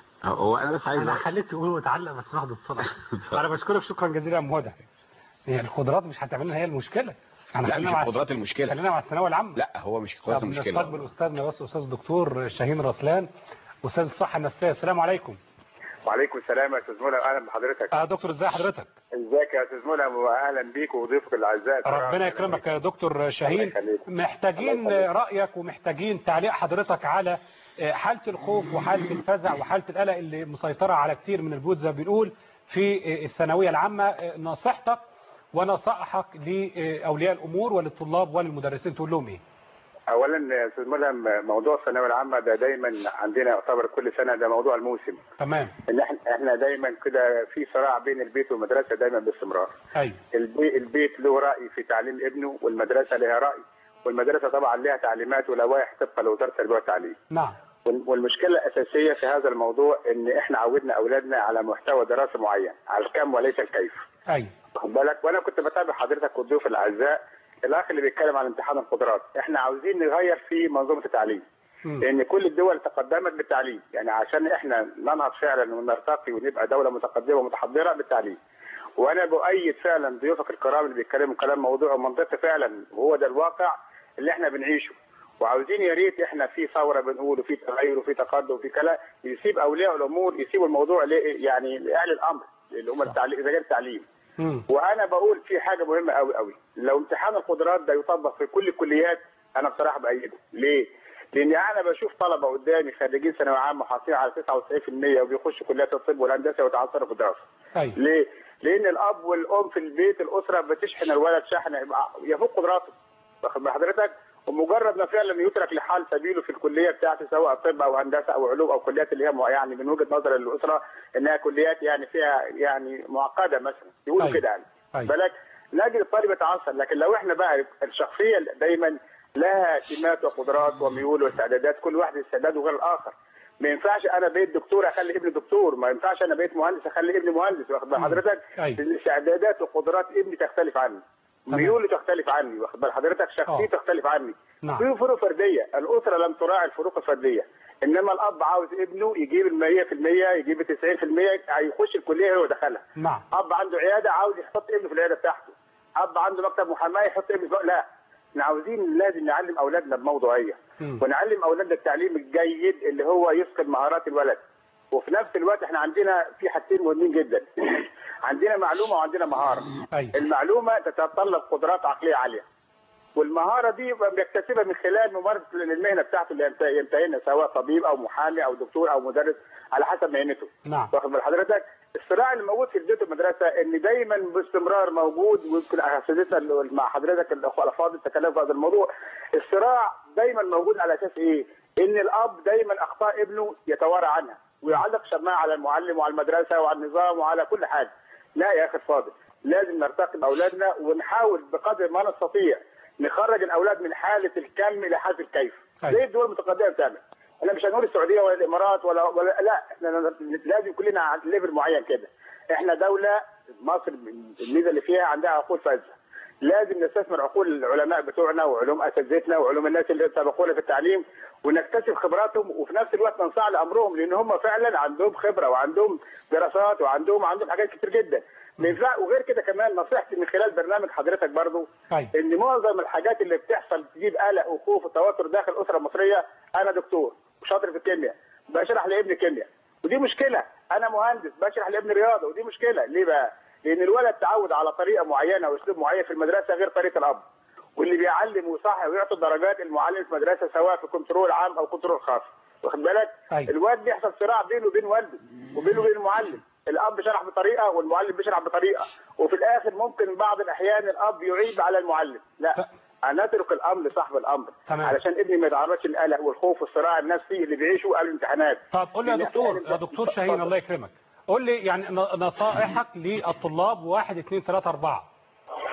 هو انا بس عايز انا خليت تقول وتعلق بس واخد اتصال انا بشكرك شكرا جزيلا يا أم هدى هي القدرات مش هتعمل لنا هي المشكله احنا لا خلينا مش مع- القدرات المشكله خلينا مع الثانويه العامه لا هو مش قدرات طب المشكله نستقبل استاذنا بس استاذ دكتور شاهين رسلان استاذ الصحه النفسيه السلام عليكم وعليكم السلام يا استاذ ملهم اهلا بحضرتك اه دكتور ازي حضرتك ازيك يا استاذ ملهم واهلا بيك وضيوفك الاعزاء ربنا يكرمك يا دكتور شاهين محتاجين رايك ومحتاجين تعليق حضرتك على حاله الخوف وحاله الفزع وحاله القلق اللي مسيطره على كتير من البيوت زي ما بنقول في الثانويه العامه نصيحتك ونصائحك لاولياء الامور وللطلاب وللمدرسين تقول لهم ايه؟ اولا يا استاذ ملهم موضوع الثانويه العامه ده دايما عندنا يعتبر كل سنه ده موضوع الموسم تمام ان احنا احنا دايما كده في صراع بين البيت والمدرسه دايما باستمرار ايوه البي البيت له راي في تعليم ابنه والمدرسه لها راي والمدرسه طبعا لها تعليمات ولوائح طبقا لوزاره التربيه والتعليم نعم وال- والمشكله الاساسيه في هذا الموضوع ان احنا عودنا اولادنا على محتوى دراسي معين على الكم وليس الكيف ايوه واخد بالك وانا كنت بتابع حضرتك والضيوف الاعزاء الاخ اللي بيتكلم عن امتحان القدرات احنا عاوزين نغير في منظومه التعليم لان كل الدول تقدمت بالتعليم يعني عشان احنا ننهض فعلا ونرتقي ونبقى دوله متقدمه ومتحضره بالتعليم وانا بؤيد فعلا ضيوفك الكرام اللي بيتكلموا كلام موضوع ومنطقي فعلا وهو ده الواقع اللي احنا بنعيشه وعاوزين يا ريت احنا في ثوره بنقول وفي تغير وفي تقدم وفي كلام يسيب اولياء الامور يسيبوا الموضوع ل- يعني لاهل الامر اللي هم التعليم اذا كان التعليم وانا بقول في حاجه مهمه قوي قوي لو امتحان القدرات ده يطبق في كل الكليات انا بصراحه بايده ليه لان انا بشوف طلبه قدامي خريجين ثانويه عامه حاصلين على 99% وبيخشوا كليات الطب والهندسه ويتعثروا في الدراسه ايوه ليه لان الاب والام في البيت الاسره بتشحن الولد شحنه يبقى يفوق قدراته واخد بال حضرتك ومجرد ما فعلا يترك لحال سبيله في الكليه بتاعته سواء طب او هندسه او علوم او كليات اللي هي مع- يعني من وجهه نظر الاسره انها كليات يعني فيها يعني معقده مثلا يقولوا أيوة. كده يعني أيوة. بالك نجد الطالب يتعصب لكن لو احنا بقى الشخصيه دايما لها سمات وقدرات وميول واستعدادات كل واحد استعداده غير الاخر ما ينفعش انا بقيت دكتور اخلي ابني دكتور ما ينفعش انا بقيت مهندس اخلي ابني مهندس واخد بال حضرتك أيوة. الاستعدادات وقدرات ابني تختلف عني ميوله تختلف عني واخد بال حضرتك شخصيته تختلف عني نعم. في فروق فرديه الاسره لم تراعي الفروق الفرديه انما الاب عاوز ابنه يجيب ال 100% يجيب ال 90% هيخش الكليه هو دخلها نعم اب عنده عياده عاوز يحط ابنه في العياده بتاعته اب عنده مكتب محاماه يحط ابنه في... لا احنا عاوزين لازم نعلم اولادنا بموضوعيه ونعلم اولادنا التعليم الجيد اللي هو يسقط مهارات الولد وفي نفس الوقت احنا عندنا في حاجتين مهمين جدا عندنا معلومه وعندنا مهاره أيوة. المعلومه تتطلب قدرات عقليه عاليه والمهاره دي بيكتسبها من خلال ممارسه المهنه بتاعته اللي ينت- ينتهينا سواء طبيب او محامي او دكتور او مدرس على حسب مهنته نعم واخد بال حضرتك الصراع اللي موجود في البيت والمدرسه ان دايما باستمرار موجود ويمكن اساتذتنا اللي مع حضرتك الاخوه الافاضل تكلموا في هذا الموضوع الصراع دايما موجود على اساس ايه؟ ان الاب دايما اخطاء ابنه يتوارى عنها ويعلق شماعه على المعلم وعلى المدرسه وعلى النظام وعلى كل حاجه لا يا اخي الفاضل لازم نرتقي باولادنا ونحاول بقدر ما نستطيع نخرج الاولاد من حاله الكم الى حاله الكيف زي الدول المتقدمه بتعمل احنا مش هنقول السعوديه ولا الامارات ولا, ولا لا احنا لازم كلنا على ليفل معين كده احنا دوله مصر الميزه اللي فيها عندها عقول فذه لازم نستثمر عقول العلماء بتوعنا وعلوم اساتذتنا وعلوم الناس اللي سبقونا في التعليم ونكتسب خبراتهم وفي نفس الوقت ننصاع لامرهم لان هم فعلا عندهم خبره وعندهم دراسات وعندهم عندهم حاجات كتير جدا ما ينفع وغير كده كمان نصيحتي من خلال برنامج حضرتك برضو أيوة. ان معظم الحاجات اللي بتحصل تجيب قلق وخوف وتوتر داخل الاسره المصريه انا دكتور وشاطر في الكيمياء بشرح لابني كيمياء ودي مشكله انا مهندس بشرح لابني رياضه ودي مشكله ليه بقى؟ لان الولد تعود على طريقه معينه واسلوب معين في المدرسه غير طريقه الاب واللي بيعلم ويصحح ويعطي الدرجات المعلم في المدرسه سواء في كنترول عام او كنترول خاص واخد بالك؟ أيوة. الواد بيحصل صراع بينه وبين والده وبينه وبين المعلم الاب شرح بطريقه والمعلم بيشرح بطريقه وفي الاخر ممكن بعض الاحيان الاب يعيب على المعلم لا انا اترك الامر لصاحب الامر تمام. علشان ابني ما يتعرضش للقلق والخوف والصراع النفسي اللي بيعيشه قبل الامتحانات طب قول لي يا لأن دكتور أحياناً- يا دكتور شاهين الله يكرمك قول لي يعني ن- نصائحك للطلاب واحد اثنين ثلاثة أربعة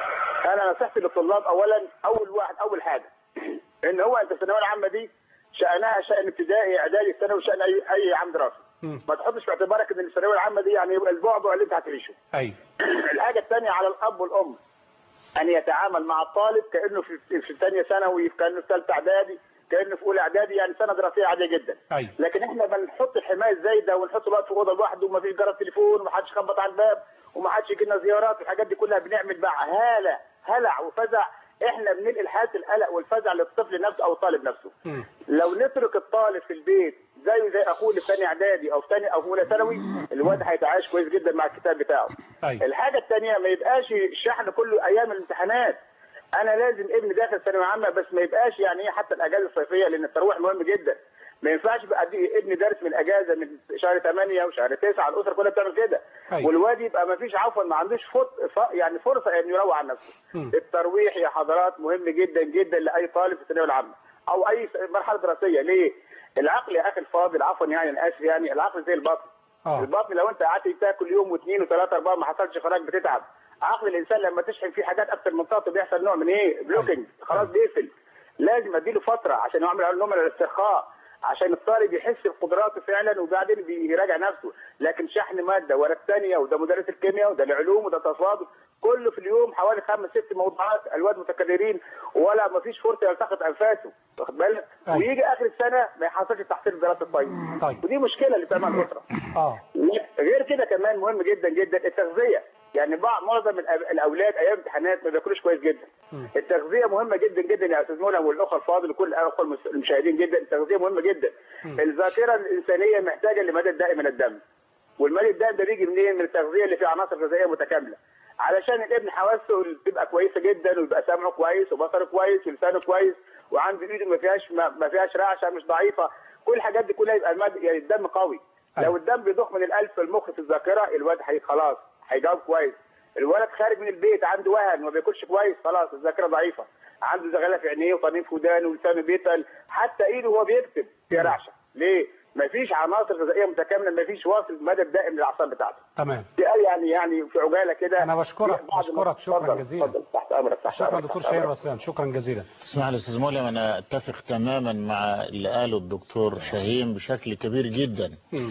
انا نصيحتي للطلاب اولا اول واحد اول حاجه ان هو انت الثانويه العامه دي شانها شان ابتدائي اعدادي ثانوي شان اي اي عام دراسي ما تحطش في اعتبارك ان الثانويه العامه دي يعني يبقى البعبع اللي انت هتعيشه ايوه الحاجه الثانيه على الاب والام ان يتعامل مع الطالب كانه في في ثانيه ثانوي كانه في ثالثه اعدادي كانه في اولى اعدادي يعني سنه دراسيه عاديه جدا ايوه لكن احنا بنحط الحمايه الزايده ونحط الوقت في اوضه لوحده وما فيش جرس تليفون ومحدش يخبط على الباب ومحدش يجي لنا زيارات الحاجات دي كلها بنعمل بقى هاله هلع وفزع احنا بننقل حاله القلق والفزع للطفل نفسه او الطالب نفسه لو نترك الطالب في البيت زيه زي اخوه اللي في ثاني اعدادي او في ثاني او في اولى ثانوي الواد هيتعايش كويس جدا مع الكتاب بتاعه أيوة. الحاجه الثانيه ما يبقاش الشحن كله ايام الامتحانات انا لازم ابني داخل ثانويه عامه بس ما يبقاش يعني ايه حتى الاجازه الصيفيه لان الترويح مهم جدا ما ينفعش بقى ادي ابني درس من اجازه من شهر 8 وشهر 9 الاسره كلها بتعمل كده أيوة. والواد يبقى ما فيش عفوا ما عندوش فط... ف... يعني فرصه انه يروح عن نفسه الترويح يا حضرات مهم جدا جدا لاي طالب في الثانويه العامه او اي مرحله دراسيه ليه؟ العقل يا اخي الفاضل عفوا يعني انا اسف يعني العقل زي البطن آه. البطن لو انت قعدت تاكل يوم واثنين وثلاثه اربعه ما حصلش خراج بتتعب عقل الانسان لما تشحن فيه حاجات اكتر من طاقته بيحصل نوع من ايه؟ بلوكينج خلاص بيقفل لازم اديله فتره عشان يعمل على نوع من الاسترخاء عشان الطالب يحس بقدراته فعلا وبعدين بيراجع نفسه لكن شحن ماده ورا الثانيه وده مدرس الكيمياء وده العلوم وده تصادف كله في اليوم حوالي خمس ست موضوعات الواد متكررين ولا ما فيش فرصه يلتقط انفاسه واخد بالك أيوة. ويجي اخر السنه ما يحصلش تحصيل الدراسه كويس طيب. ودي مشكله اللي بتعمل الاسره اه غير كده كمان مهم جدا جدا التغذيه يعني بعض معظم الأب- الاولاد ايام امتحانات ما بياكلوش كويس جدا التغذيه مهمه جدا جدا يا استاذ منى والاخوه الفاضل وكل الاخوه المس- المشاهدين جدا التغذيه مهمه جدا الذاكره الانسانيه محتاجه لمدد دائم من الدم والمدد الدائم ده بيجي منين من التغذيه اللي فيها عناصر غذائيه متكامله علشان الابن حواسه تبقى كويسه جدا ويبقى سمعه كويس وبصره كويس ولسانه كويس وعنده ايده ما فيهاش ما ما فيهاش رعشه مش ضعيفه كل الحاجات دي كلها يبقى المد... يعني الدم قوي لو الدم بيضخ من القلب في المخ في الذاكره الواد هي خلاص هيجاوب كويس الولد خارج من البيت عنده وهن ما بياكلش كويس خلاص الذاكره ضعيفه عنده زغلله في عينيه وطنين في ودانه ولسانه بيتقل حتى ايده وهو بيكتب فيها رعشه ليه؟ مفيش عناصر غذائيه متكامله مفيش واصل مدى دائم للاعصاب بتاعته تمام دي قال يعني يعني في عجاله كده انا بشكرك بعض ما- بشكرك شكرا اتفضل، جزيلا اتفضل تحت امرك تحت شكرا أمرك، دكتور تحت شهير أمرك. رسام شكرا جزيلا اسمح لي استاذ مولى انا اتفق تماما مع اللي قاله الدكتور شاهين بشكل كبير جدا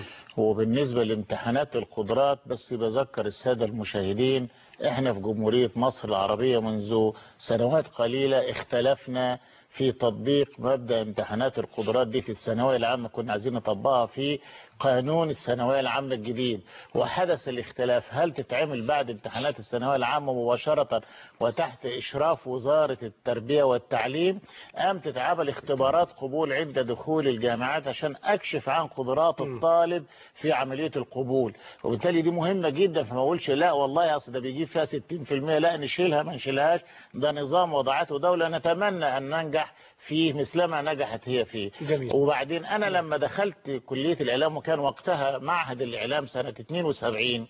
وبالنسبة لامتحانات القدرات بس بذكر السادة المشاهدين احنا في جمهورية مصر العربية منذ سنوات قليلة اختلفنا في تطبيق مبدأ امتحانات القدرات دي في الثانوية العامة كنا عايزين نطبقها في قانون الثانوية العامة الجديد وحدث الاختلاف هل تتعمل بعد امتحانات الثانوية العامة مباشرة وتحت إشراف وزارة التربية والتعليم أم تتعمل اختبارات قبول عند دخول الجامعات عشان أكشف عن قدرات الطالب في عملية القبول وبالتالي دي مهمة جدا فما أقولش لا والله أصل ده بيجيب فيها 60% لا نشيلها ما نشيلهاش ده نظام وضعته دولة نتمنى أن ننجح فيه مثلما نجحت هي فيه جميل. وبعدين أنا لما دخلت كلية الإعلام وكان وقتها معهد الإعلام سنة 72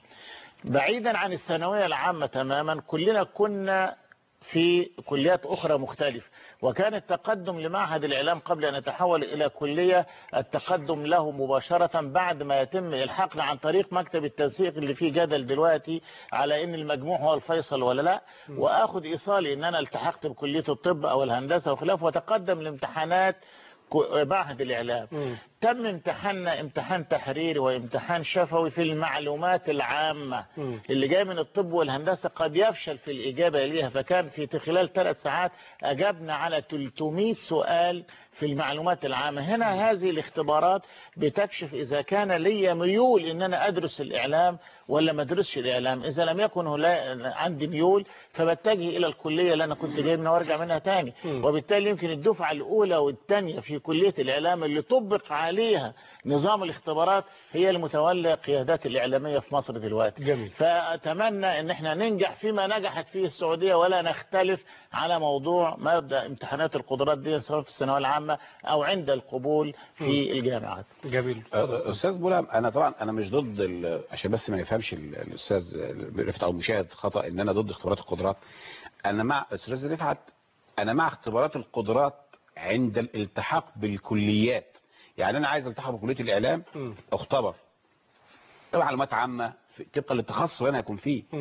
بعيدا عن الثانوية العامة تماما كلنا كنا في كليات أخرى مختلفة وكان التقدم لمعهد الإعلام قبل أن يتحول إلى كلية التقدم له مباشرة بعد ما يتم إلحاقنا عن طريق مكتب التنسيق اللي فيه جدل دلوقتي على إن المجموع هو الفيصل ولا لا وآخذ إيصالي إن أنا التحقت بكلية الطب أو الهندسة وخلافه وتقدم لامتحانات كو- معهد الإعلام تم امتحاننا امتحان تحريري وامتحان شفوي في المعلومات العامة اللي جاي من الطب والهندسة قد يفشل في الإجابة إليها فكان في خلال ثلاث ساعات أجبنا على 300 سؤال في المعلومات العامة هنا هذه الاختبارات بتكشف إذا كان لي ميول إن أنا أدرس الإعلام ولا ما أدرسش الإعلام إذا لم يكن هلا عندي ميول فبتجه إلى الكلية اللي أنا كنت جاي منها وارجع منها تاني وبالتالي يمكن الدفعة الأولى والثانية في كلية الإعلام اللي طبق عليها نظام الاختبارات هي المتولى قيادات الإعلامية في مصر دلوقتي جميل. فأتمنى أن احنا ننجح فيما نجحت فيه السعودية ولا نختلف على موضوع مبدأ امتحانات القدرات دي سواء في الثانوية العامة أو عند القبول في الجامعات جميل أه، استاذ بولام انا طبعا انا مش ضد ال- عشان بس ما يفهمش ال- الاستاذ رفعت او المشاهد خطا ان انا ضد اختبارات القدرات انا مع استاذ رفعت انا مع اختبارات القدرات عند الالتحاق بالكليات يعني انا عايز التحق بكليه الاعلام اختبر معلومات عامه في- طبقا للتخصص اللي انا هكون فيه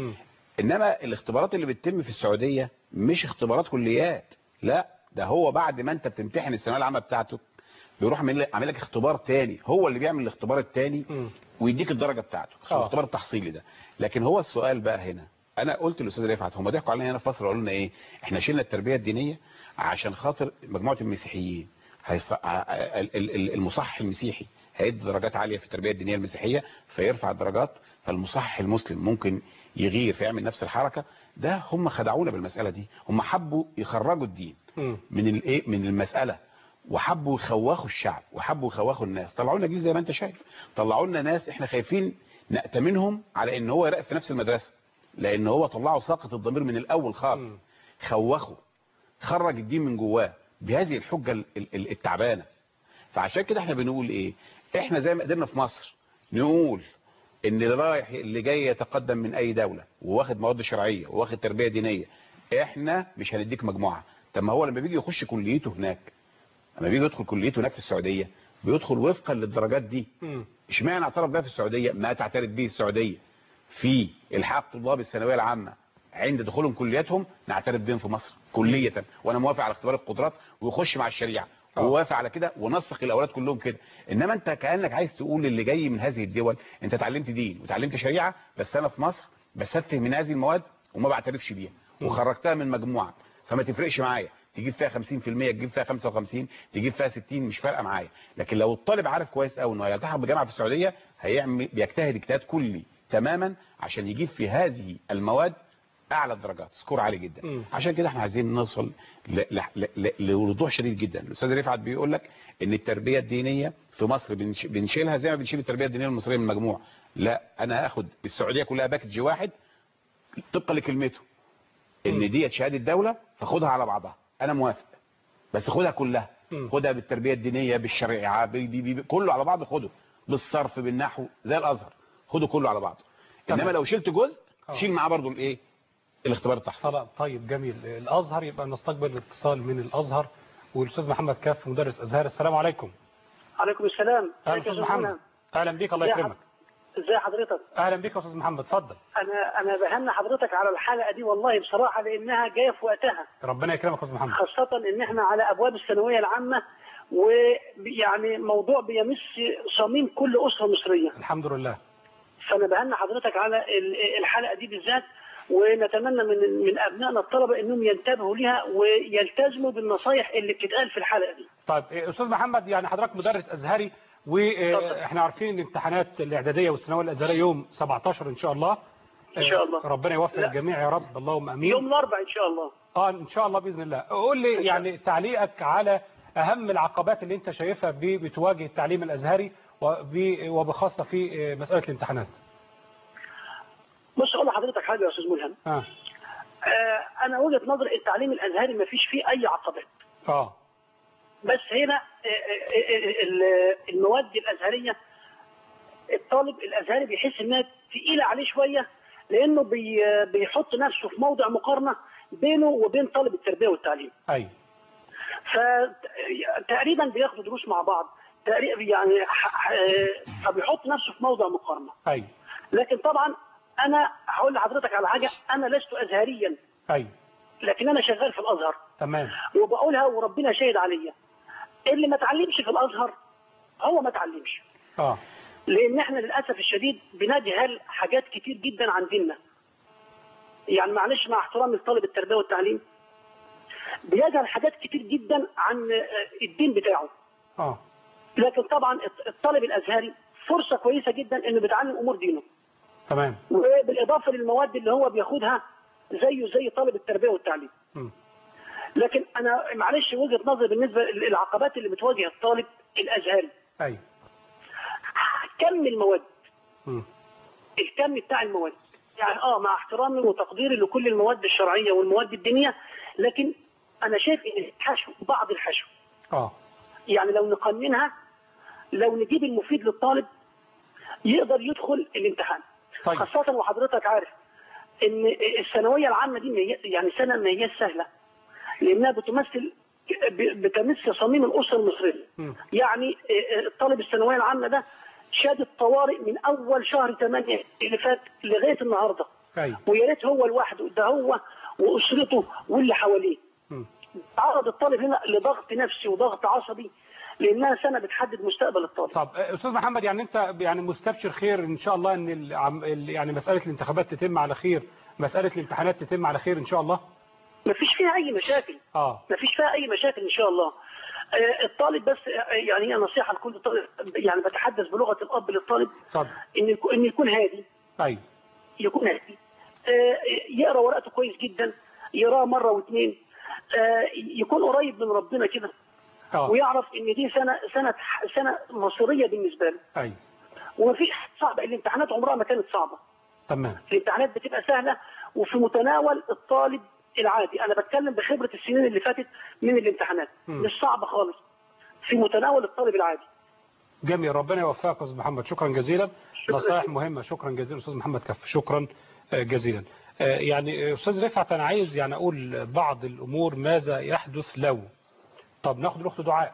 انما الاختبارات اللي بتتم في السعوديه مش اختبارات كليات لا ده هو بعد ما انت بتمتحن الثانويه العامه بتاعته بيروح عامل لك- عامل لك اختبار تاني هو اللي بيعمل الاختبار التاني ويديك الدرجه بتاعته آه. الاختبار التحصيلي ده لكن هو السؤال بقى هنا انا قلت للاستاذ رفعت هم ضحكوا علينا هنا في مصر قالوا لنا ايه احنا شلنا التربيه الدينيه عشان خاطر مجموعه المسيحيين هيص... ع- ال- ال- ال- المصحح المسيحي هيدي درجات عاليه في التربيه الدينيه المسيحيه فيرفع الدرجات فالمصحح المسلم ممكن يغير فيعمل نفس الحركه ده هم خدعونا بالمساله دي هم حبوا يخرجوا الدين من الايه من المساله وحبوا يخوخوا الشعب وحبوا يخوخوا الناس طلعوا لنا جيل زي ما انت شايف طلعوا لنا ناس احنا خايفين نأتمنهم على ان هو يراقب في نفس المدرسه لان هو طلعوا ساقط الضمير من الاول خالص خوخوا خرج الدين من جواه بهذه الحجه ال- ال- التعبانه فعشان كده احنا بنقول ايه احنا زي ما قدرنا في مصر نقول ان اللي رايح اللي جاي يتقدم من اي دولة وواخد مواد شرعية وواخد تربية دينية احنا مش هنديك مجموعة طب ما هو لما بيجي يخش كليته هناك لما بيجي يدخل كليته هناك في السعودية بيدخل وفقا للدرجات دي اشمعنى اعترف بها في السعودية ما تعترف به السعودية في الحاق طلاب الثانوية العامة عند دخولهم كلياتهم نعترف بهم في مصر كلية وانا موافق على اختبار القدرات ويخش مع الشريعة ووافق على كده ونسق الاولاد كلهم كده انما انت كانك عايز تقول للي جاي من هذه الدول انت اتعلمت دين وتعلمت شريعه بس انا في مصر بستفه من هذه المواد وما بعترفش بيها وخرجتها من مجموعه فما تفرقش معايا تجيب فيها 50% تجيب فيها 55 تجيب فيها 60 مش فارقه معايا لكن لو الطالب عارف كويس قوي انه هيلتحق بجامعه في السعوديه هيعمل بيجتهد اجتهاد كلي تماما عشان يجيب في هذه المواد اعلى الدرجات سكور عالي جدا عشان كده احنا عايزين نوصل ل- ل- ل- ل- لوضوح شديد جدا الاستاذ رفعت بيقول لك ان التربيه الدينيه في مصر بنش- بنشيلها زي ما بنشيل التربيه الدينيه المصريه من المجموع لا انا هاخد السعوديه كلها باكج واحد طبقا لكلمته ان ديت شهاده دوله فخدها على بعضها انا موافق بس خدها كلها خدها بالتربيه الدينيه بالشريعه بي بي بي كله على بعضه خده بالصرف بالنحو زي الازهر خده كله على بعضه تمام. انما لو شلت جزء آه. شيل معاه برضه الايه الاختبار التحصيلي طبعا طيب جميل الازهر يبقى نستقبل اتصال من الازهر والاستاذ محمد كاف مدرس ازهر السلام عليكم عليكم السلام اهلا ازيك يا استاذ أستاذ محمد منى؟ اهلا بيك الله ازي يكرمك ازي حضرتك اهلا بيك يا استاذ محمد اتفضل انا انا بهنى حضرتك على الحلقه دي والله بصراحه لانها جايه في وقتها ربنا يكرمك يا استاذ محمد خاصه ان احنا على ابواب الثانويه العامه ويعني موضوع بيمس صميم كل اسره مصريه الحمد لله فانا بهنى حضرتك على ال- الحلقه دي بالذات ونتمنى من من ابنائنا الطلبه انهم ينتبهوا ليها ويلتزموا بالنصايح اللي بتتقال في الحلقه دي طيب إيه، استاذ محمد يعني حضرتك مدرس ازهري واحنا عارفين ان امتحانات الاعداديه والثانويه الازهريه يوم 17 ان شاء الله إن شاء الله. آه، ربنا يوفق لا. الجميع يا رب اللهم امين يوم الاربعاء ان شاء الله اه ان شاء الله باذن الله قول لي يعني تعليقك على اهم العقبات اللي انت شايفها ب- بتواجه التعليم الازهري وب- وبخاصه في آه، مساله الامتحانات بص اقول لحضرتك حاجه يا استاذ ملهم اه آه انا وجهه نظري التعليم الازهري ما فيش فيه اي عقبات اه بس هنا آه، آه، آه، ال- المواد الازهريه الطالب الازهري بيحس انها تقيله عليه شويه لانه بي- بيحط نفسه في موضع مقارنه بينه وبين طالب التربيه والتعليم ايوه فتقريبا بياخدوا دروس مع بعض تقريبا يعني ح- ح- آه، فبيحط نفسه في موضع مقارنه ايوه لكن طبعا انا هقول لحضرتك على حاجه انا لست ازهريا ايوه لكن انا شغال في الازهر تمام وبقولها وربنا شاهد عليا اللي ما اتعلمش في الازهر هو ما اتعلمش اه لان احنا للاسف الشديد بنجهل حاجات كتير جدا عن ديننا يعني معلش مع احترامي لطالب التربيه والتعليم بيجهل حاجات كتير جدا عن آه، الدين بتاعه اه لكن طبعا الط- الطالب الازهري فرصه كويسه جدا انه بيتعلم امور دينه تمام وبالاضافه للمواد اللي هو بياخدها زيه زي طالب التربيه والتعليم مم. لكن انا معلش وجهه نظري بالنسبه للعقبات اللي بتواجه الطالب الازهري ايوه كم المواد مم. الكم بتاع المواد يعني اه مع احترامي وتقديري لكل المواد الشرعيه والمواد الدينيه لكن انا شايف ان الحشو بعض الحشو اه يعني لو نقننها لو نجيب المفيد للطالب يقدر يدخل الامتحان طيب. خاصة وحضرتك عارف ان الثانوية العامة دي ما هي- يعني سنة ما هي سهلة لانها بتمثل ب- بتمس صميم الاسرة المصرية مم. يعني الطالب الثانوية العامة ده شهادة طوارئ من اول شهر 8 اللي فات لغاية النهاردة أيوة. ويا ريت هو لوحده ده هو واسرته واللي حواليه مم. تعرض الطالب هنا لضغط نفسي وضغط عصبي لانها سنه بتحدد مستقبل الطالب طب آه، استاذ محمد يعني انت يعني مستبشر خير ان شاء الله ان العم- ال- يعني مساله الانتخابات تتم على خير مساله الامتحانات تتم على خير ان شاء الله مفيش فيها اي مشاكل اه مفيش فيها اي مشاكل ان شاء الله آه، الطالب بس آه، يعني هي نصيحه لكل طالب يعني بتحدث بلغه الاب للطالب اتفضل ان يكون ان يكون هادي ايوه يكون هادي آه، يقرا ورقته كويس جدا يقراها مره واثنين آه، يكون قريب من ربنا كده اه ويعرف ان دي سنه سنه سنه مصيريه بالنسبه له ايوه ومفيش صعبه الامتحانات عمرها ما كانت صعبه تمام الامتحانات بتبقى سهله وفي متناول الطالب العادي انا بتكلم بخبره السنين اللي فاتت من الامتحانات مم. مش صعبه خالص في متناول الطالب العادي جميل ربنا يوفقك يا استاذ محمد شكرا جزيلا نصائح مهمه شكرا جزيلا استاذ محمد كف شكرا آه، جزيلا آه، يعني آه، استاذ رفعت انا عايز يعني اقول بعض الامور ماذا يحدث لو طب ناخد الاخت دعاء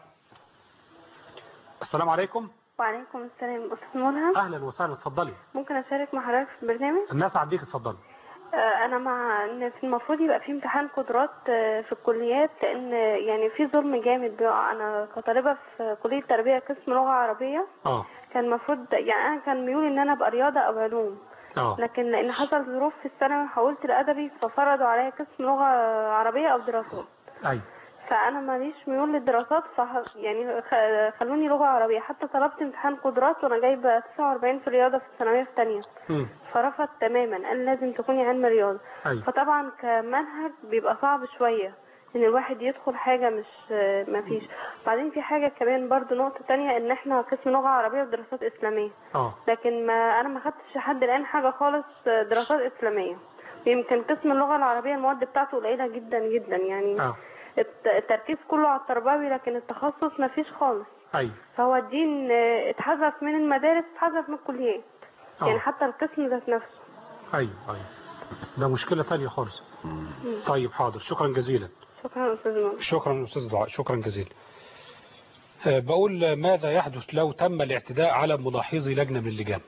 السلام عليكم وعليكم السلام أستاذ ملهم اهلا وسهلا اتفضلي ممكن أشارك مع حضرتك في البرنامج الناس عديك اتفضلي آه، أنا مع إن في المفروض يبقى في امتحان قدرات آه، في الكليات لأن يعني في ظلم جامد بيقع أنا كطالبة في كلية تربية قسم لغة عربية اه كان المفروض يعني أنا كان ميولي إن أنا أبقى رياضة أو علوم اه لكن لأن حصل ظروف في الثانوي حولت لأدبي ففرضوا عليا قسم لغة عربية أو دراسات ايوه فانا ماليش ميول للدراسات فح... يعني خ- خلوني لغه عربيه حتى طلبت امتحان قدرات وانا جايبه 49 في الرياضه في الثانويه الثانيه مم. فرفض تماما قال لازم تكوني علم رياضه أيوة. فطبعا كمنهج بيبقى صعب شويه ان الواحد يدخل حاجه مش ما فيش بعدين في حاجه كمان برضو نقطه تانية ان احنا قسم لغه عربيه ودراسات اسلاميه اه لكن ما انا ما خدتش لحد الان حاجه خالص دراسات اسلاميه يمكن قسم اللغه العربيه المواد بتاعته قليله جدا جدا يعني اه الت- التركيز كله على التربوي لكن التخصص ما فيش خالص ايوه فهو الدين آه، اتحذف من المدارس اتحذف من الكليات آه. يعني حتى القسم ذات نفسه ايوه ايوه ده مشكله تانية خالص مم. طيب حاضر شكرا جزيلا شكرا استاذ نور شكرا استاذ دعاء شكرا جزيلا آه، بقول ماذا يحدث لو تم الاعتداء على ملاحظي لجنه من اللجان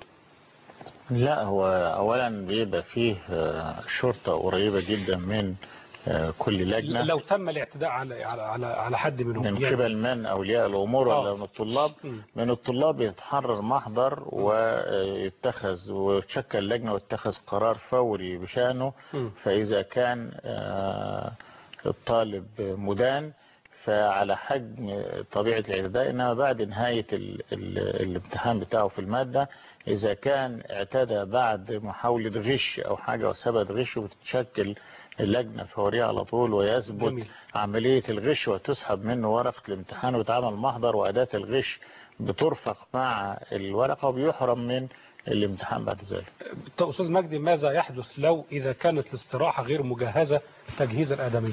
لا هو اولا بيبقى فيه آه، شرطة قريبة جدا من آه، كل لجنة لو تم الاعتداء على على على, على حد منهم من يعني- قبل من أولياء الأمور ولا من الطلاب مم. من الطلاب يتحرر محضر ويتخذ وتشكل لجنة ويتخذ قرار فوري بشأنه مم. فإذا كان آه، الطالب مدان فعلى حجم طبيعة الاعتداء إنما بعد نهاية ال ال الامتحان بتاعه في المادة إذا كان اعتدى بعد محاولة غش أو حاجة وثبت غش بتتشكل اللجنة فورية على طول ويثبت جميل. عملية الغش وتسحب منه ورقة الامتحان ويتعمل محضر وأداة الغش بترفق مع الورقة وبيحرم من الامتحان بعد ذلك طب استاذ مجدي ماذا يحدث لو اذا كانت الاستراحه غير مجهزه تجهيزا ادميا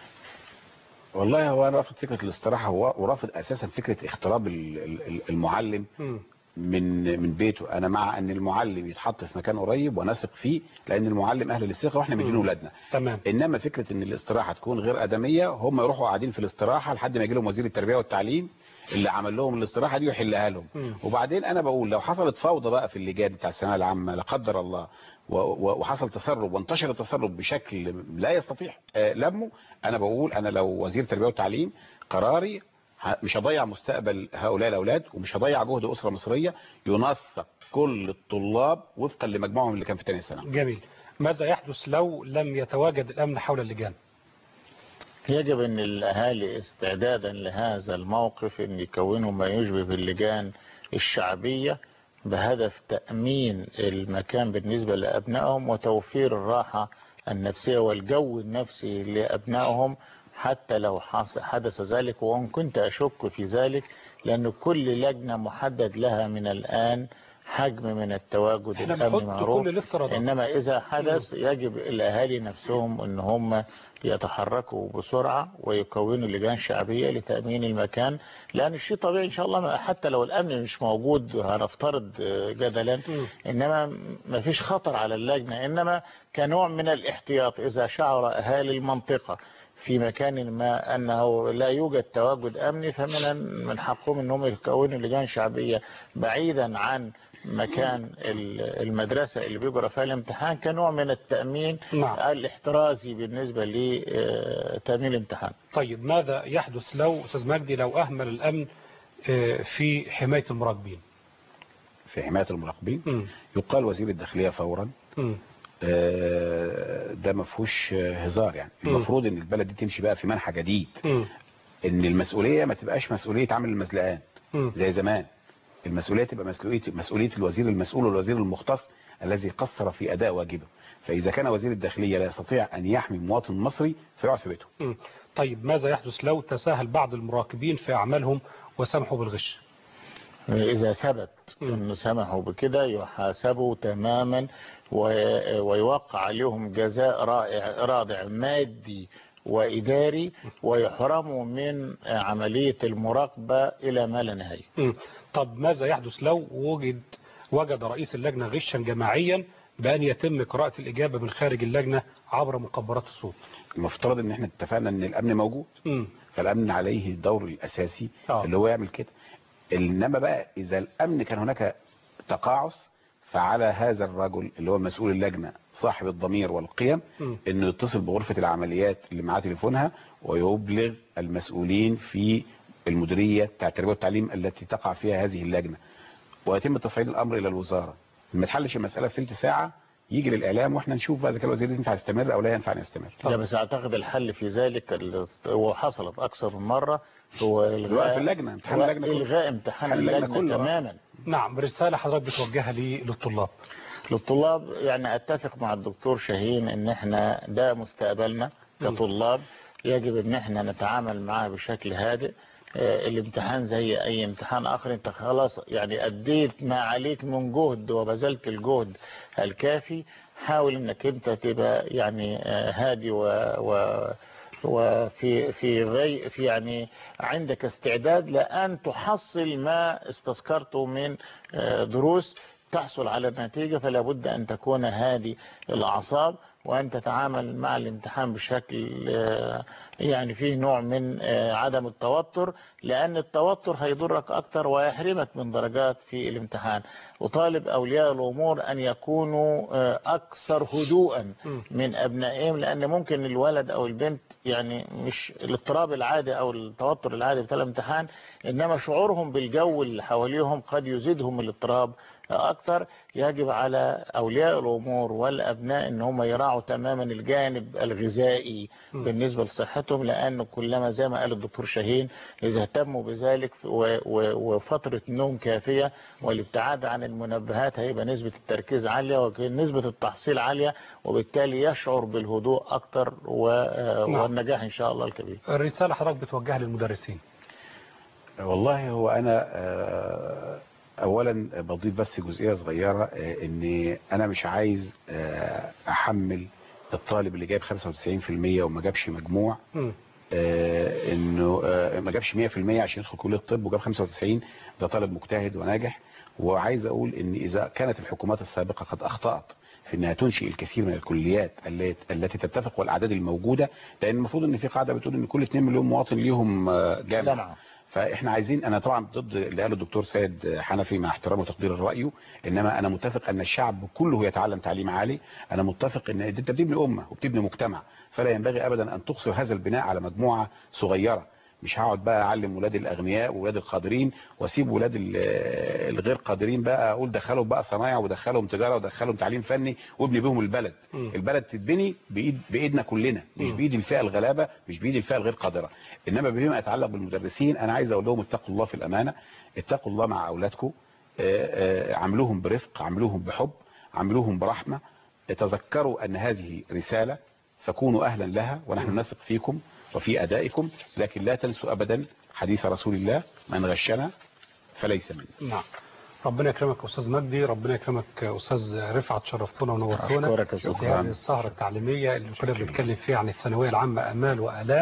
والله هو انا رافض فكره الاستراحه هو ورافض اساسا فكره اختراب ال- ال- المعلم مم. من من بيته انا مع ان المعلم يتحط في مكان قريب ونثق فيه لان المعلم اهل للثقه واحنا مدين اولادنا تمام انما فكره ان الاستراحه تكون غير ادميه هم يروحوا قاعدين في الاستراحه لحد ما يجي لهم وزير التربيه والتعليم اللي عمل لهم الاستراحه دي ويحلها لهم مم. وبعدين انا بقول لو حصلت فوضى بقى في اللجان بتاع الثانويه العامه لا قدر الله و- و- وحصل تسرب وانتشر التسرب بشكل لا يستطيع آه، لمه انا بقول انا لو وزير التربيه والتعليم قراري ه- مش هضيع مستقبل هؤلاء الاولاد ومش هضيع جهد اسره مصريه ينسق كل الطلاب وفقا لمجموعهم اللي كان في ثانيه ثانوي جميل ماذا يحدث لو لم يتواجد الامن حول اللجان يجب أن الأهالي استعدادا لهذا الموقف أن يكونوا ما يشبه اللجان الشعبية بهدف تأمين المكان بالنسبة لأبنائهم وتوفير الراحة النفسية والجو النفسي لأبنائهم حتى لو حص- حدث ذلك وإن كنت أشك في ذلك لأن كل لجنة محدد لها من الآن حجم من التواجد احنا الأمني بنحط معروف كل الافتراضات إنما إذا حدث يجب الأهالي نفسهم أن هم يتحركوا بسرعة ويكونوا لجان شعبية لتأمين المكان لأن الشيء طبيعي إن شاء الله ما- حتى لو الأمن مش موجود هنفترض آه، جدلا إنما ما فيش خطر على اللجنة إنما كنوع من الاحتياط إذا شعر أهالي المنطقة في مكان ما أنه لا يوجد تواجد أمني فمن من حقهم أنهم يكونوا لجان شعبية بعيدا عن مكان ال- المدرسة اللي بيجرى فيها الامتحان كنوع من التأمين نعم. الاحترازي بالنسبة لتأمين الامتحان طيب ماذا يحدث لو أستاذ مجدي لو أهمل الأمن آه، في حماية المراقبين في حماية المراقبين مم. يقال وزير الداخلية فورا مم. آه، ده ما فيهوش آه، هزار يعني مم. المفروض ان البلد دي تمشي بقى في منحى جديد مم. ان المسؤوليه ما تبقاش مسؤوليه عامل المزلقان مم. زي زمان المسؤوليه تبقى مسؤوليه مسؤوليه الوزير المسؤول والوزير المختص الذي قصر في اداء واجبه فاذا كان وزير الداخليه لا يستطيع ان يحمي مواطن مصري فيقعد في بيته مم. طيب ماذا يحدث لو تساهل بعض المراقبين في أعمالهم وسمحوا بالغش إذا ثبت أنه سمحوا بكده يحاسبوا تماما و- ويوقع عليهم جزاء رائع رادع مادي وإداري ويحرموا من عملية المراقبة إلى ما لا نهاية مم. طب ماذا يحدث لو وجد وجد رئيس اللجنة غشا جماعيا بأن يتم قراءة الإجابة من خارج اللجنة عبر مكبرات الصوت المفترض ان احنا اتفقنا ان الامن موجود مم. فالامن عليه الدور الاساسي آه. اللي هو يعمل كده انما بقى اذا الامن كان هناك تقاعس فعلى هذا الرجل اللي هو مسؤول اللجنه صاحب الضمير والقيم مم. انه يتصل بغرفه العمليات اللي معاه تليفونها ويبلغ المسؤولين في المديريه بتاع التربيه والتعليم التي تقع فيها هذه اللجنه ويتم تصعيد الامر الى الوزاره ما تحلش المساله في ثلث ساعه يجي للاعلام واحنا نشوف بقى اذا كان الوزير ينفع يستمر او لا ينفع يستمر لا بس أعتقد الحل في ذلك ال- وحصلت أكثر من مرة هو الوقت إلغاء اللجنة، امتحان هو اللجنة كله. إلغاء امتحان امتحان اللجنة اللجنة كله. تماما نعم رسالة حضرتك بتوجهها لي للطلاب للطلاب يعني اتفق مع الدكتور شاهين ان احنا ده مستقبلنا كطلاب يجب ان احنا نتعامل معاه بشكل هادئ آه، الامتحان زي اي امتحان اخر انت خلاص يعني اديت ما عليك من جهد وبذلت الجهد الكافي حاول انك انت تبقى يعني آه، هادي و, و وفي في غي في يعني عندك استعداد لأن تحصل ما استذكرته من آه، دروس تحصل على النتيجة فلا بد أن تكون هادي الأعصاب وأن تتعامل مع الامتحان بشكل آه، يعني فيه نوع من آه، عدم التوتر لأن التوتر هيضرك أكتر ويحرمك من درجات في الامتحان وطالب أولياء الأمور أن يكونوا آه، أكثر هدوءا من أبنائهم لأن ممكن الولد أو البنت يعني مش الاضطراب العادي أو التوتر العادي بتاع الامتحان إنما شعورهم بالجو اللي حواليهم قد يزيدهم الاضطراب أكثر يجب على أولياء الأمور والأبناء إن هم يراعوا تماما الجانب الغذائي م. بالنسبة لصحتهم لأن كلما زي ما قال الدكتور شاهين إذا اهتموا بذلك و- و- وفترة نوم كافية والابتعاد عن المنبهات هيبقى نسبة التركيز عالية ونسبة التحصيل عالية وبالتالي يشعر بالهدوء أكتر و- نعم. والنجاح إن شاء الله الكبير الرسالة حضرتك بتوجهها للمدرسين والله هو انا آه، اولا بضيف بس جزئيه صغيره آه، ان انا مش عايز آه، احمل الطالب اللي جايب 95% وما جابش مجموع مم. آه، انه آه، ما جابش 100% عشان يدخل كليه الطب وجاب 95 ده طالب مجتهد وناجح وعايز اقول ان اذا كانت الحكومات السابقه قد اخطات في انها تنشئ الكثير من الكليات التي التي تتفق والاعداد الموجوده لان المفروض ان في قاعده بتقول ان كل 2 مليون مواطن ليهم آه، جامعه جامعة. فاحنا عايزين انا طبعا ضد اللي قاله الدكتور سيد حنفي مع احترامه وتقدير رايه انما انا متفق ان الشعب كله يتعلم تعليم عالي انا متفق ان انت بتبني امه وبتبني مجتمع فلا ينبغي ابدا ان تقصر هذا البناء على مجموعه صغيره مش هقعد بقى اعلم ولاد الاغنياء وولاد القادرين واسيب ولاد ال- الغير قادرين بقى اقول دخلهم بقى صنايع ودخلهم تجاره ودخلهم تعليم فني وابني بيهم البلد مم. البلد تتبني بايد بايدنا كلنا مش بايد الفئه الغلابه مش بايد الفئه الغير قادره انما بما يتعلق بالمدرسين انا عايز اقول لهم اتقوا الله في الامانه اتقوا الله مع اولادكم آه، آه، عاملوهم برفق عاملوهم بحب عاملوهم برحمه تذكروا ان هذه رساله فكونوا اهلا لها ونحن نثق فيكم وفي ادائكم لكن لا تنسوا ابدا حديث رسول الله من غشنا فليس منا نعم ربنا يكرمك يا استاذ مجدي ربنا يكرمك يا استاذ رفعت شرفتونا ونورتونا أشكرك يا في شكراً. هذه السهره التعليميه اللي كنا بنتكلم فيها عن الثانويه العامه امال والام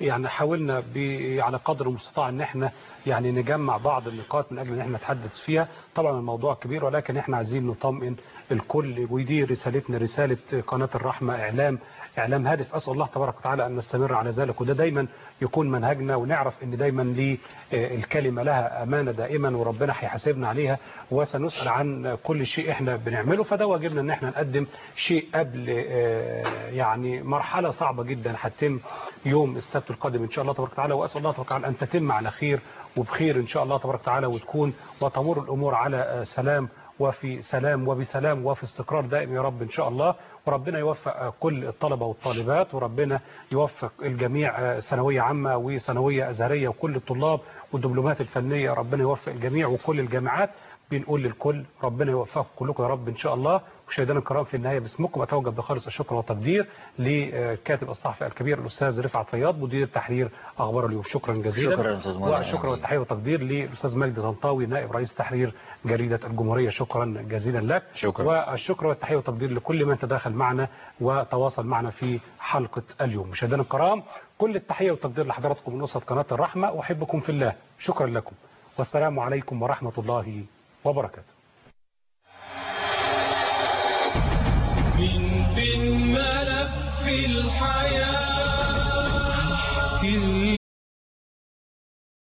يعني حاولنا ب- على قدر المستطاع ان احنا يعني نجمع بعض النقاط من اجل ان احنا نتحدث فيها طبعا الموضوع كبير ولكن احنا عايزين نطمئن الكل ودي رسالتنا رسالة قناة الرحمة اعلام اعلام هادف اسال الله تبارك وتعالى ان نستمر على ذلك وده دايما يكون منهجنا ونعرف ان دايما ليه آه، الكلمة لها امانة دائما وربنا هيحاسبنا عليها وسنسأل عن كل شيء احنا بنعمله فده واجبنا ان احنا نقدم شيء قبل آه، يعني مرحلة صعبة جدا هتتم يوم السبت القادم ان شاء الله تبارك وتعالى واسال الله تبارك وتعالى ان تتم على خير وبخير ان شاء الله تبارك وتعالى وتكون وتمر الامور على آه، سلام وفي سلام وبسلام وفي استقرار دائم يا رب ان شاء الله وربنا يوفق آه، كل الطلبه والطالبات وربنا يوفق الجميع آه، ثانويه عامه وثانويه ازهريه وكل الطلاب والدبلومات الفنيه ربنا يوفق الجميع وكل الجامعات بنقول للكل ربنا يوفقكم كلكم يا رب ان شاء الله مشاهدينا الكرام في النهايه باسمكم اتوجه بخالص الشكر والتقدير لكاتب الصحفي الكبير الاستاذ رفعت فياض مدير تحرير اخبار اليوم شكرا جزيلا شكرا يا أستاذ مولانا. والشكر والتحيه والتقدير للاستاذ مجدي طنطاوي نائب رئيس تحرير جريده الجمهوريه شكرا جزيلا لك شكرا. والشكر والتحيه والتقدير لكل من تداخل معنا وتواصل معنا في حلقه اليوم مشاهدينا الكرام كل التحيه والتقدير لحضراتكم من اسره قناه الرحمه واحبكم في الله شكرا لكم والسلام عليكم ورحمه الله وبركاته من بين ملف الحياة